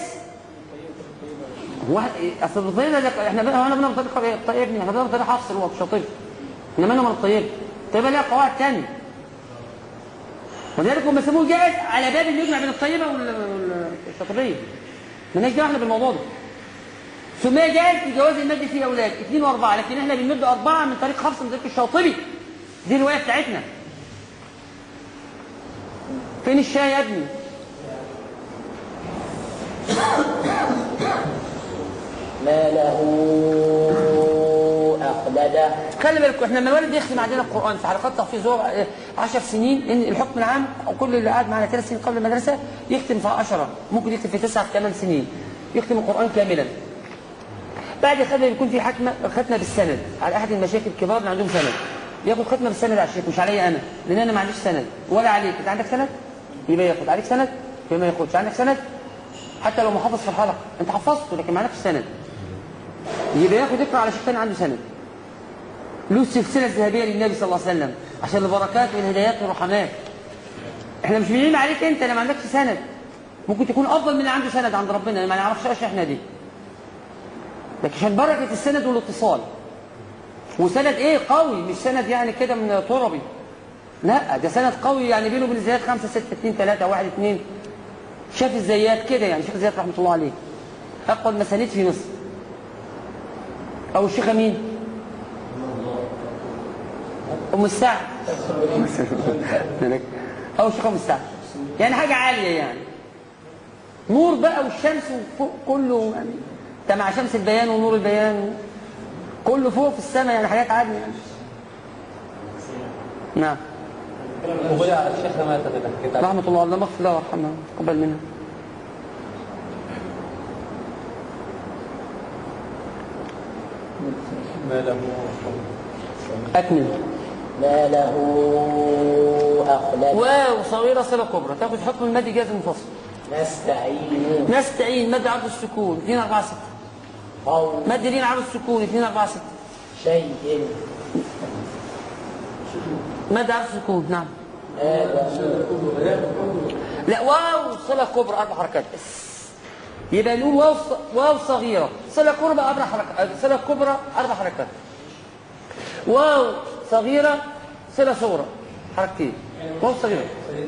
هو اصل الطريقه ده احنا بقى احنا بنعمل طريقه الطيب احنا بنعمل طريقه حفص اللي هو الشاطبي احنا مالنا من الطيب الطيبه ليها قواعد ثانيه ولذلك هم سموه جائز على باب اللي يجمع بين الطيبه وال- والشاطبيه مالناش دعوه احنا بالموضوع ده سمي جائز في جواز المد فيه اولاد اثنين واربعه لكن احنا بنمد اربعه من طريق حفص من طريق الشاطبي دي الروايه بتاعتنا فين الشاي يا ابني ما له أخلده خلي بالكم احنا لما الوالد يختم عندنا القران في حلقات تحفيظ هو 10 سنين لان الحكم العام او كل اللي قاعد معانا ثلاث سنين قبل المدرسه يختم في 10 ممكن يختم في 9 في 8 سنين يختم القران كاملا بعد ختمه يكون في حكمه ختمه بالسند على احد المشايخ الكبار اللي عندهم سند ياخد ختمه بالسند على الشيخ مش عليا انا لان انا ما عنديش سند ولا عليك انت عندك سند يبقى ياخد عليك سند يبقى ما ياخدش عندك سند حتى لو محافظ في الحلقه انت حفظته لكن ما عندكش سند يبقى ياخد يقرا على شيخ ثاني عنده سند له السلسله الذهبيه للنبي صلى الله عليه وسلم عشان البركات والهدايات والرحمات احنا مش بنعيب عليك انت اللي ما عندكش سند ممكن تكون افضل من اللي عنده سند عند ربنا ما نعرفش احنا دي لكن عشان بركه السند والاتصال وسند ايه قوي مش سند يعني كده من تربي لا ده سند قوي يعني بينه وبين الزيات 5 6 2 3 1 2 شاف الزيات كده يعني شيخ زياد رحمه الله عليه اقوى المسانيد في مصر او الشيخه مين ام السعد او الشيخه ام السعد يعني حاجه عاليه يعني نور بقى والشمس وفوق كله يعني انت مع شمس البيان ونور البيان كله فوق في السماء يعني حاجات عاليه يعني نعم وضيع الشيخ ما تتذكر رحمة الله الله مغفر له وارحمه تقبل منه ما له أكمل ما له أخلده واو صغيرة صلة كبرى تاخد حكم المد جاز المنفصل نستعين نستعين مد عرض السكون 2 4 6 أو مد لين عرض السكون 2 4 6 شيء مد عرض السكون نعم آدم لا واو صلة كبرى أربع حركات بس يبقى نقول واو ص- واو صغيرة صلة كبرى أربع حركات صلة كبرى أربع حركات واو صغيرة صلة صغرى حركتين واو صغيرة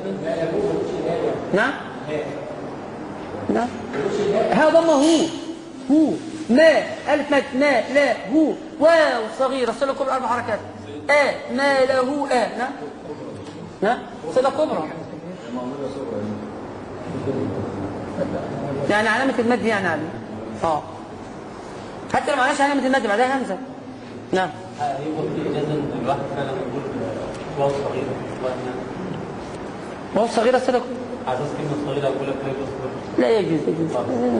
نعم نعم ها ضمه هو هو ما ألف مد ما لا هو واو صغيرة صلة كبرى أربع حركات آ ما له آ نعم نعم صلة كبرى يعني علامة المد يعني علي اه حتى لو معناش علامة المد بعدها همزة نعم يبقى في إجازة الواحد فعلا يقول واو صغيرة وأنا وهو صغيرة صلة كبرى على أساس كلمة صغيرة أقول لك لا يجوز صغيرة. لا يجوز يجوز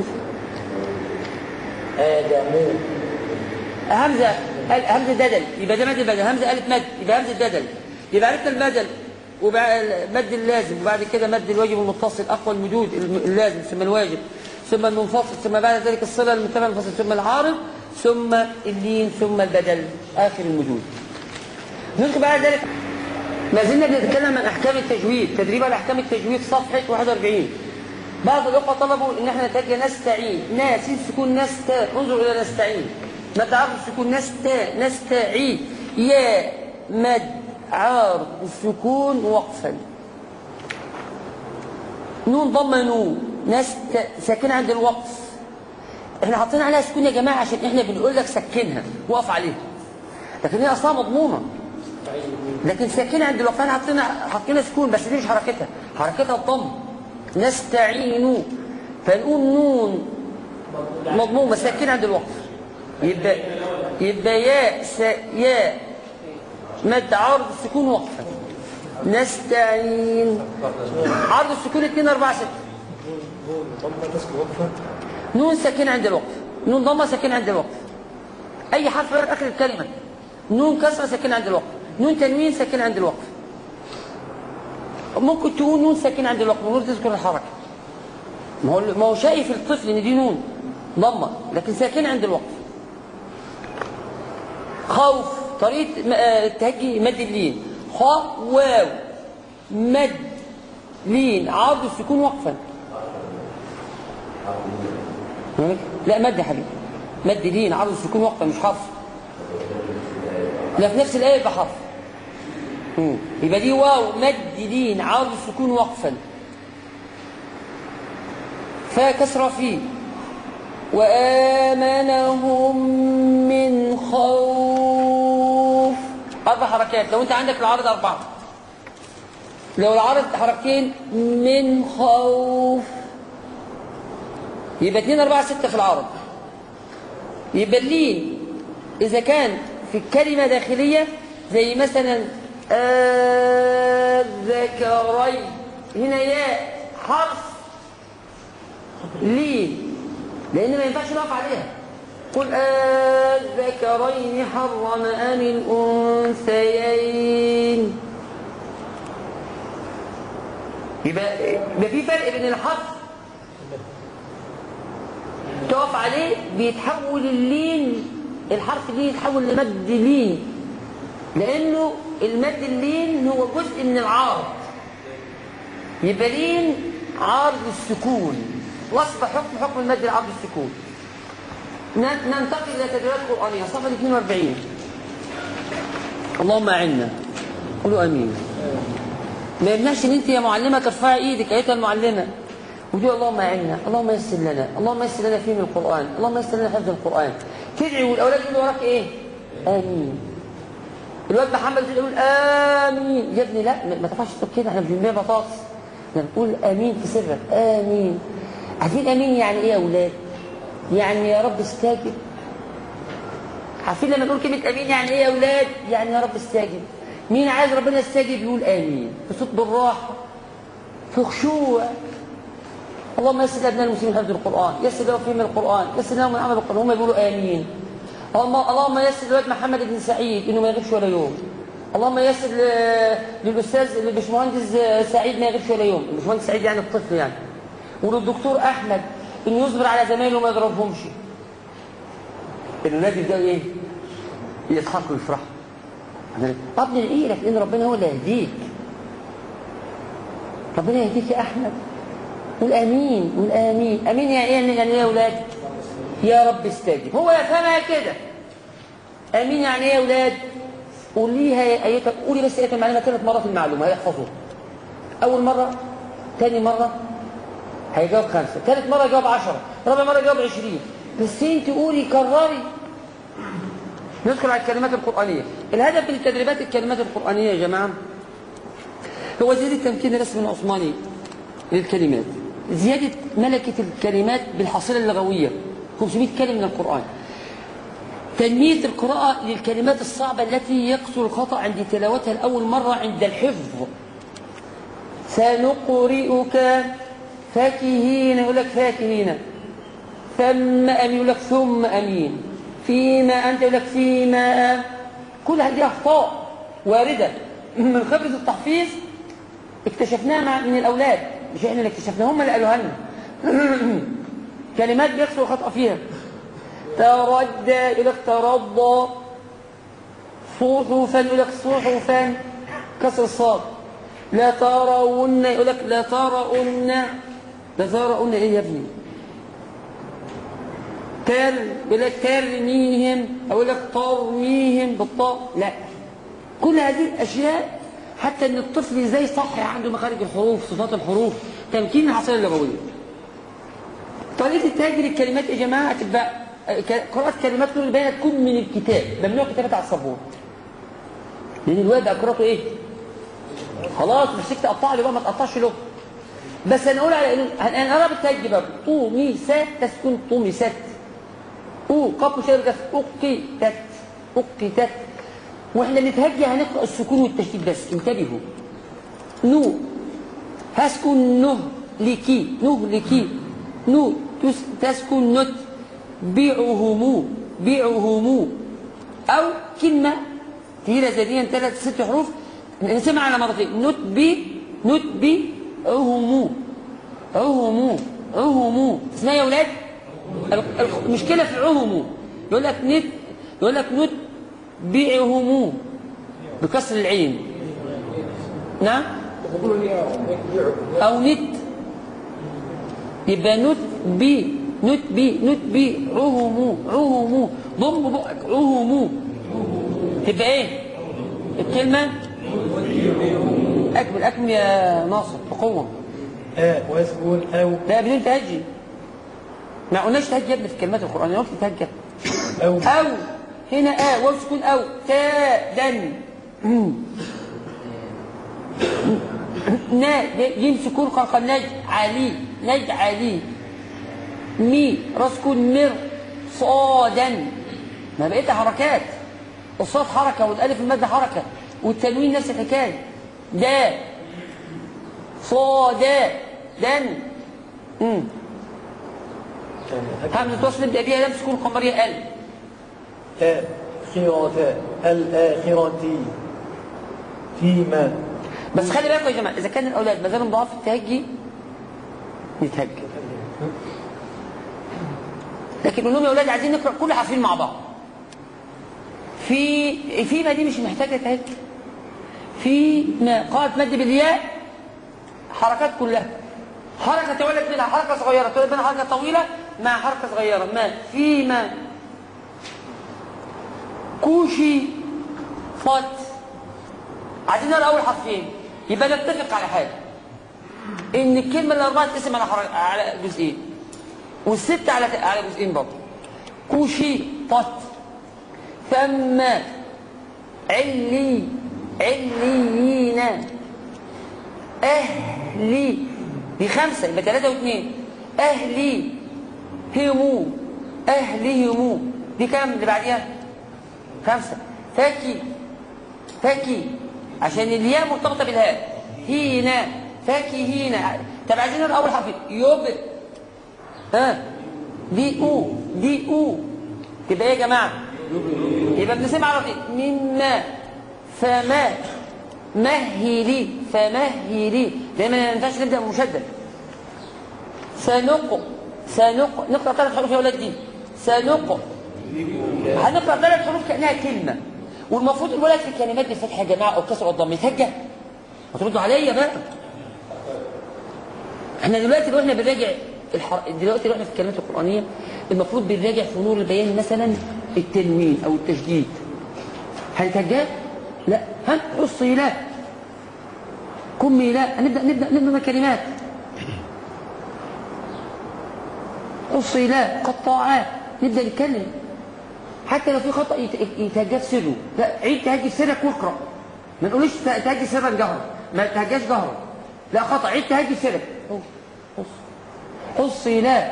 آدم همزة ال- همزة بدل يبقى ده مد البدل همزة ألف مد يبقى همزة بدل يبقى عرفنا البدل وبعد المد اللازم وبعد كده مد الواجب المتصل أقوى المدود الم- اللازم ثم الواجب ثم المنفصل ثم بعد ذلك الصلة المتبع المنفصل ثم العارض ثم اللين ثم البدل آخر المدود ندخل بعد ذلك ما زلنا بنتكلم عن أحكام التجويد تدريب على أحكام التجويد صفحة 41 بعض الأخوة طلبوا إن احنا نتجه نستعين نا سين سكون نستا انظر إلى نستعين مد عرض السكون نستا نستعين يا مد عارض السكون وقفا نون ضم نون نست ساكنة عند الوقف احنا حاطين عليها سكون يا جماعة عشان احنا بنقول لك سكنها وقف عليها لكن هي أصلا مضمومة لكن ساكنة عند الوقف احنا حاطين حاطين سكون بس دي مش حركتها حركتها الضم نستعين فنقول نون مضمومة ساكنة عند الوقف يبقى يبقى يا س... يا مد عرض السكون وقفا نستعين عرض السكون 2 4 6 نون ساكنة عند الوقف نون ضمة ساكنة عند الوقف أي حرف غير آخر الكلمة نون كسرة ساكنة عند الوقف نون تنوين ساكنة عند الوقف ممكن تقول نون ساكنة عند الوقف من غير تذكر الحركة ما هو ما هو شايف الطفل ان دي نون ضمة لكن ساكنة عند الوقف خوف طريقة م- آه، التهجي مد اللين خاء واو مد لين عرض السكون وقفا لا مد يا حبيبي مد لين عرض السكون وقفا مش حرف لا في نفس الآية يبقى حرف مم. يبقى دي واو مد لين عرض السكون وقفا فكسر فيه وآمنهم من خوف أربع حركات لو أنت عندك العرض أربعة لو العرض حركتين من خوف يبقى اتنين أربعة ستة في العرض يبقى اللين إذا كان في الكلمة داخلية زي مثلا الذكرين هنا ياء حرف لين لأن ما ينفعش نقف عليها قل الذكرين حرم أم الأنثيين يبقى يبقى في فرق بين الحرف تقف عليه بيتحول اللين الحرف دي يتحول لمد لين لأنه المد اللين هو جزء من العارض يبقى لين عارض السكون وصف حكم حكم المد العرض السكون ن- ننتقل إلى تدريبات قرآنية صفحة 42 اللهم أعنا قولوا أمين ما يمنعش ان انت يا معلمه ترفعي ايدك ايتها المعلمه وتقول اللهم اعنا اللهم يسر لنا اللهم يسر لنا فهم القران اللهم يسر لنا حفظ القران تدعي والاولاد يقولوا وراك ايه امين الواد محمد يقول امين يا ابني لا ما ما تنفعش تقول كده احنا بنبيع بطاطس احنا بنقول امين في سرك امين عارفين امين يعني ايه يا اولاد يعني يا رب استاجب عارفين لما نقول كلمة أمين يعني إيه يا أولاد؟ يعني يا رب استجب. مين عايز ربنا يستجب يقول آمين. بصوت بالراحة. في خشوع. اللهم يسر لأبناء المسلمين حفظ القرآن، يسر لهم فهم القرآن، يسر لهم من عمل القرآن، هم يقولوا آمين. اللهم اللهم يسر للواد محمد بن سعيد إنه ما يغيبش ولا يوم. اللهم يسر ل- للأستاذ للبشمهندس سعيد ما يغيبش ولا يوم، البشمهندس سعيد يعني الطفل يعني. وللدكتور أحمد إنه يصبر على زمايله وما يضربهمش. الولاد يبداوا ايه؟ يضحكوا ويفرحوا. طب ندعي لك لان ربنا هو اللي يهديك. ربنا يهديك يا احمد. قول امين قول امين امين يعني ايه يعني ايه يا اولاد؟ يا رب استجب هو يفهمها كده. امين يعني ايه يا اولاد؟ قوليها يا ايتها قولي بس ايتها المعلومه ثلاث مرات المعلومه هيحفظوها. اول مره ثاني مره هيجاوب خمسة ثالث مرة يجاوب عشرة رابع مرة يجاوب عشرين بس انت قولي كرري ندخل على الكلمات القرآنية الهدف من التدريبات الكلمات القرآنية يا جماعة هو زيادة تمكين الرسم العثماني للكلمات زيادة ملكة الكلمات بالحصيلة اللغوية 500 كلمة من القرآن تنمية القراءة للكلمات الصعبة التي يكثر الخطأ عند تلاوتها لأول مرة عند الحفظ سنقرئك فاكهين يقول لك فاكهين ثم أمين يقول لك ثم أمين فيما أنت يقول لك فيما كل هذه أخطاء واردة من خبرة التحفيظ اكتشفناها مع من الأولاد مش احنا اللي اكتشفناها هم اللي قالوها لنا كلمات بيكسر الخطأ فيها تردى يقول لك ترضى صحفا يقول لك صحفا كسر الصاد لا ترون يقول لك لا ترون لا ترون ايه يا ابني تر يقول لك ترميهم او يقول لك ترميهم بالطاء لا كل هذه الاشياء حتى ان الطفل ازاي يصحح عنده مخارج الحروف صفات الحروف تمكين الحصيله اللغويه طريقه التاجر الكلمات يا جماعه تبقى قراءه كلمات نور البيان تكون من الكتاب ممنوع كتابتها على السبوره لان الواد بقى قراءته ايه خلاص مسكت تقطع لي بقى ما تقطعش له بس هنقول على انه انا قرب التاج بقى طو مي سات تسكن طو مي سات او قبل شيء بس اوكي تت اوكي تت واحنا نتهجى هنقرا السكون والتشديد بس انتبهوا نو هسكن نه لكي نه لكي نو تس تسكن نت بيعهم بيعهم او كلمه تقيله زاديا ثلاث ست حروف نسمع على مرتين نتبي نتبي عهمو عهمو عهمو اسمها يا ولاد ال- ال- المشكلة في عهموا يقول لك نت يقول لك نتبعهم بكسر العين نعم أو نت يبقى نت بي نت بي نت بي عهموا عهموا ضم بقك عهموا تبقى ايه الكلمة أكمل أكمل يا ناصر بقوة آ ويسكن أو لا بدون تهجي ما قلناش تهجي يا ابني في الكلمات القرآنية قلت تهجي أو أو هنا آ واو سكون أو تا دن مم. نا جيم سكون قلقل نج علي نج علي مي راس سكون مر صادا ما بقيت حركات الصاد حركة والألف المادة حركة والتنوين نفس الحكاية دا صادا دن مم. همزة وصل نبدأ بيها لم سكون قمرية ال آخرة الآخرة فيما بس خلي بالكم يا جماعه اذا كان الاولاد ما زالوا ضعاف في التهجي نتهجى لكن قول لهم يا اولاد عايزين نقرا كل حرفين مع بعض في فيما دي مش محتاجه تهجي في ما قاعده مد بالياء حركات كلها حركه تولد منها حركه صغيره تولد منها حركه طويله مع حركه صغيره ما فيما كوشي فات عايزين نقرا اول حرفين يبقى نتفق على حاجه ان الكلمه الاربعه تقسم على حر... على جزئين والسته على على جزئين برضه كوشي طت ثم علي عليين اهلي دي خمسه يبقى ثلاثه واثنين اهلي همو اهلهمو دي كام اللي بعديها خمسه فاكي فاكي عشان الياء مرتبطه بالهاء هينا فاكي هينا طب عايزين نقرا اول حرف يب ها دي او دي او تبقى ايه يا جماعه يبقى بنسمع على طول مما فما مهلي فمهلي دايما ما ينفعش نبدا مشدد سنق سنق نقرا ثلاث حروف يا اولاد دي سنق هنقرا ثلاث حروف كانها كلمه والمفروض الولد في الكلمات بالفتح يا جماعه او كسر الضم يتهجى هتردوا عليا بقى احنا دلوقتي لو احنا بنراجع الحر... دلوقتي لو احنا في الكلمات القرانيه المفروض بنراجع في نور البيان مثلا التنوين او التشديد هنتهجى لا ها قصي لا كمي لا هنبدا نبدا نبدا من الكلمات قصي لا قطاعات نبدا نتكلم حتى لو في خطأ يت- يتهجى في سره لا عيد تهجي في سرك واقرأ ما نقولش ت- تهجي سرا جهرا ما تهجاش جهرا لا خطأ عيد تهجي في سرك قص قصي لا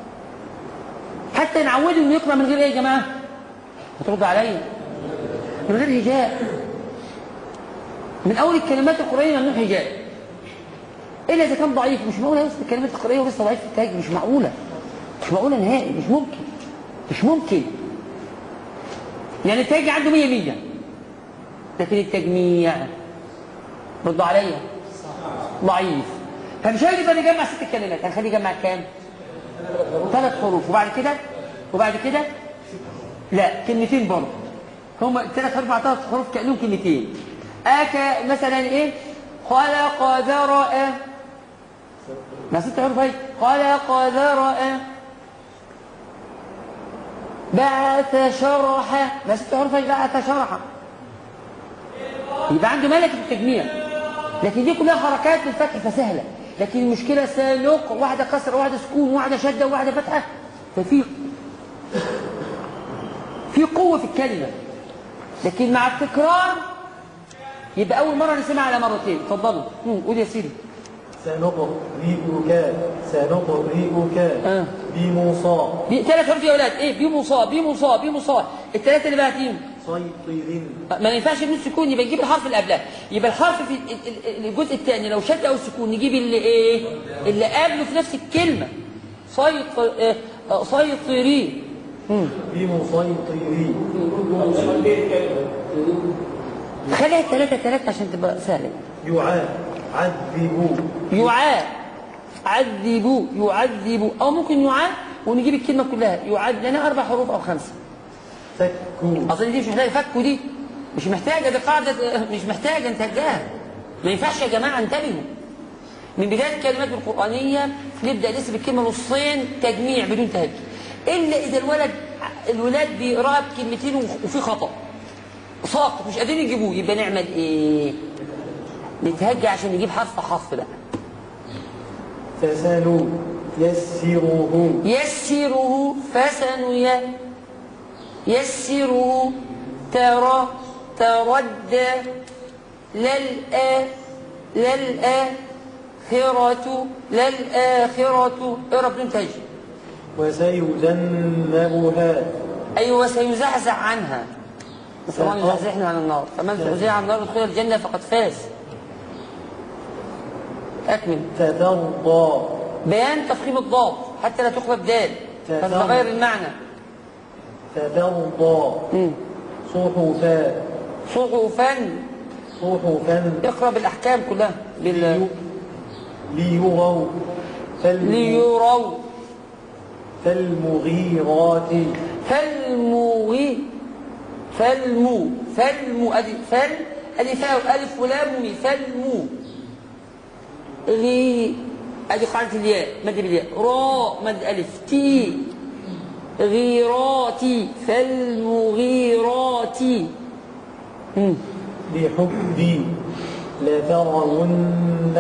حتى نعوده انه يقرأ من غير ايه يا جماعة هترد عليا من غير هجاء من اول الكلمات القرآنية ممنوع هجاء الا اذا كان ضعيف مش معقولة يوصل الكلمات القرآنية ولسه ضعيف في التهجي مش معقولة مش معقولة نهائي مش ممكن مش ممكن يعني التهجي عنده مية مية لكن التجميع ردوا عليا ضعيف فمش هيقدر يجمع ست كلمات هنخليه يجمع كام ثلاث حروف وبعد كده وبعد كده لا كلمتين برضه هم ثلاث حروف مع ثلاث حروف كأنهم كلمتين أكا مثلا إيه خلق ذرأ ما ست حروف هي خلق ذرأ بعث شرح ما ست حروف هي بعث شرح يبقى عنده ملكة التجميع لكن دي كلها حركات للفتح فسهلة لكن المشكلة سنق واحدة كسر واحدة سكون واحدة شدة واحدة فتحة ففي في قوة في الكلمة لكن مع التكرار يبقى أول مرة نسمع على مرتين اتفضلوا مم، قول يا سيدي سنقرئك سنقرئك آه. بموصى دي ثلاث حروف يا أولاد إيه بيمو صا بيمو صا بيمو صا الثلاثة اللي بعدين سيطر ما ينفعش نقول سكون يبقى نجيب الحرف اللي قبلها يبقى الحرف في ال- ال- الجزء الثاني لو شد او سكون نجيب اللي ايه اللي قبله في نفس الكلمه سيطر آه، آه، سيطري مم. بمسيطري خليها ثلاثة ثلاثة عشان تبقى سهلة يعذب يعاد عذبوا يعذبوا او ممكن يعاد ونجيب الكلمة كلها يعد لنا أربع حروف أو خمسة فكوا أصل دي مش محتاجة فك دي مش محتاجة دي قاعدة مش محتاجة انتهجها ما ينفعش يا جماعة انتبهوا من بداية الكلمات القرآنية نبدأ نسب الكلمة نصين تجميع بدون تهجي إلا إذا الولد الولاد بيقراها بكلمتين وفي خطأ ساقط مش قادرين يجيبوه يبقى نعمل إيه؟ نتهجى عشان نجيب حرف حرف بقى فسنوا يسره يسره فسني يسره ترى تردى للآ للآخرة للآخرة اقرا بدون تهجي وسيجنبها أيوة سيزحزح عنها نسأل الله أن يزحزحنا عن النار فمن زحزح عن النار ادخل الجنة فقد فاز أكمل فترضى بيان تفخيم الضاد حتى لا تقلب دال تمام. فتتغير المعنى فترضى مم. صحفا صحفا صحفا اقرا بالأحكام كلها بال... ليروا فالم- ليروا فالمغيرات فالمغي فالمو فالمو أدي فال أدي فاء ألف ولام مي فالمو غي أدي قاعدة الياء مد بالياء راء مد ألف تي غيراتي فالمغيرات مم. بحبي لترون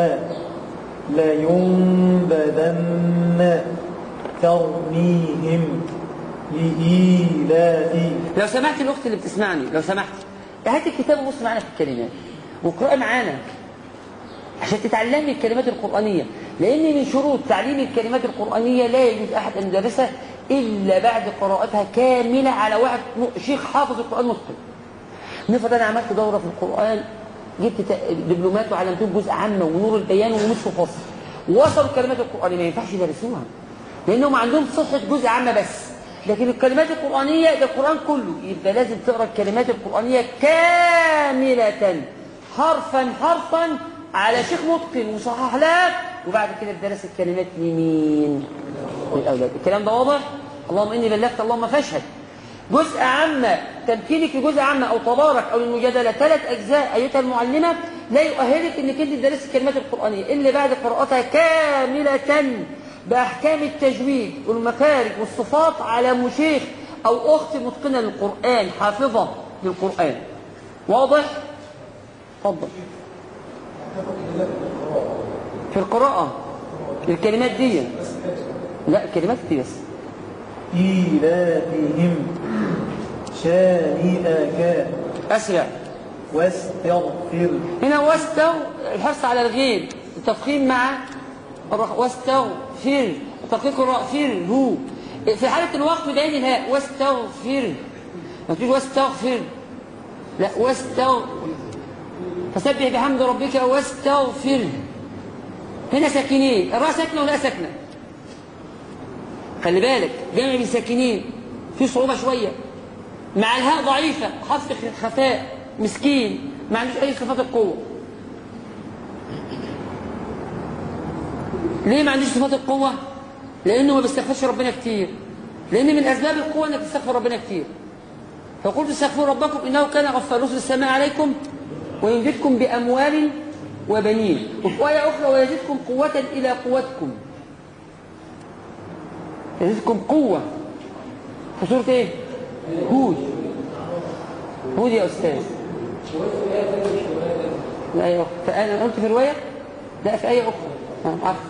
لينبذن ترميهم لإيلاف لو سمحت الأخت اللي بتسمعني لو سمحت هات الكتاب وبص معانا في الكلمات واقرأي معانا عشان تتعلمي الكلمات القرآنية لأن من شروط تعليم الكلمات القرآنية لا يجوز أحد أن يدرسها إلا بعد قراءتها كاملة على واحد م- شيخ حافظ القرآن متقن نفرض أنا عملت دورة في القرآن جبت ت- دبلومات وعلمتهم جزء عامة ونور البيان ونصف فصل وصلوا الكلمات القرآنية ما ينفعش يدرسوها لأنهم عندهم صحة جزء عامة بس لكن الكلمات القرآنية ده القرآن كله يبقى لازم تقرأ الكلمات القرآنية كاملة حرفا حرفا على شيخ متقن وصحح لك وبعد كده درس الكلمات لمين؟ للأولاد الكلام ده واضح؟ اللهم إني بلغت اللهم فاشهد جزء عامة تمكينك لجزء عامة أو تبارك أو المجادلة ثلاث أجزاء أيتها المعلمة لا يؤهلك أنك أنت تدرسي الكلمات القرآنية إلا بعد قراءتها كاملة بأحكام التجويد والمخارج والصفات على مشيخ أو أخت متقنة للقرآن حافظة للقرآن واضح؟ تفضل في القراءة الكلمات دي لا الكلمات دي بس إيلافهم شانئك أسرع واستغفر هنا واستو الحرص على الغين التفخيم مع الرخ واستغفر تدقيق الراء فر هو في حالة الوقت بين الهاء واستغفر ما تقول واستغفر لا واستغ فسبح بحمد ربك واستغفر هنا ساكنين الراء ساكنة ولا ساكنة خلي بالك جمع بين ساكنين في صعوبة شوية مع الهاء ضعيفة حرف خفاء مسكين ما عندوش أي صفات القوة ليه ما عندوش صفات القوة؟ لأنه ما بيستغفرش ربنا كتير لأن من أسباب القوة أنك تستغفر ربنا كتير فقلت استغفروا ربكم إنه كان غفار يرسل السماء عليكم ويمددكم بأموال وبنين وفي آية أخرى ويزدكم قوة إلى قوتكم يزدكم قوة في سورة إيه؟ هود هود يا أستاذ لا يا أخي فأنا قلت في رواية لا في آية أخرى أنا عارف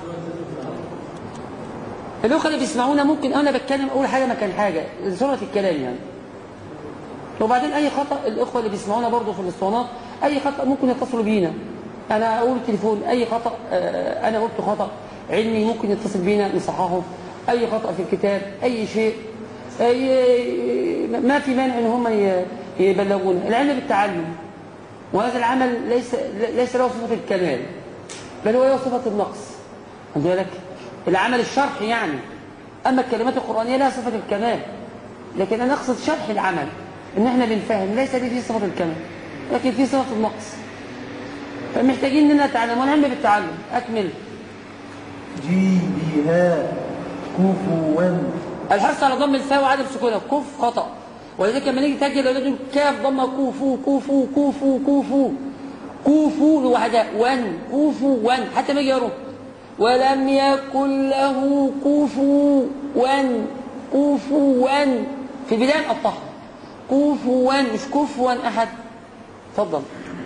الأخوة اللي بيسمعونا ممكن أنا بتكلم أقول حاجة مكان حاجة سرعة الكلام يعني وبعدين أي خطأ الأخوة اللي بيسمعونا برضو في الاسطوانات أي خطأ ممكن يتصلوا بينا أنا أقول التليفون أي خطأ آه، أنا قلت خطأ علمي ممكن يتصل بينا نصححه أي خطأ في الكتاب أي شيء أي ما في مانع إن هم ي- يبلغونا العلم بالتعلم وهذا العمل ليس ليس له صفة الكمال بل هو له صفة النقص خد بالك العمل الشرحي يعني أما الكلمات القرآنية لها صفة الكمال لكن أنا أقصد شرح العمل إن إحنا بنفهم ليس دي فيه صفة الكمال لكن فيه صفة النقص فمحتاجين إننا نتعلم والعلم بالتعلم أكمل جيبها كفوا الحرص على ضم الفاء وعدم سكونها كف خطأ ولذلك لما نيجي تسجل الاولاد يقول كاف ضمه كوفو كوفو كوفو كوفو كوفو لوحدها وان كوفو وان حتى ما يجي يروح ولم يكن له كوفوا كوفوا في البدايه نقطعها كوفوا مش كفوا احد اتفضل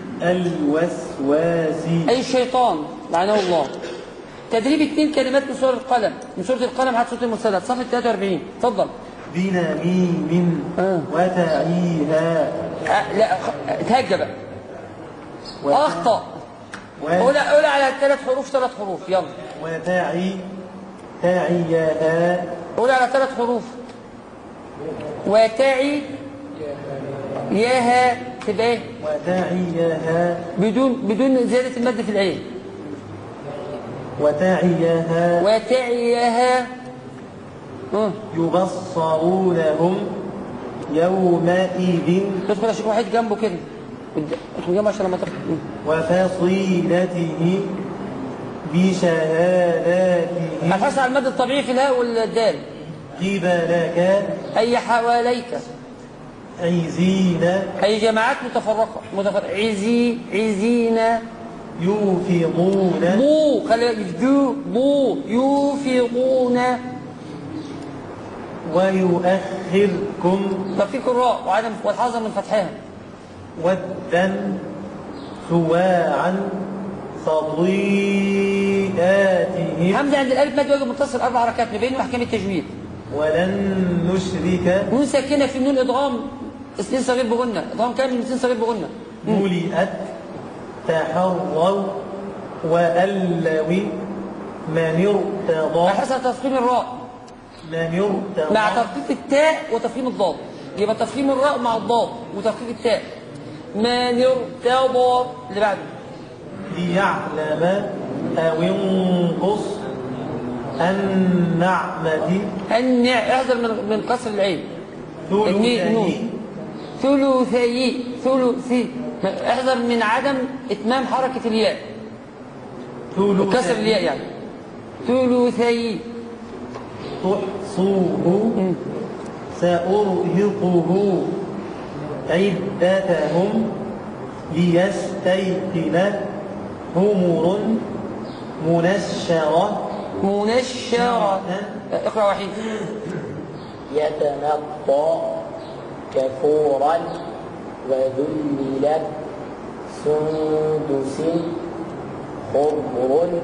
الوسواس اي الشيطان لعنه الله تدريب اثنين كلمات من سوره القلم من سوره القلم حتى سوره المرسلات صفحه 43 اتفضل بنميم آه. وتعيها أه لا خ- اتهجى بقى وت- اخطا و- قول قول على ثلاث حروف ثلاث حروف يلا وتعي تعيها قول على ثلاث حروف وتعي ياها تبقى ايه وتعيها بدون بدون زياده المد في العين وتعيها وتعيها آه. يبصرونهم يومئذ تدخل اشوف واحد جنبه كده قد- ادخل جنبه عشان لما تاخد وفصيلته بشهاداته الحرص على المد الطبيعي في الهاء والدال قبلك اي حواليك عزين اي جماعات متفرقه متفرقه عزي عزينا يوفضون بو خلي بالك دو بو يوفقون ويؤخركم تفكيك الراء وعدم والحذر من فتحها ودا سواعا خطيئاتهم همزه عند الالف مد واجب متصل اربع حركات مبين واحكام التجويد ولن نشرك نون ساكنه في النون ادغام اثنين صغير بغنه ادغام كامل اثنين صغير بغنه ملئت تحروا وألوا من ارتضى الحرص على تفخيم الراء من ارتضى مع تخفيف التاء وتفخيم الضاد يبقى تفخيم الراء مع الضاد وتخفيف التاء ما يرتضى اللي بعده ليعلم أو ينقص النعمة النع احذر من من كسر العين الني- النون ثلثي ثلثي احذر من عدم اتمام حركه الياء كسر الياء يعني ثلثي تحصوه سأرهقه عدتهم ليستيقن همر منشرة منشرة اقرا وحيد يتنطى كفورا وذللت سندس خضر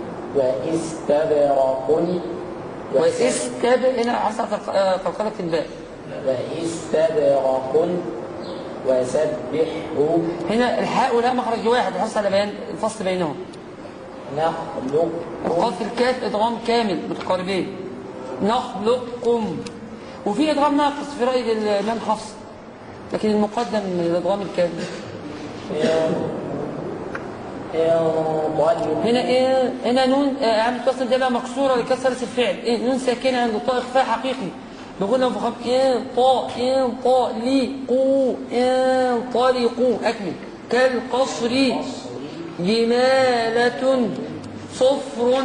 واستبرق واستب هنا حصل قلقله الباء واستبرق وسبحه هنا الحاء والهاء مخرج واحد يحصل على بيان الفصل بينهم نخلق القاف في الكاف ادغام كامل متقاربين نخلقكم وفي ادغام ناقص في راي الامام حفص لكن المقدم من الادغام الكامل انطلق هنا ايه هنا نون آه، عم تصل ده بقى مكسوره لكسره الفعل إيه نون ساكنه عند الطاء اخفاء حقيقي بقول لهم فخم ان طاء ان طاء لي قو ان طلقوا اكمل كالقصر جمالة صفر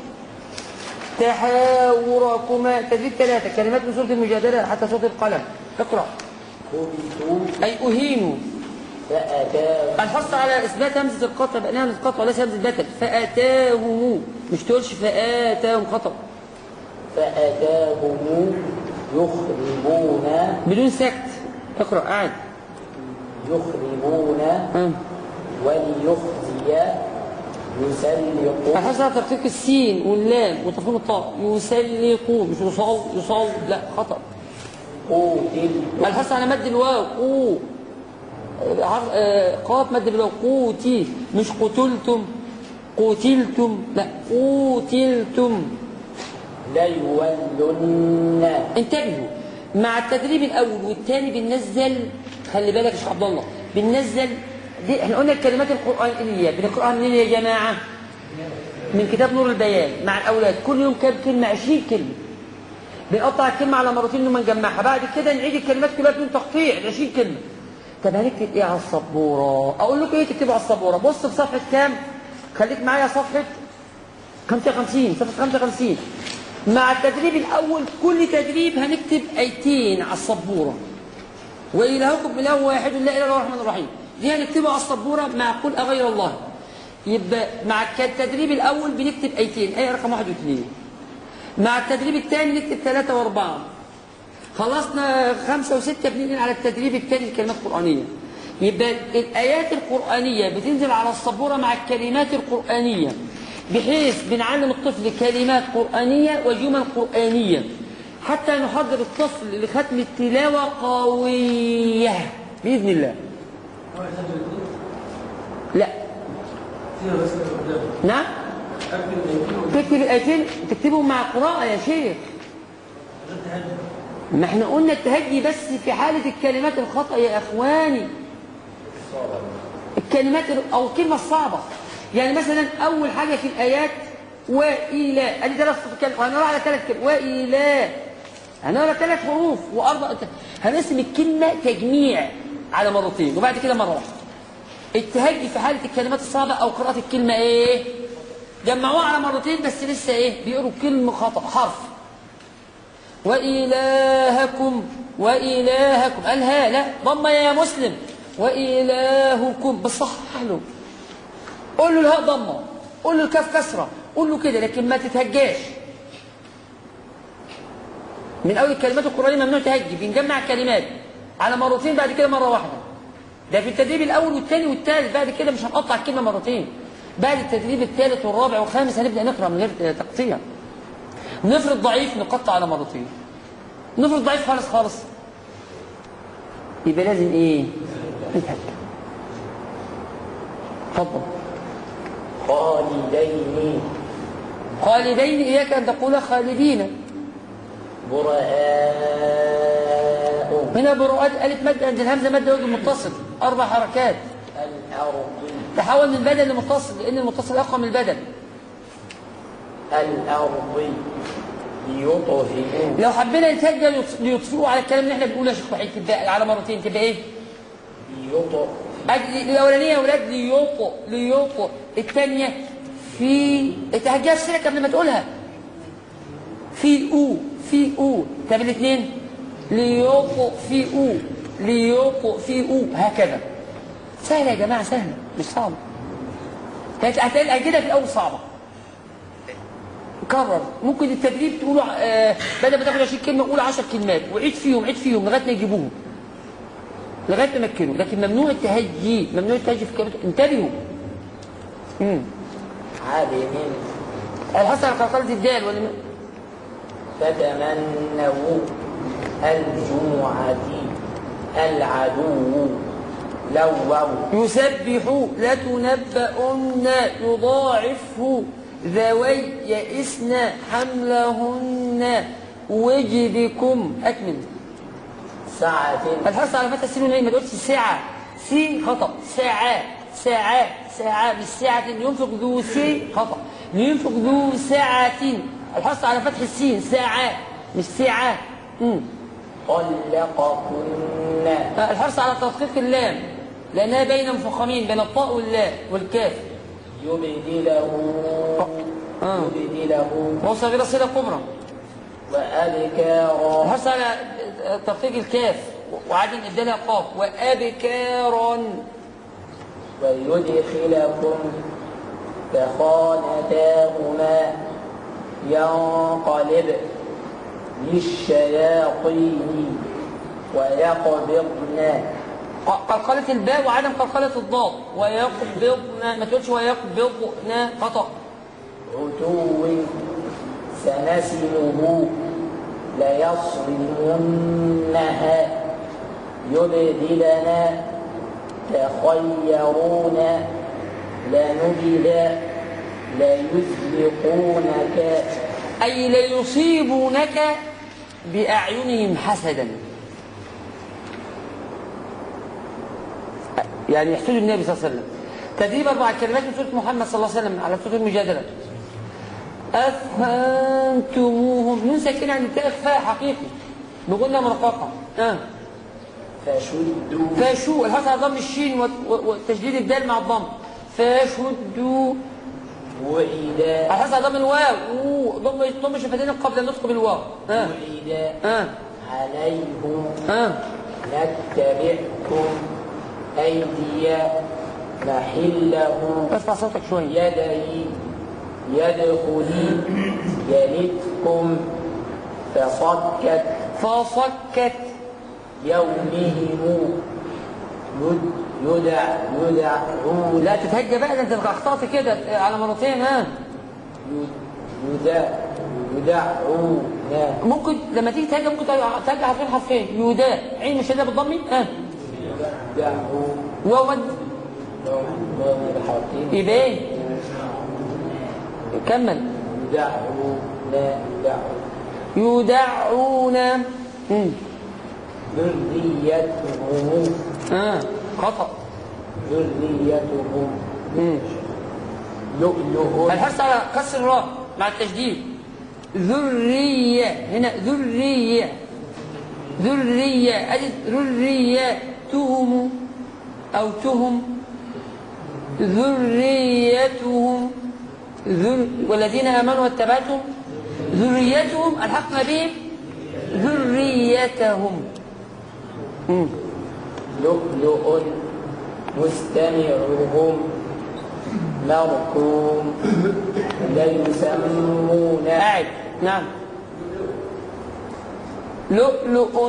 تحاوركما تدريب ثلاثة كلمات من سورة المجادلة حتى سورة القلم اقرأ كبتوا أي أهينوا فأتاهم الحص على اثبات همزه القطع بانها همزه قطع وليس همزه بدل فاتاهم مش تقولش فاتاهم خطا فأتاهم يخربون بدون سكت اقرا قاعد يخربون آه. وليخزي يسلق الحص على ترتيب السين واللام وتفخيم الطاء يسلقوا مش يصال يصال لا خطا قوتل الحص على مد الواو قو عر- آه، قاف مد بالواو قوتي مش قتلتم قتلتم لا قتلتم ليولن انتبهوا مع التدريب الاول والثاني بننزل خلي بالك يا شيخ عبد الله بننزل دي احنا قلنا الكلمات القرانيه بنقراها منين يا جماعه من كتاب نور البيان مع الاولاد كل يوم كام كلمه 20 كلمه بنقطع الكلمه على مرتين ثم نجمعها بعد كده نعيد الكلمات كلها بدون تقطيع 20 كلمه طب هنكتب ايه على السبوره اقول لكم ايه تكتبوا على السبوره بص في صفحه كام خليك معايا صفحه 55 صفحه 55 مع التدريب الأول كل تدريب هنكتب آيتين على السبورة وإلهكم إله واحد لا إله إلا هو الرحمن الرحيم دي هنكتبها على السبورة مع قل أغير الله يبقى مع التدريب الأول بنكتب آيتين آية رقم واحد واثنين مع التدريب الثاني نكتب ثلاثة وأربعة خلصنا خمسة وستة بننقل على التدريب الثاني الكلمات القرآنية يبقى الآيات القرآنية بتنزل على السبورة مع الكلمات القرآنية بحيث بنعلم الطفل كلمات قرآنية وجمل قرآنية حتى نحضر الطفل لختم التلاوة قوية بإذن الله لا نعم تكتب الآيتين تكتبهم مع قراءة يا شيخ ما احنا قلنا التهجي بس في حالة الكلمات الخطأ يا اخواني الكلمات او الكلمة الصعبة يعني مثلا اول حاجة في الايات وإلى ادي درس الكلمة وهنقرا على ثلاث كلمات وإلى هنقرا ثلاث حروف واربع هنقسم الكلمة تجميع على مرتين وبعد كده مرة واحدة التهجي في حالة الكلمات الصعبة او قراءة الكلمة ايه جمعوها على مرتين بس لسه ايه بيقروا كلمة خطأ حرف وإلهكم وإلهكم قال ها لا ضم يا مسلم وإلهكم بالصح له قول له الهاء ضمه قول له الكاف كسرة قول له كده لكن ما تتهجاش من أول الكلمات القرآنية ممنوع تهجي بنجمع الكلمات على مرتين بعد كده مرة واحدة ده في التدريب الأول والثاني والثالث بعد كده مش هنقطع الكلمة مرتين بعد التدريب الثالث والرابع والخامس هنبدأ نقرأ من غير تقطيع نفرض ضعيف نقطع على مرتين نفرض ضعيف خالص خالص يبقى لازم ايه نتهكى اتفضل خالدين خالدين اياك ان تقول خالدين براء هنا براءات الف مد عند الهمزه مد وجه متصل اربع حركات الأرض تحول من بدل لمتصل لان المتصل اقوى من البدل الأرض ليطهئوا لو حبينا نتهجى ليطفئوا على الكلام اللي احنا بنقوله يا شيخ وحيد تبقى على مرتين تبقى ايه ليطهئوا أجل- الاولانيه يا اولاد ليوطو ليوطو الثانيه في تهجيها في سيرك قبل ما تقولها في او في او طب الاثنين ليوطو في او ليوطو في او هكذا سهله يا جماعه سهله مش صعبه كانت هتلاقي الاجهزه في الاول صعبه كرر ممكن التدريب تقولوا آه بدل ما تاخد 20 كلمه قول 10 كلمات وعيد فيهم عيد فيهم لغايه ما يجيبوهم لغايه ما يمكنوا لكن ممنوع التهجي ممنوع التهجي في كلمه انتبهوا امم عدن الحصل على قلقله الدال ولا م- فتمنوا الجمعة العدو لووا يسبح لتنبؤن يضاعفه ذوي يئسن حملهن وجدكم اكمل سعة الحرص على فتح السين والنون ما تقولش ساعة سي خطأ ساعة ساعة ساعة مش ساعة ينفق ذو سي خطأ ينفق ذو ساعة الحرص على فتح السين ساعة مش ساعة مم. طلقكن الحرص على تدقيق اللام لأنها بين مفخمين بين الطاء واللاء والكاف يبدله آه. يبدله وهو صغيرة صلة كبرى وأبكارا الحرص على تدقيق الكاف وعدم إبدالها قاف وأبكارا ويدخلكم فخانتاهما ينقلب للشياطين ويقبضن قلقلة الباء وعدم قلقلة الضاد ويقبضن ما تقولش ويقبضن خطأ عتو سنسمه ليصرمنها يبدلنا تخيرون لنبذ ليزلقونك أي ليصيبونك بأعينهم حسدا يعني يحسدوا النبي صلى الله عليه وسلم تدريب أربع كلمات من سورة محمد صلى الله عليه وسلم على سورة المجادلة أفهمتموهم نون ساكنة عن التاء إخفاء حقيقي بقولنا مرققة آه. فشدوا فشو الحرف على ضم الشين وت- و- وتشديد الدال مع الضم فشدوا وعدا على حسب ضم الواو أوه، ضم ضم شفتين قبل النطق بالواو ها وعدا ها عليهم ها نتبعكم أيدي محله ارفع صوتك شويه يدي يدخلي يلدكم فصكت فصكت يومهم يد- يدع يدعون لا تتهجى بقى ده انت اخطأت كده على مرتين ها يدع يدعون ممكن لما تيجي تهجى ممكن ترجع حرفين حرفين يوداء عين مش هذا بالضمي ها يدعون واو مد بحرفين يبان كمل يدعون يدعون يدعون مم. ذريتهم اه خطأ ذريتهم مم. لؤلؤ الحرص على كسر الراء مع التشديد ذرية هنا ذرية ذرية أدي ذرية تهم أو تهم ذريتهم ذر والذين آمنوا واتبعتهم ذريتهم الحقنا بهم ذريتهم مم. لؤلؤ مستمعهم مركوم لا يسمون قاعد نعم لؤلؤ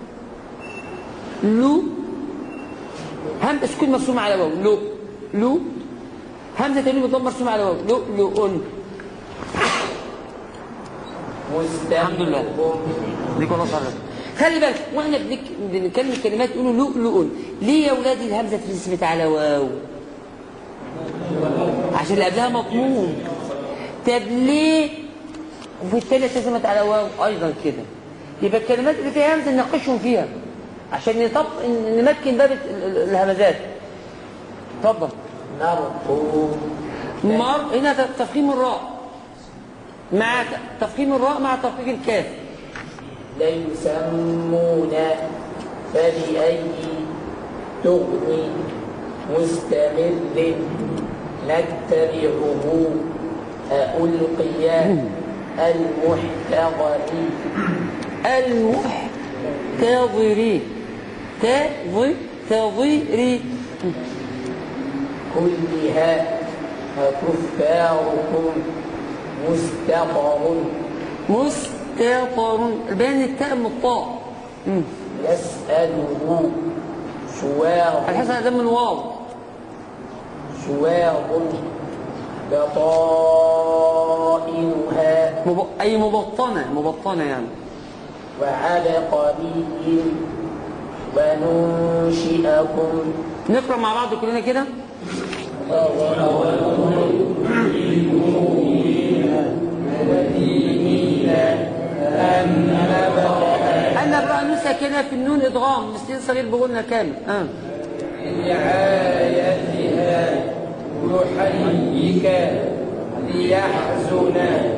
لو هم سكون مرسوم على واو لو لو همزه تاني بالضم مرسوم على واو لؤلؤ الحمد لله. مستمعهم دي كلها صارت خلي بالك واحنا بنك- بنتكلم الكلمات يقولوا لؤلؤ ليه يا اولادي الهمزه تثبت على واو عشان اللي قبلها مضمون طب ليه وفي الثانيه تثبت على واو ايضا كده يبقى الكلمات اللي فيها همزه نناقشهم فيها عشان نطب نمكن باب ال- ال- الهمزات اتفضل مركوم مر هنا ت- تفخيم الراء مع ت- تفخيم الراء مع تفخيم الكاف لا يسمون فبأي تغني مستمر نتبعه ألقي المحتضر المحتضرين تض تضيري كلها كفاركم مستقر مستطر بين التاء من الطاء مم. يسأله شواظ الحسن ده من الواو شواظ بطائنها مب... اي مبطنه مبطنه يعني وعبقري وننشئكم نقرا مع بعض كلنا كده أن نبرأ نسى كده في النون إدغام مسكين صغير بقولنا كامل آه. رعايتها يحييك ليحزن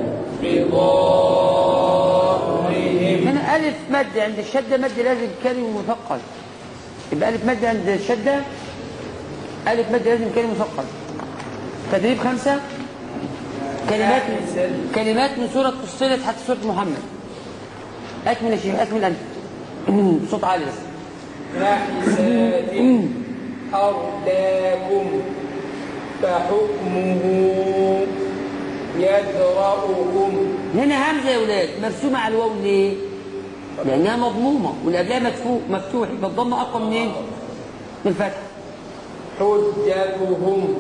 بظاهرهم هنا ألف مد عند الشدة مد لازم كلمة مثقل يبقى ألف مد عند الشدة ألف مد لازم كلمة مثقل تدريب خمسة كلمات كلمات من سورة فصلت حتى سورة محمد أكمل يا شيخ أكمل أنت صوت عالي بس نحسات أرداكم فحكمه يدرأكم هنا همزة يا ولاد مرسومة على الواو ليه؟ لأنها مضمومة واللي قبلها مدفوع مفتوح يبقى الضمة أقوى منين؟ من الفتح حجتهم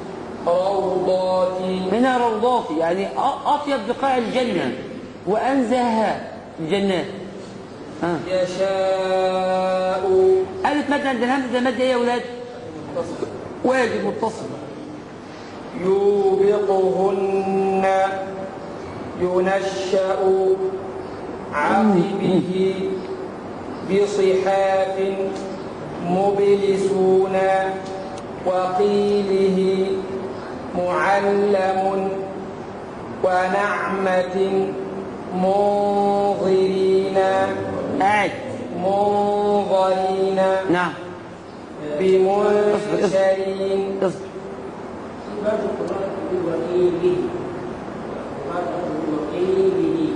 روضات هنا روضاتي يعني أ- أطيب بقاع الجنة وأنزهها الجنات آه. يشاء ألف مد عند الهمزة ده مد إيه يا ولاد؟ واجب متصل يوبقهن ينشأ عقبه بصحاف مبلسون وقيله معلم ونعمة منظرين قاعد منظرين نعم بمنشرين اصبر وقيله وقيله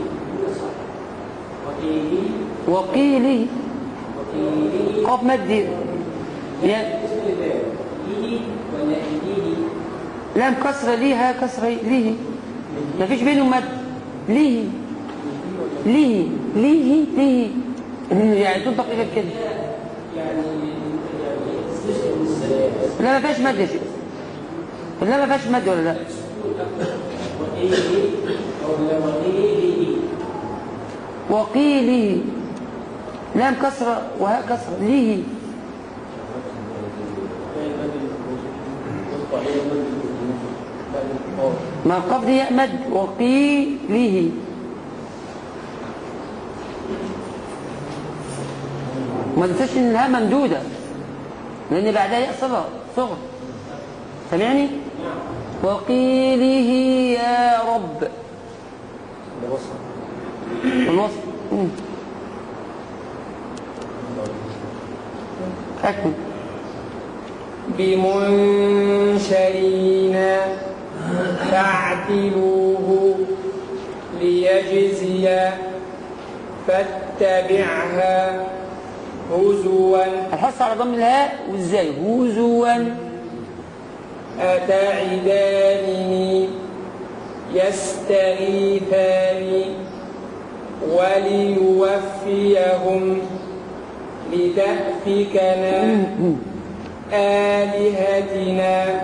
وقيله وقيلي وقيله قاف مد يا اسم الفاعل إيه ولا إيديه لام كسرة ليها كسرة ليه ما فيش بينهم مد ليه ليه ليه ليه يعني تنطق إيه كده يعني يعني استسلم السلام لا ما فيهاش مد يا شيخ لا ما فيهاش مد ولا لا وقيله ولا وقيله وقيلي لام كسرة وهاء كسرة ليه ما القاف دي ياء مد وقيله ما تنساش ان الهاء ممدودة لان بعدها ياء صغر صغر سامعني وقيله يا رب الوصف مم. أكمل بمنشرين فاعتلوه ليجزي فاتبعها هزوا الحث على ضم الهاء وازاي هزوا أتعدانني يستغيثان وليوفيهم لتأفكنا آلهتنا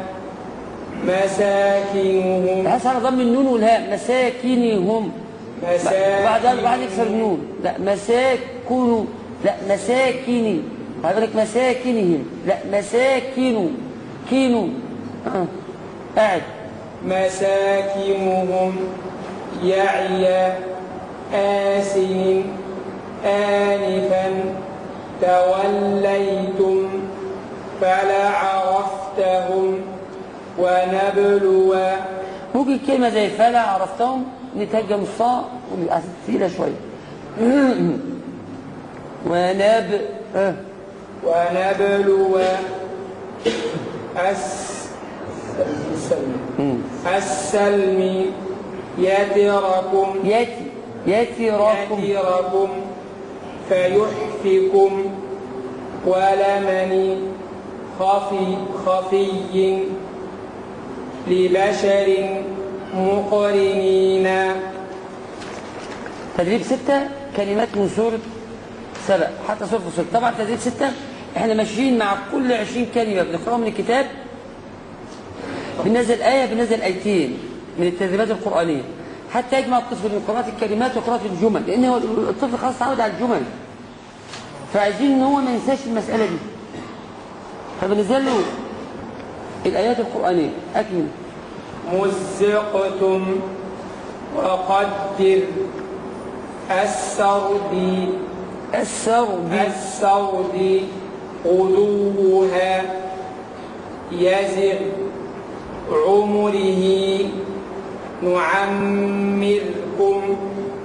مساكنهم الحث على ضم النون والهاء مساكنهم بعد بعد يكسر النون لا مساكن لا مساكن بعد لك مساكنهم لا مساكن كينو آه. قاعد مساكنهم يعي آسن آنفا توليتم فلعرفتهم ونبلوا ممكن كلمة زي فلا عرفتهم نتهجم الصاء وبيبقى ثقيلة شوية ونب آه. ونبلو الس... مم. السلم يتركم ياتي ياتي راكم يتركم فيحفكم ولمن خفي خفي لبشر مقرنين تدريب ستة كلمات من سورة سبأ حتى سورة فصل طبعا تدريب ستة احنا ماشيين مع كل عشرين كلمة بنقرأها من الكتاب بننزل آية بننزل آيتين من التدريبات القرآنية حتى يجمع الطفل من قراءة الكلمات وقراءة الجمل لأن هو الطفل خلاص تعود على الجمل فعايزين ان هو ما ينساش المسألة دي فبنزل له الآيات القرآنية أكمل مزقتم وقدر السرد السرد السرد غدوها يزغ عمره نعمركم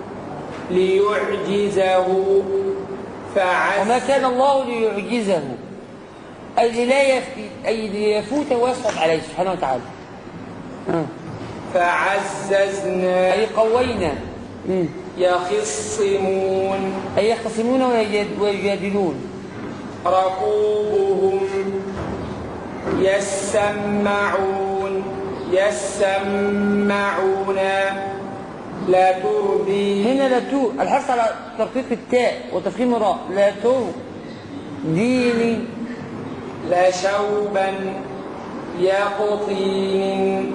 ليعجزه فعسى وما كان الله ليعجزه أي لا يفي أي ليفوت ويسقط عليه سبحانه وتعالى آه. فعززنا أي قوينا مم. يخصمون أي يختصمون ويجاد- ويجادلون ركوبهم يسمعون يسمعون لا ترضي هنا لا تو الحرص على ترقيق التاء وتفخيم الراء لا تو ديني لا شوبا يقطين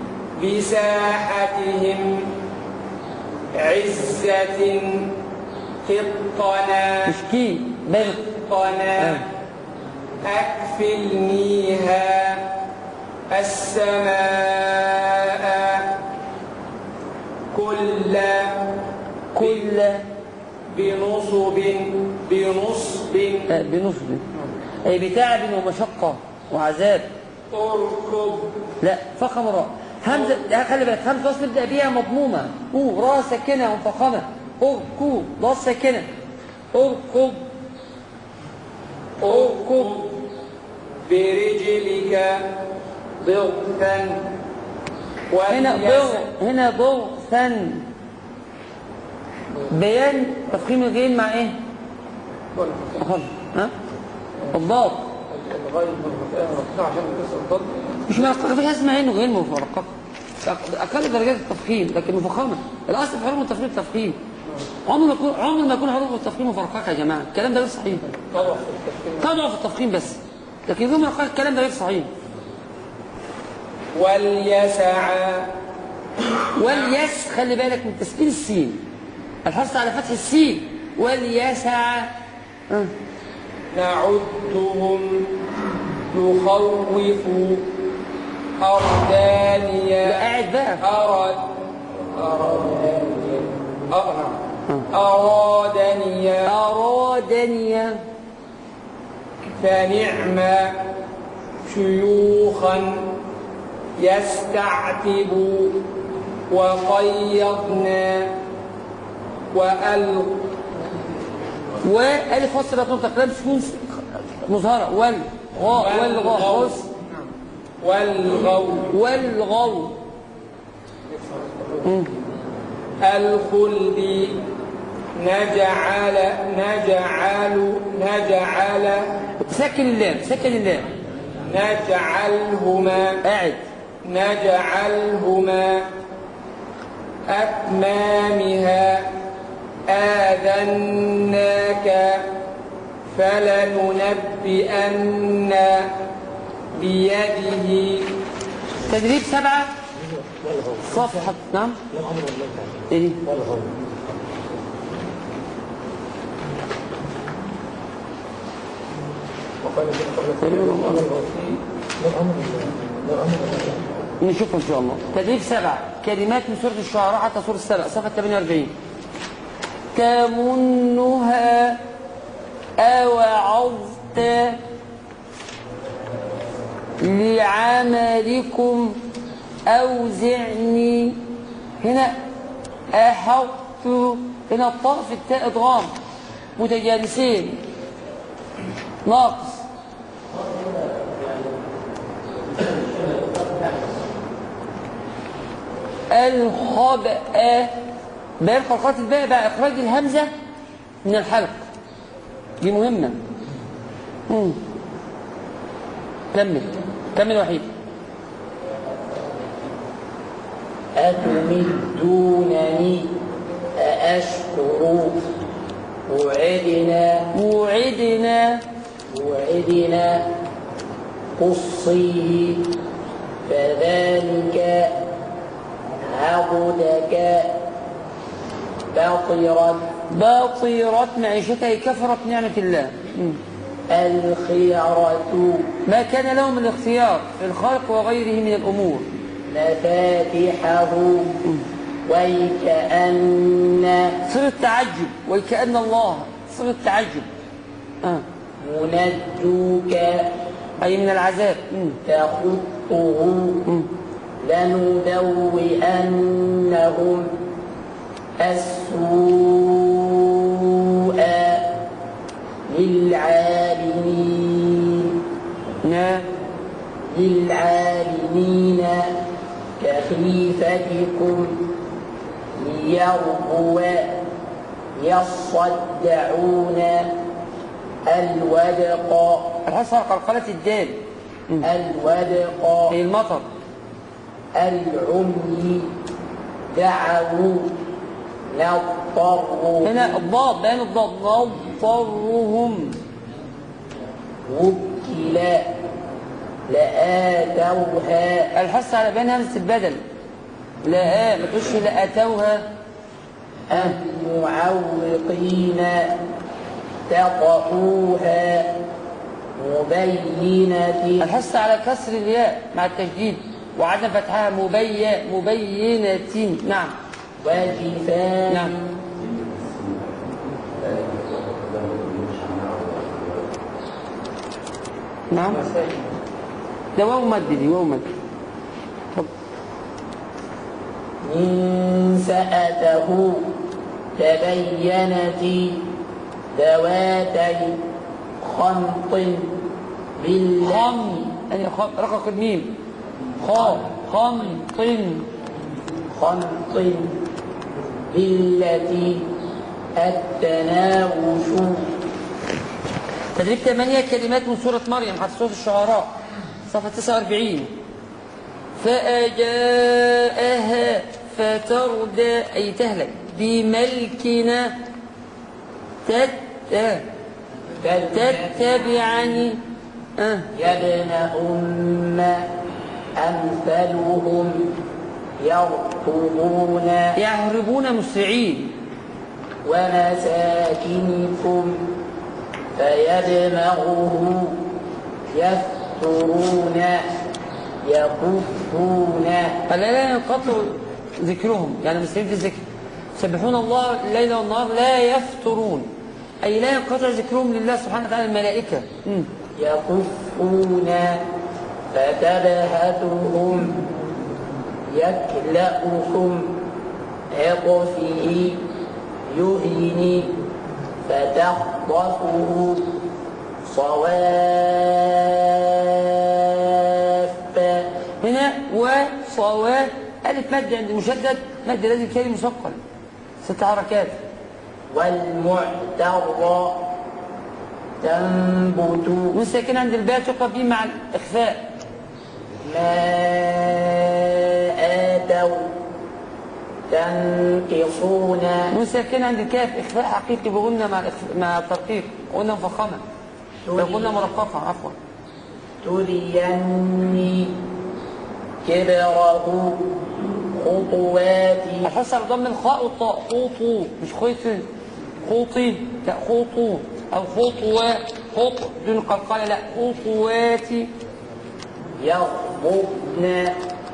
بساحتهم عزة قطنا مشكي بل قطنا آه. أكفلنيها السماء كل كل بنصب بنصب آه، بنصب أي بتعب ومشقة وعذاب اركب لا فخم راء همزة لا، خلي بالك همزة وصل تبدأ بيها مضمومة أو راء ساكنة ومفخمة أركو ضاد ساكنة أركب اركب برجلك ضغثا هنا واليسع ضغ هنا ضغثا بيان تفخيم الغين مع ايه؟ أخذ. ها؟ الضاد الغيب مرفوع عشان كسر الضد مش مرققة في حاجة اسمها انه غير مرققة اقل درجات التفخيم لكن مفخمة الاصل في حروف التفخيم التفخيم عمر ما يكون عمر ما يكون حروف التفخيم مفرققة يا جماعة الكلام ده غير صحيح تضعف التفكير تضعف التفخيم بس لكن غير مرققة الكلام ده غير صحيح واليسع واليس خلي بالك من تسكين السين الحرص على فتح السين واليسع آه. نعدهم نخوف أردانيا لا، قاعد بقى أراد أرادانيا أه، نعم. أرادنيا أرادني فنعم شيوخا يستعتب وقيضنا وأل وألف وصل أطول تقليم سكون مظهرة والغاء والغاء والغو. خص والغو والغو الخلد نجعل نجعل نجعل سكن اللام سكن اللام نجعلهما قاعد نجعلهما أكمامها آذناك فلننبئن بيده تدريب سبعة صفحة نعم ايه دي؟ نشوف ان شاء الله تدريب سبعة كلمات من سورة الشعراء حتى سورة السبع صفحة 48 تمنها أوعظت لعملكم أوزعني هنا أحط هنا الطاء في التاء إدغام متجانسين ناقص الخبأ بيان قلقلة الباء بقى إخراج الهمزة من الحلق دي مهمة مم. كمل كمل وحيد أتمدونني أأشكر وعدنا وعدنا وعدنا قصيه فذلك عبدك بطرت باطرت معيشتها كفرت نعمة الله مم. الخيرة ما كان لهم الاختيار في الخلق وغيره من الأمور مفاتحه ويكأن صيغة تعجب وكأن الله صيغة تعجب آه. منجوك أي من العذاب مم. تخطه لنبوئنهم السوء للعالمين نا للعالمين كخيفتكم ليربوا يصدعون الودق الحصر قلقلة الدال الودق أي المطر العمي دعوا نضطروا هنا الضاد بيان الضاد نضطرهم وكلا لآتوها الحث على بيان همزة البدل لا آه ما تقولش لا أتوها أم معوقين تقعوها مبينة الحث على كسر الياء مع التشديد وعدم فتحها مبي مبينة نعم وجفان نعم نعم ده واو مد دي واو مد طب من سأته تبينت ذواتي خنط بالله خم يعني خم رقق الميم خا خمط خمط بالتي التناوش تدريب ثمانية كلمات من سورة مريم حتى سورة الشعراء صفحة 49 فأجاءها فتردى أي تهلك بملكنا تت آه. تتبعني آه. يا ابن أم أمثلهم يركضون يهربون مسرعين ومساكنكم فيدمغه يفترون يكفون فلا لا ينقطع ذكرهم يعني مسلمين في الذكر يسبحون الله الليل والنهار لا يفترون أي لا ينقطع ذكرهم لله سبحانه وتعالى الملائكة مم. يكفون فتبهتهم يكلأكم عطفه يهني فتخطفه صواف هنا وصواب ألف مد عند المشدد مد لازم كلمة مثقل ست حركات والمعتر تنبت والساكن عند الباء تقرأ به مع الإخفاء ما آتوا تنقصون والساكن عند الكاف إخفاء حقيقي بغنى مع الإخف- مع الترقيق غنى مفخمة غنى مرققة عفوا تريني كبره خطواتي الحس على ضم الخاء والطاء خوطو مش خيط خوطي لا خوطو أو خطوة خط دون قلقلة لا خطواتي يغضبن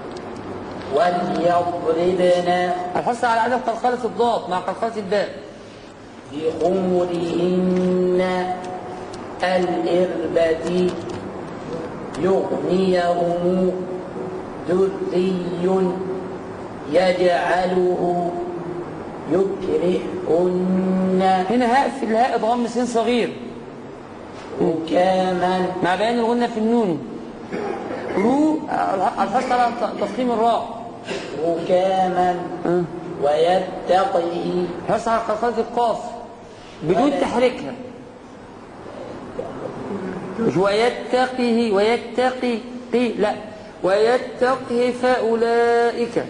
وليضربن الحس على عدم قلقلة الضاد مع قلقلة الباء بخمرهن الإربة يغنيهم ذري يجعله يكرهن هنا هاء في الهاء ضم سين صغير ركاما مع بيان الغنة في النون رو الحس على تفخيم الراء ركاما ويتقي الحس على قلقلة القاف بدون تحريكها مش ويتقيه ويتقي قي لا ويتقه فأولئك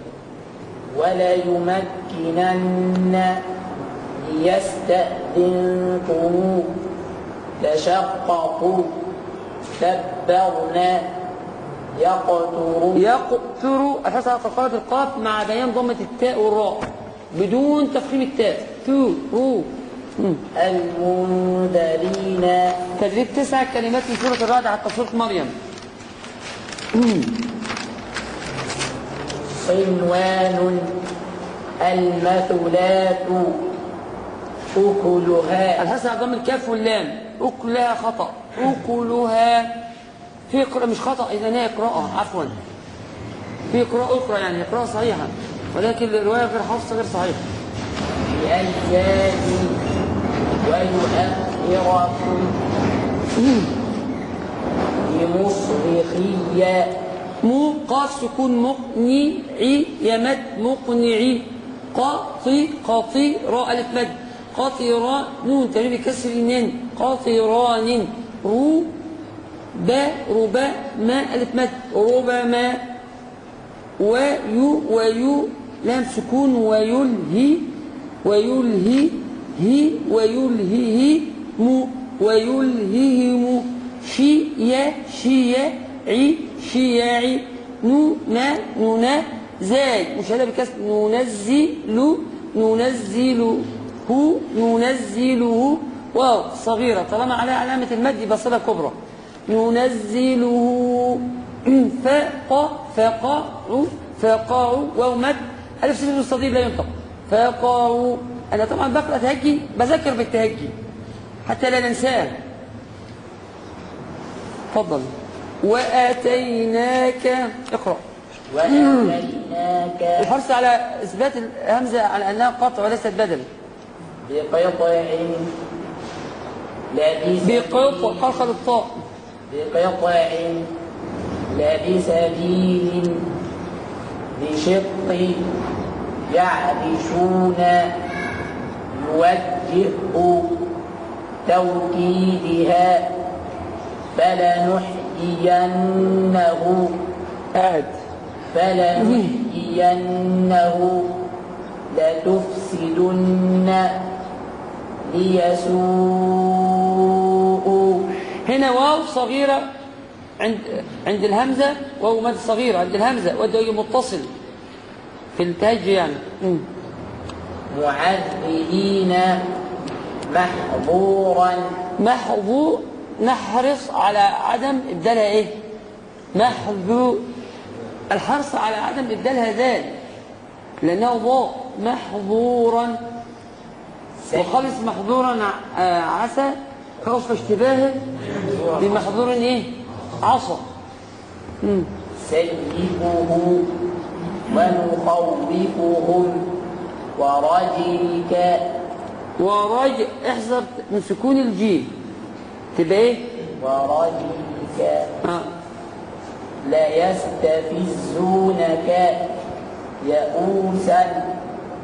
وليمكنن ليستأذنكم تشققوا كبرنا يقتروا يقتر الحس على قلقلة القاف مع بيان ضمة التاء والراء بدون تفخيم التاء تو رو مم. المنذرين تدريب تسع كلمات من سورة الرعد حتى سورة مريم صنوان المثلات أكلها الحسن على ضم الكاف واللام أكلها خطأ أكلها في قراءة مش خطأ إذا هي قراءة عفوا في قراءة أخرى يعني قراءة صحيحة ولكن الرواية غير حفص غير صحيحة بأيام ويؤخركم بمصرخية مو قاف سكون مقني عي يمد مقنعي قاطي قاطي راء ألف مد قاطرا نون تجريب كسر النين قاطران رو با ربا ما ألف مد ربما ويو ويو لام سكون ويلهي ويلهي هي ويلهيه مو ويلههم شيا شيا عي شياعي نو نا نونا زاي مش هذا بكسر ننزل ننزله ننزله واو صغيرة طالما عليها علامة المد يبقى صلة كبرى ننزله فق فقعوا فقعوا واو مد ألف سين المستطيل لا ينطق فقعوا أنا طبعا بقرأ تهجي بذكر بالتهجي حتى لا ننساه تفضل وآتيناك اقرأ وأتيناك الحرص على إثبات الهمزة على أنها قطع وليست بدل بقطع لبس بقطع قلقل الطاء بقطع لبسبيل بشق يعرشون يوجه توكيدها فلنحيينه قاعد فلنحيينه لتفسدن ليسوء هنا واو صغيرة عند عند الهمزة واو مد صغيرة عند الهمزة وده متصل في التهجي يعني مم. معذبين محظورا محظو نحرص على عدم ابدالها ايه محظو الحرص على عدم ابدالها ذال لانه ضاء محظورا وخلص محظورا ع- آه، عسى خوف اشتباهه بمحظور ايه عصا مم. سيبه ونخوفهم ورجلك ورج احذر من سكون الجيم تبقى ايه ورجلك آه. ليستفزونك يئوسا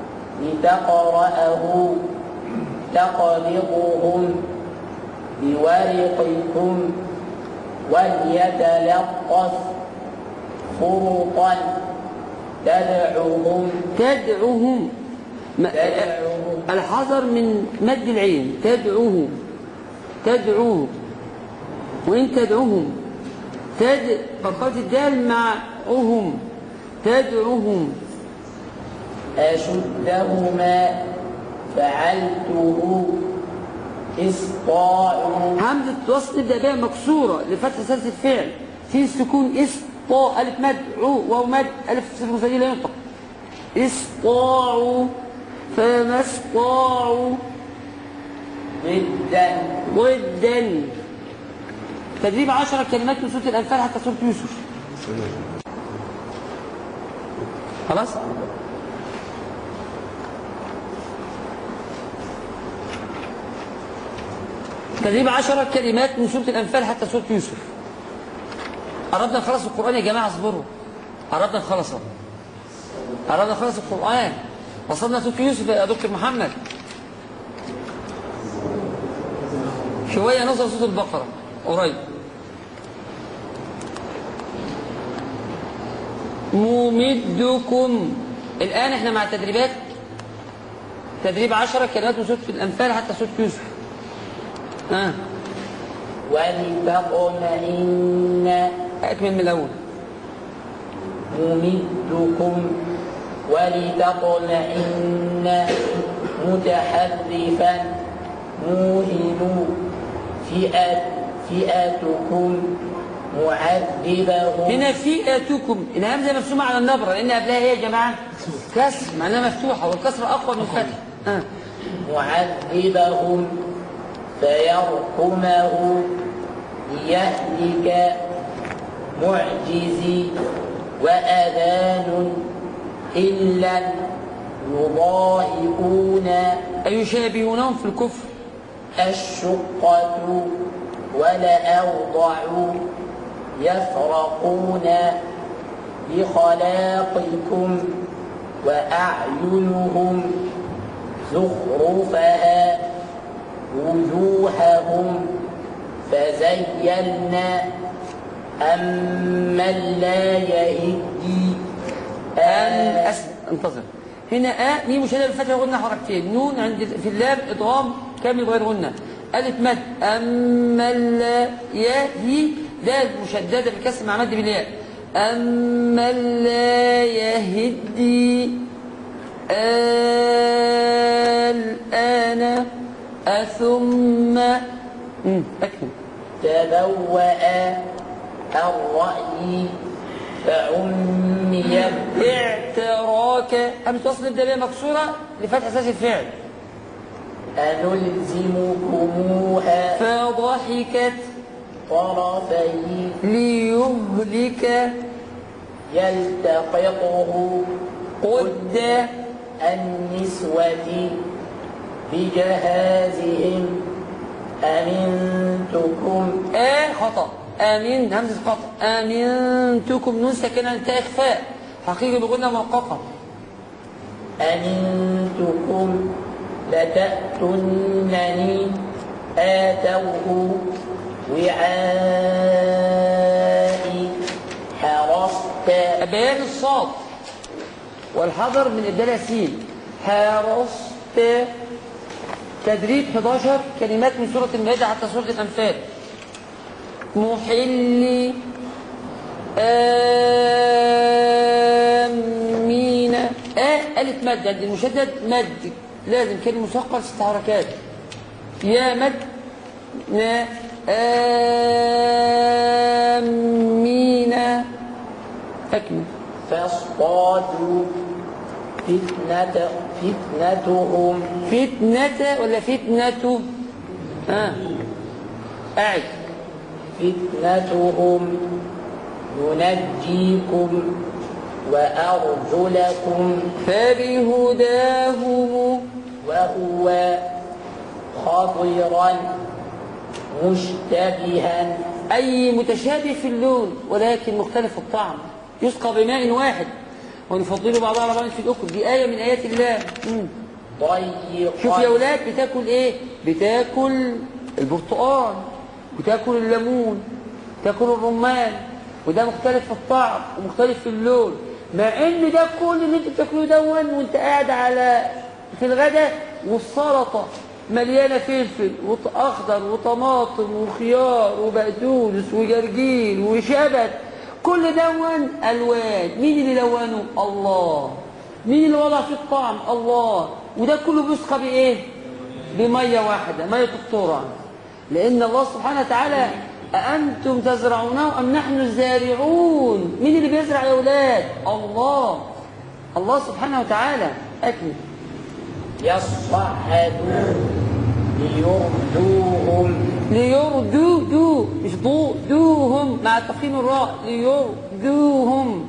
لتقرأه تقبضهم بورقكم وليتلطف فرطا تدعوهم تدعوهم ما- تدعوهم الحذر من مد العين تدعوهم تدعوهم وإن تدعوهم تد فقط الدال معهم تدعوهم أشدهما فعلته إسطاع همزة وصل تبدأ بها مكسورة لفتح ثالث الفعل في سكون اسطاء ألف مد عو واو مد ألف صفر مسجل لا ينطق اسطاعوا فما استطاعوا ضدا ضدا تدريب عشرة كلمات من سورة الأنفال حتى سورة يوسف خلاص تدريب عشرة كلمات من سورة الأنفال حتى سورة يوسف أردنا نخلص القرآن يا جماعة اصبروا أردنا نخلصه أردنا نخلص القرآن وصلنا سورة يوسف يا دكتور محمد شوية نوصل صوت البقرة قريب ممدكم الآن احنا مع التدريبات تدريب عشرة كلمات من سورة الأنفال حتى سورة يوسف آه. ولتطمئن أكمل من الأول ممدكم ولتطمئن متحرفا موهن فئة فئتكم معذبهم هنا فئتكم الهمزة مفتوحة على النبرة لأن قبلها إيه يا جماعة؟ كسر معناها مفتوحة والكسر أقوى من الفتح آه. معذبهم فيرحمه ليهلك معجزي وأذان إلا يضاهئون أيشابهونهم في الكفر الشقة ولأوضع يفرقون بخلاقكم وأعينهم زخرفها وجوههم فزينا أمن لا يهدي أن أس... انتظر هنا آ ميم مشددة بالفتح غنى حركتين نون عند في اللام إضغام كامل غير غنى ألف مد أما لا يا هي دال مشددة بالكسر مع مد بالياء أما لا يهدي الآن أثم مم، أكمل تبوأ الرأي فعمي اعتراك همزة وصل نبدأ بها مكسورة لفتح أساس الفعل أنلزمكموها فضحكت طرفي ليهلك يلتقطه قد النسوة بجهازهم أمنتكم آ خطأ آمين همزة قطع آمنتكم نون ساكنة تاء إخفاء حقيقي بقولنا موقفة أمنتكم لتأتونني آتوه وعائي حرصت بيان الصاد والحذر من إبدال ياسين حرصت تدريب 11 كلمات من سورة المائدة حتى سورة الأنفال محل آمين آه ألف مد عند المشدد مد لازم كلمة مثقل ست حركات يا مد نا آمين أكمل فاصطادوا فتنة فتنتهم فتنة ولا فتنة ها أعد فتنتهم ينجيكم وأرجلكم فبهداهم وهو خضرا مشتبها أي متشابه في اللون ولكن مختلف في الطعم يسقى بماء واحد ونفضل بعضها على بعض في الأكل دي آية من آيات الله مم. ضيقا شوف يا أولاد بتاكل إيه بتاكل البرتقال بتاكل الليمون بتاكل الرمان وده مختلف في الطعم ومختلف في اللون مع ان ده كل اللي انت بتاكله دون وانت قاعد على في الغداء والسلطه مليانه فلفل واخضر وطماطم وخيار وبقدونس وجرجير وشبت كل دون الوان مين اللي لونه الله مين اللي وضع فيه الطعم الله وده كله بيسقى بايه بميه واحده ميه التراب لان الله سبحانه وتعالى أأنتم تزرعونه أم نحن الزارعون مين اللي بيزرع يا أولاد الله الله سبحانه وتعالى أكمل يصعدون ليردوهم ليردو دو مش ضو دوهم مع تفخيم الراء ليردوهم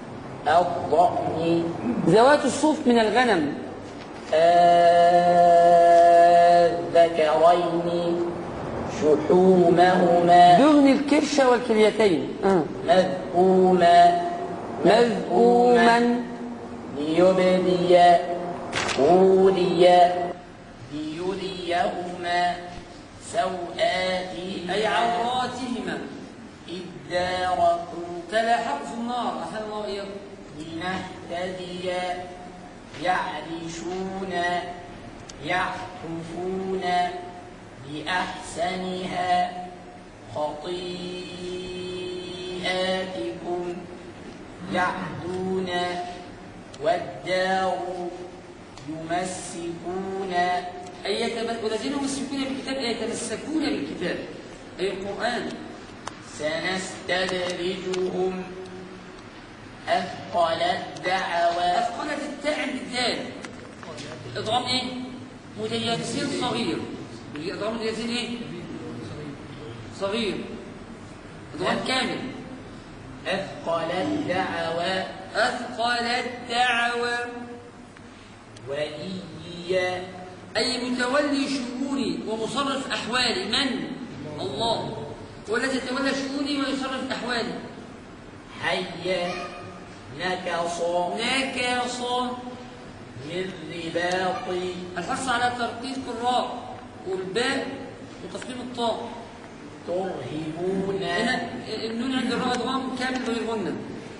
الضأن ذوات الصوف من الغنم الذكرين شحومهما دهن الكرشة والكليتين آه. مذءوما مذءوما ليبدي أوليا ليريهما سوآتهما أي عوراتهما إذ داركوا تلاحقوا في النار أحسن الله إياكم لنهتدي يعرشون يعكفون بأحسنها خطيئاتكم يعدون والدار يمسكون أي يتم- والذين يمسكون بالكتاب أي يتمسكون بالكتاب أي القرآن سنستدرجهم أثقل الدعوات أثقلت التاء عند الدال إضغام إيه؟ متجانسين صغير يجي إضغام متجانسين إيه؟ صغير إضغام كامل أثقل الدعوات أثقل الدعوى وإيا أي متولي شؤوني ومصرف أحوالي من؟ الله والذي يتولى شؤوني ويصرف أحوالي حيا نكصا ناكص من رباط الحرص على ترقيق الراء والباء وتفخيم الطاء ترهبون هنا النون عند الراء ادغام كامل غير غنة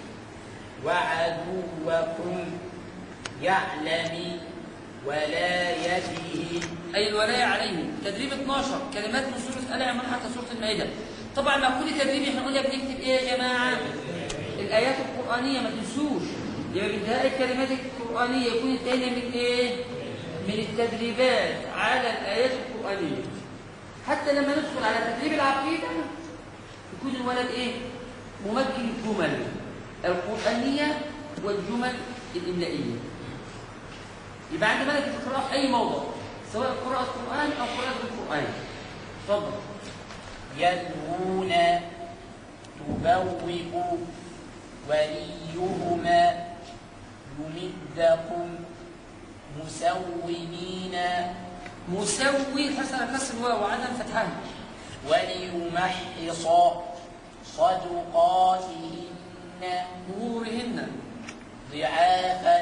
وعدوكم يعلم ولايته أي الولاية عليهم تدريب 12 كلمات من سورة آل عمران حتى سورة المائدة طبعا مع كل تدريب احنا قلنا بنكتب ايه يا جماعة الآيات القرآنية ما تنسوش يبقى بانتهاء الكلمات القرآنية يكون انتهينا من ايه من التدريبات على الآيات القرآنية حتى لما ندخل على تدريب العقيدة يكون الولد ايه ممكن الجمل القرآنية والجمل الإملائية يبقى عند ملكة القراءة في أي موضع سواء قراءة القرآن أو قراءة القرآن اتفضل يدعون تبوئ وليهما يمدكم مسومين مسوي حسن كسر الواو وعدم فتحها وليمحص صدقاتهن مهورهن ضعافا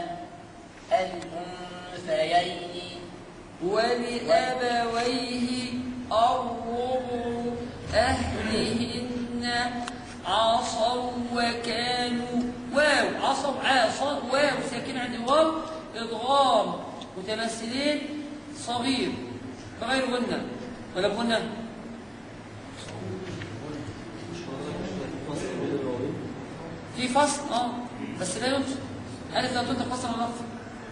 الأنثيين ولأبويه الربع أهلهن عصوا وكانوا واو عصوا عاصوا واو ساكن عند واو إضغام متمثلين صغير بغير غنة ولا بغنة في فصل اه بس لا ينصب ألف لا تنطق فصل ولا نقص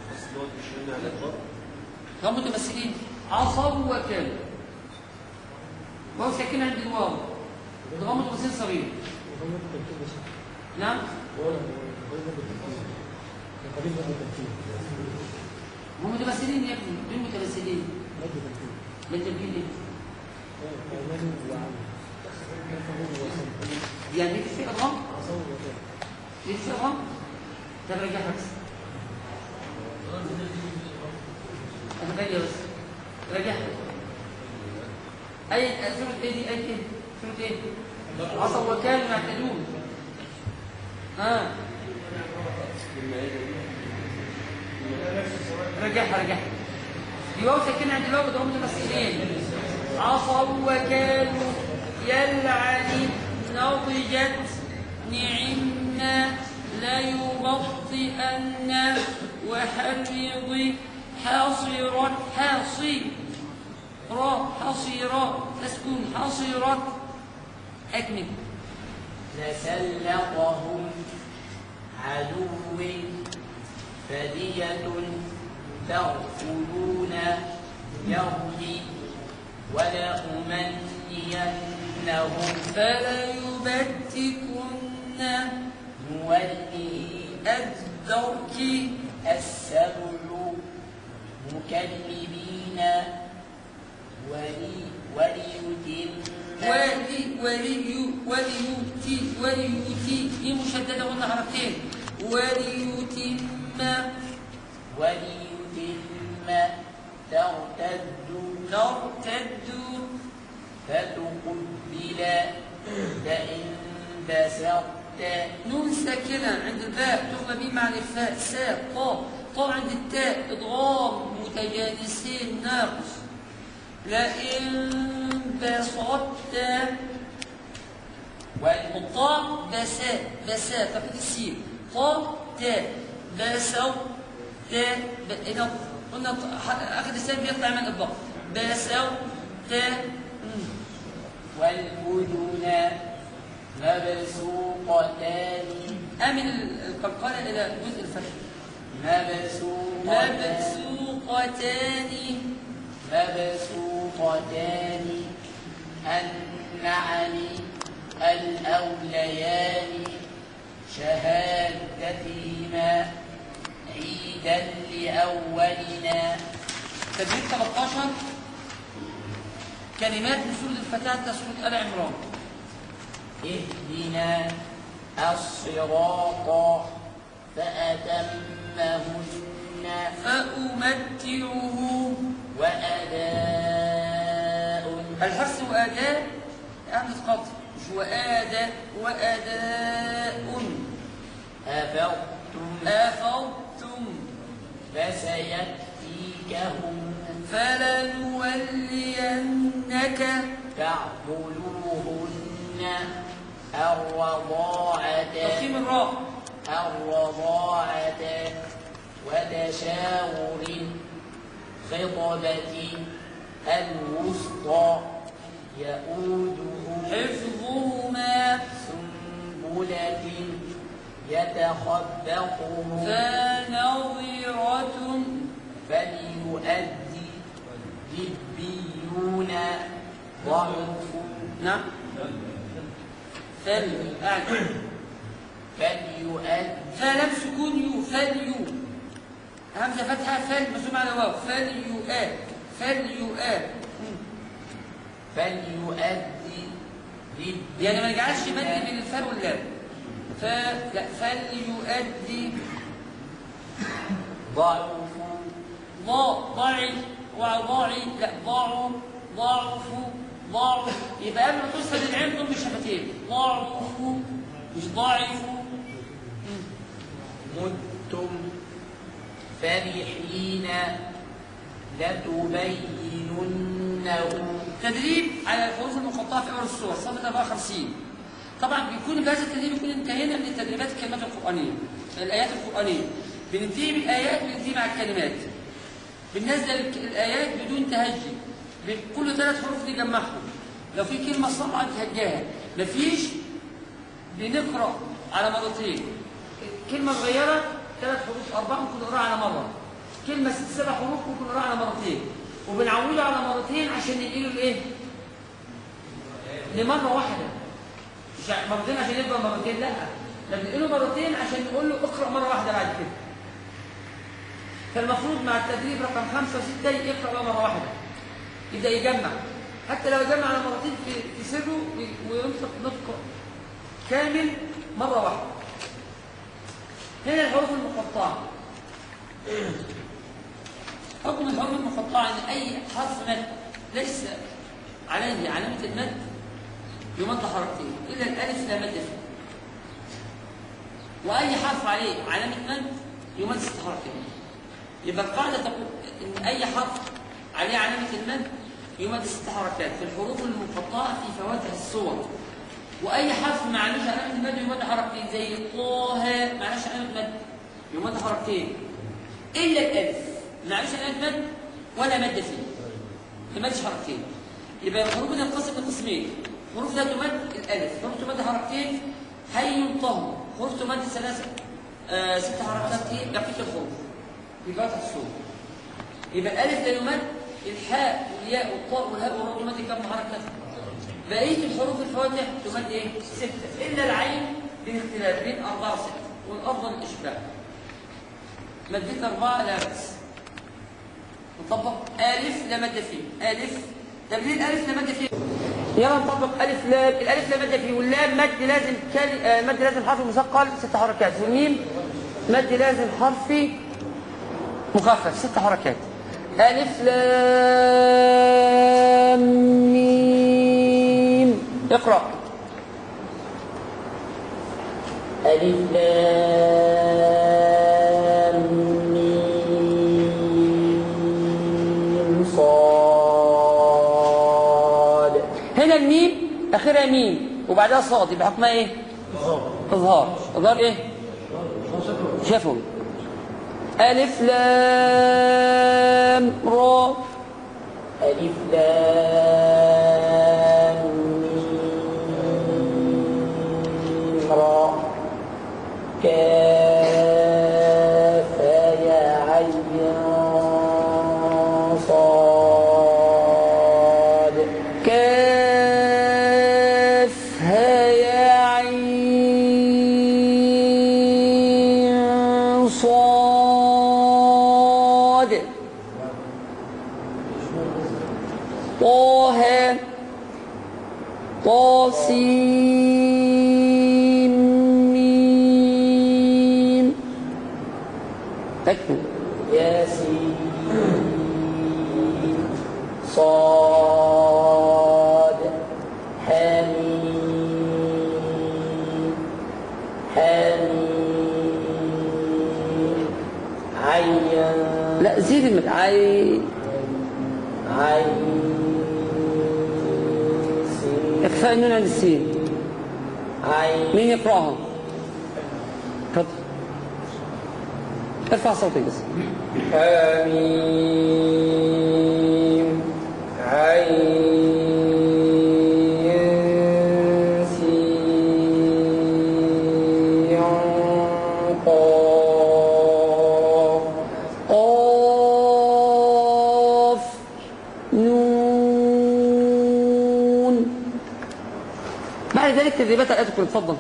هم متمثلين عصوا وكانوا واو ساكن عند الواو ضغام متمثلين صغير نعم هم متمثلين يا ابني دول متمثلين ما التركيب ايه؟ يعني ليك في اضغام؟ ليك في اضغام؟ طب رجعها بس انا بالي بس رجعها اي سوره ايه دي اي ايه؟ سوره ايه؟ عصوا وكانوا يعتدون ها رجعها رجعها دي واو ساكنه عند الواو ده هم متمثلين عصوا وكانوا يلعن نضجت نعمنا ليبطئن وحرض حاصرا حاصي را حصيرا تسكن حصيرا أكمل لسلطهم عدو فدية تغفلون يرضي ولأمنينهم فليبتكن نوله الدرك السبع مكلبين ولي وليتم ولي ولي وليؤتي وليؤتي دي مشددة قلنا حركتين وليتم وليتم ترتدوا ترتدوا فتقبل فإن بسطت نون ساكنة عند الباء تغلى به مع الفاء ساء طاء طاء عند التاء إضغام متجانسين ناقص لئن بسطت والطاء بساء بساء فقد السين طاء تاء بسط تاء ب- إذا قلنا ط- ح- أخذ السين بيطلع من الضغط بسط تاء مم. والأذن مبسوطتان أمن القلقلة إلى جزء الفتح مبسوطتان مبسوطتان مبسوطتان النعم الأوليان شهادتهما عيدا لأولنا تدريب 13 كلمات من سورة الفتاة سورة آل عمران اهدنا الصراط فأتمهن فأمتعه وأداء الحرس وأداء همزة قطع مش وأداء وأداء أفضتم أفضتم فسيكفيكهم فلنولينك تعقلوهن الرضاعة تقييم الراء الرضاعة وتشاور خطبة الوسطى يؤوده حفظهما سنبلة يتخبطه فنظرة فليؤدي لبيون ضعف نعم فل أعلى فليؤدي فلم سكون يو فليو همزة فتحة فل مسلوم على واو فليو آ فليو آ فليؤدي للدين يعني ما نجعلش مد بين الفاء واللام ف لا فليؤدي ضعف ضاء ضعي وضاعي لا ضاعوا ضعف ضاعوا يبقى قبل ما توصل للعين ضم الشفتين ضاعوا مش ضاعفوا متم فرحين لتبيننه تدريب على الحروف المقطعه في اول السور صفحه 54 طبعا بيكون بهذا التدريب يكون انتهينا من التدريبات الكلمات القرانيه الايات القرانيه بننتهي بالايات بننتهي مع الكلمات بالنسبه للايات بدون تهجي كل ثلاث حروف نجمعهم لو في كلمه صعبه تهجاها مفيش بنقرا على مرتين كلمه صغيره ثلاث حروف اربعه ممكن نقراها على مره كلمه ست سبع حروف ممكن نقراها على مرتين وبنعوده على مرتين عشان ننقله لايه؟ لمره واحده مش ع- مرتين عشان يبقى مرتين لا ده بننقله مرتين عشان نقول له اقرا مره واحده بعد كده فالمفروض مع التدريب رقم خمسة وستة يقرأ بقى مرة واحدة يبدأ يجمع حتى لو جمع على مرتين في, في سره وي- وينطق نطق كامل مرة واحدة هنا الحروف المقطعة حكم الحروف المقطعة أن أي حرف مد ليس عليه علامة المد يمد حركتين إلا الألف لا مد فيه وأي حرف عليه علامة مد يمد ست حركتين يبقى القاعدة تقول إن أي حرف عليه علامة المد يمد ست حركات في الحروف المقطعة في فواتح الصور وأي حرف ما عليهش علامة المد يمد حركتين زي طه ما عليهش علامة مد يمد حركتين إلا الألف ما عليهش علامة مد ولا مد فيه ما يمدش حركتين يبقى الحروف تنقسم لقسمين حروف لا تمد الألف حروف تمد حركتين حي طه حروف تمد ثلاثة آه ست حركات إيه بقية الحروف في فتح الصوت يبقى الالف لا يمد الحاء والياء والطاء والهاء والراء تمد كم حركه بقيه الحروف الفواتح تمد ايه سته الا العين باختلاف بين اربعه وسته والافضل الاشباع مديت اربعه لا باس نطبق الف لا مد فيه الف طب ليه الالف لا مد فيه يلا نطبق الف لام الالف لا مد فيه واللام مد لازم كل... آه، مد لازم حرف مثقل ست حركات والميم مد لازم حرفي مخفف ست حركات ألف لام ميم اقرأ ألف لام ميم صاد هنا الميم آخرها ميم وبعدها صاد يبقى حكمها إيه؟ إظهار إظهار إيه؟ شفوي ألف لام را ألف لام ميم را كاف يا عين صاد كاف يا عين صاد طه طاسيم ميم اكمل ياسين صاد حميم حميم عين لا زيد من عين عين اخفاء النون عند السين عين مين يقرأها؟ اتفضل ارفع صوتك بس حميم عين سين قاف قاف نون بعد ذلك تدريبات الآيات الكل اتفضل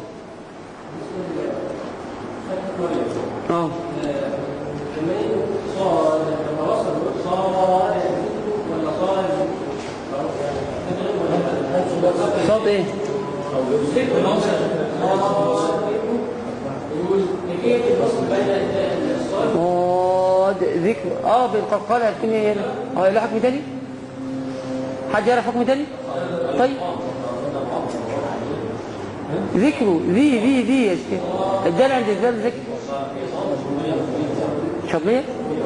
اه صوت ايه صاد ذكر اه بالقلقله هتكون ايه هنا اه له حكم تاني حد يعرف حكم تاني طيب ذكره ذي ذي ذي يا شيخ الدال عند الذال ذكر شطبية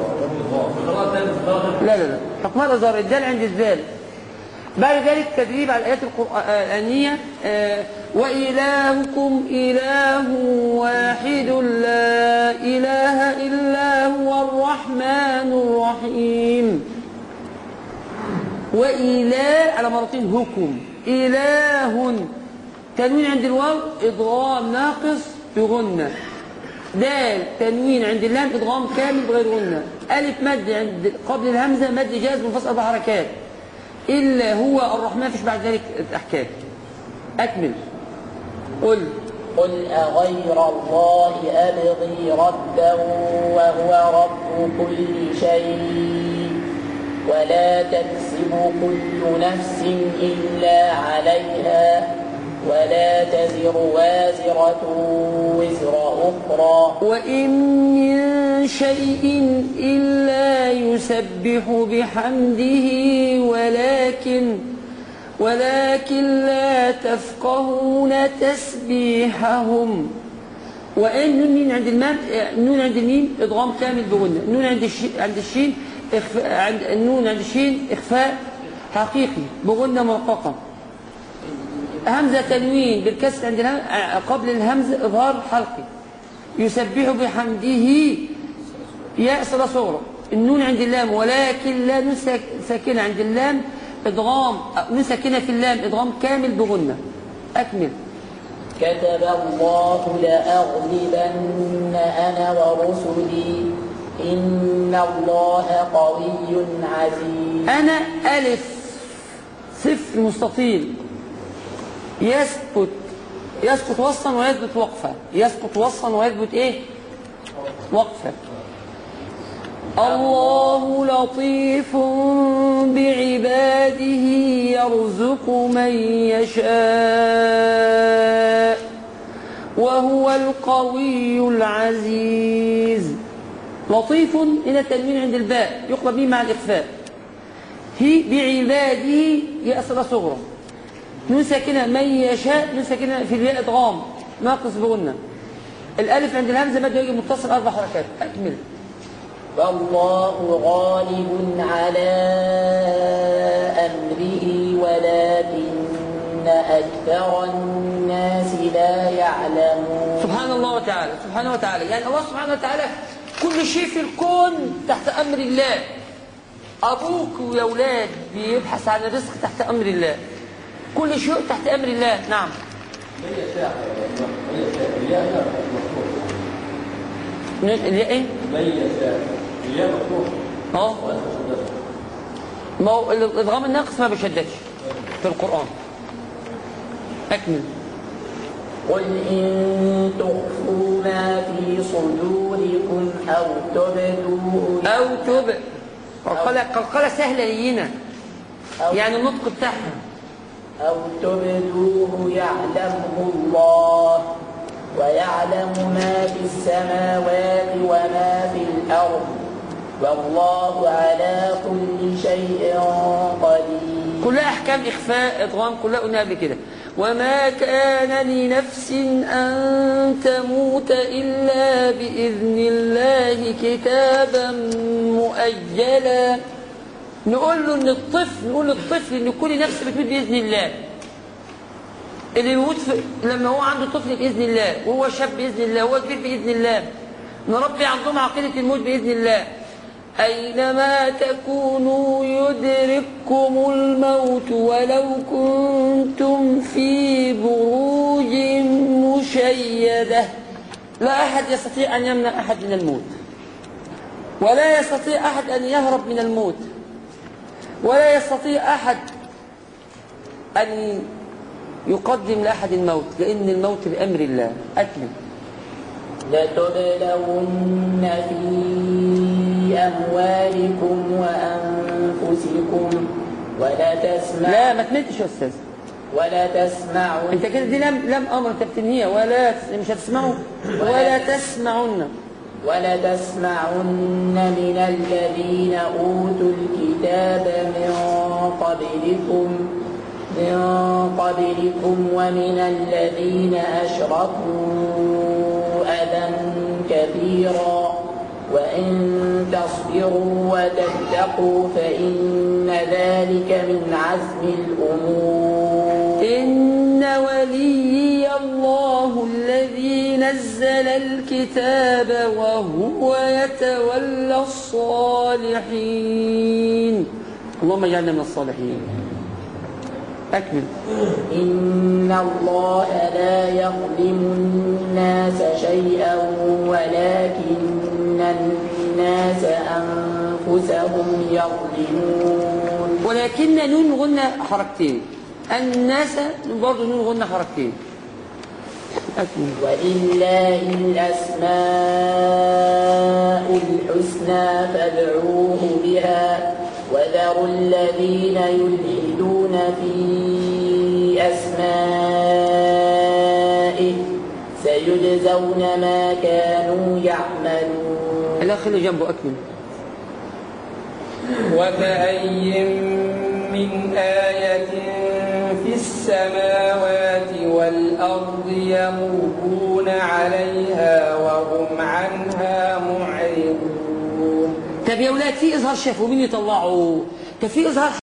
لا لا لا حكمها الأزهار الدال عند الذال بعد ذلك تدريب على الآيات القرآنية آه، وإلهكم إله واحد لا إله إلا هو الرحمن الرحيم وإله على مرتين هكم إله تنوين عند الواو إضغام ناقص بغنة دال تنوين عند اللام إضغام كامل بغير غنة ألف مد عند قبل الهمزة مد جاز منفصل أربع حركات إلا هو الرحمن فيش بعد ذلك أحكام أكمل قل قل أغير الله أبغي ربا وهو رب كل شيء ولا تكسب كل نفس إلا عليها ولا تزر وازرة وزر أخرى وإن من شيء إلا يسبح بحمده ولكن ولكن لا تفقهون تسبيحهم وإن نون مين عند المام النون عند الميم إضغام كامل بغنة النون عند الشين عند الشين إخفاء عند النون عند الشين إخفاء حقيقي بغنة مرققة همزة تنوين بالكسر عند الهم... قبل الهمزة إظهار حلقي يسبح بحمده ياء صلة صغرى النون عند اللام ولكن لا نون ساك- ساكنة عند اللام إدغام نون ساكنة في اللام إدغام كامل بغنة أكمل كتب الله لأغلبن أنا ورسلي إن الله قوي عزيز أنا ألف صفر مستطيل يسقط يسقط وصلا ويثبت وقفا يسقط وصلا ويثبت إيه وقفا الله لطيف بعباده يرزق من يشاء وهو القوي العزيز لطيف إلى التنوين عند الباء يقرأ به مع الإخفاء هي بعباده يأسر صغرى نون ساكنة من يشاء نون ساكنة في الياء إدغام ناقص بغنة الألف عند الهمزة مد يجي متصل أربع حركات أكمل فالله غالب على أمره ولكن أكثر الناس لا يعلمون سبحان الله وتعالى سبحانه وتعالى يعني الله سبحانه وتعالى كل شيء في الكون تحت أمر الله أبوك يا أولاد بيبحث عن الرزق تحت أمر الله كل شيء تحت أمر الله نعم اللي ايه؟ اه ما هو الادغام الناقص ما بيشددش في القرآن أكمل قل إن تخفوا ما في صدوركم أو تبدوه أو تب قلقلة قلقلة سهلة لينا أو, يعني النطق بتاعها أو تبدوه يعلمه الله ويعلم ما في السماوات وما في الأرض والله على كل شيء قدير كلها أحكام إخفاء إضغام كلها قلنا قبل كده وما كان لنفس أن تموت إلا بإذن الله كتابا مؤجلا نقول له إن الطفل نقول للطفل إن كل نفس بتموت بإذن الله اللي يموت في لما هو عنده طفل بإذن الله وهو شاب بإذن الله وهو كبير بإذن الله نربي عندهم عقيدة الموت بإذن الله أينما تكونوا يدرككم الموت ولو كنتم في بروج مشيدة لا أحد يستطيع أن يمنع أحد من الموت ولا يستطيع أحد أن يهرب من الموت ولا يستطيع أحد أن يقدم لأحد الموت لأن الموت بأمر الله أكمل لتبلون في أموالكم وأنفسكم ولتسمع لا ما تمتش يا أستاذ ولتسمعن انت كده دي لم لم امر انت بتنهيها ولا تس- مش هتسمعوا ولا تسمعن ولتسمعن من الذين أوتوا الكتاب من قبلكم من قبلكم ومن الذين أشركوا أذى كثيرا وإن تصبروا وتتقوا فإن ذلك من عزم الأمور إن وليي الله الذي نزل الكتاب وهو يتولى الصالحين اللهم اجعلنا من الصالحين أكمل إن الله لا يظلم الناس شيئا ولكن الناس أنفسهم يظلمون ولكن نون غنى حركتين الناس برضه نون غنى حركتين أكمل ولله الأسماء الحسنى فادعوه بها وذروا الذين يلحدون في أسمائه سيجزون ما كانوا يعملون الأخ اللي جنبه أكمل وكأي من آية في السماوات والأرض يمرون عليها وهم عنها معرضون طب يا ولاد في إظهار شافوا مين يطلعوا طب في إظهار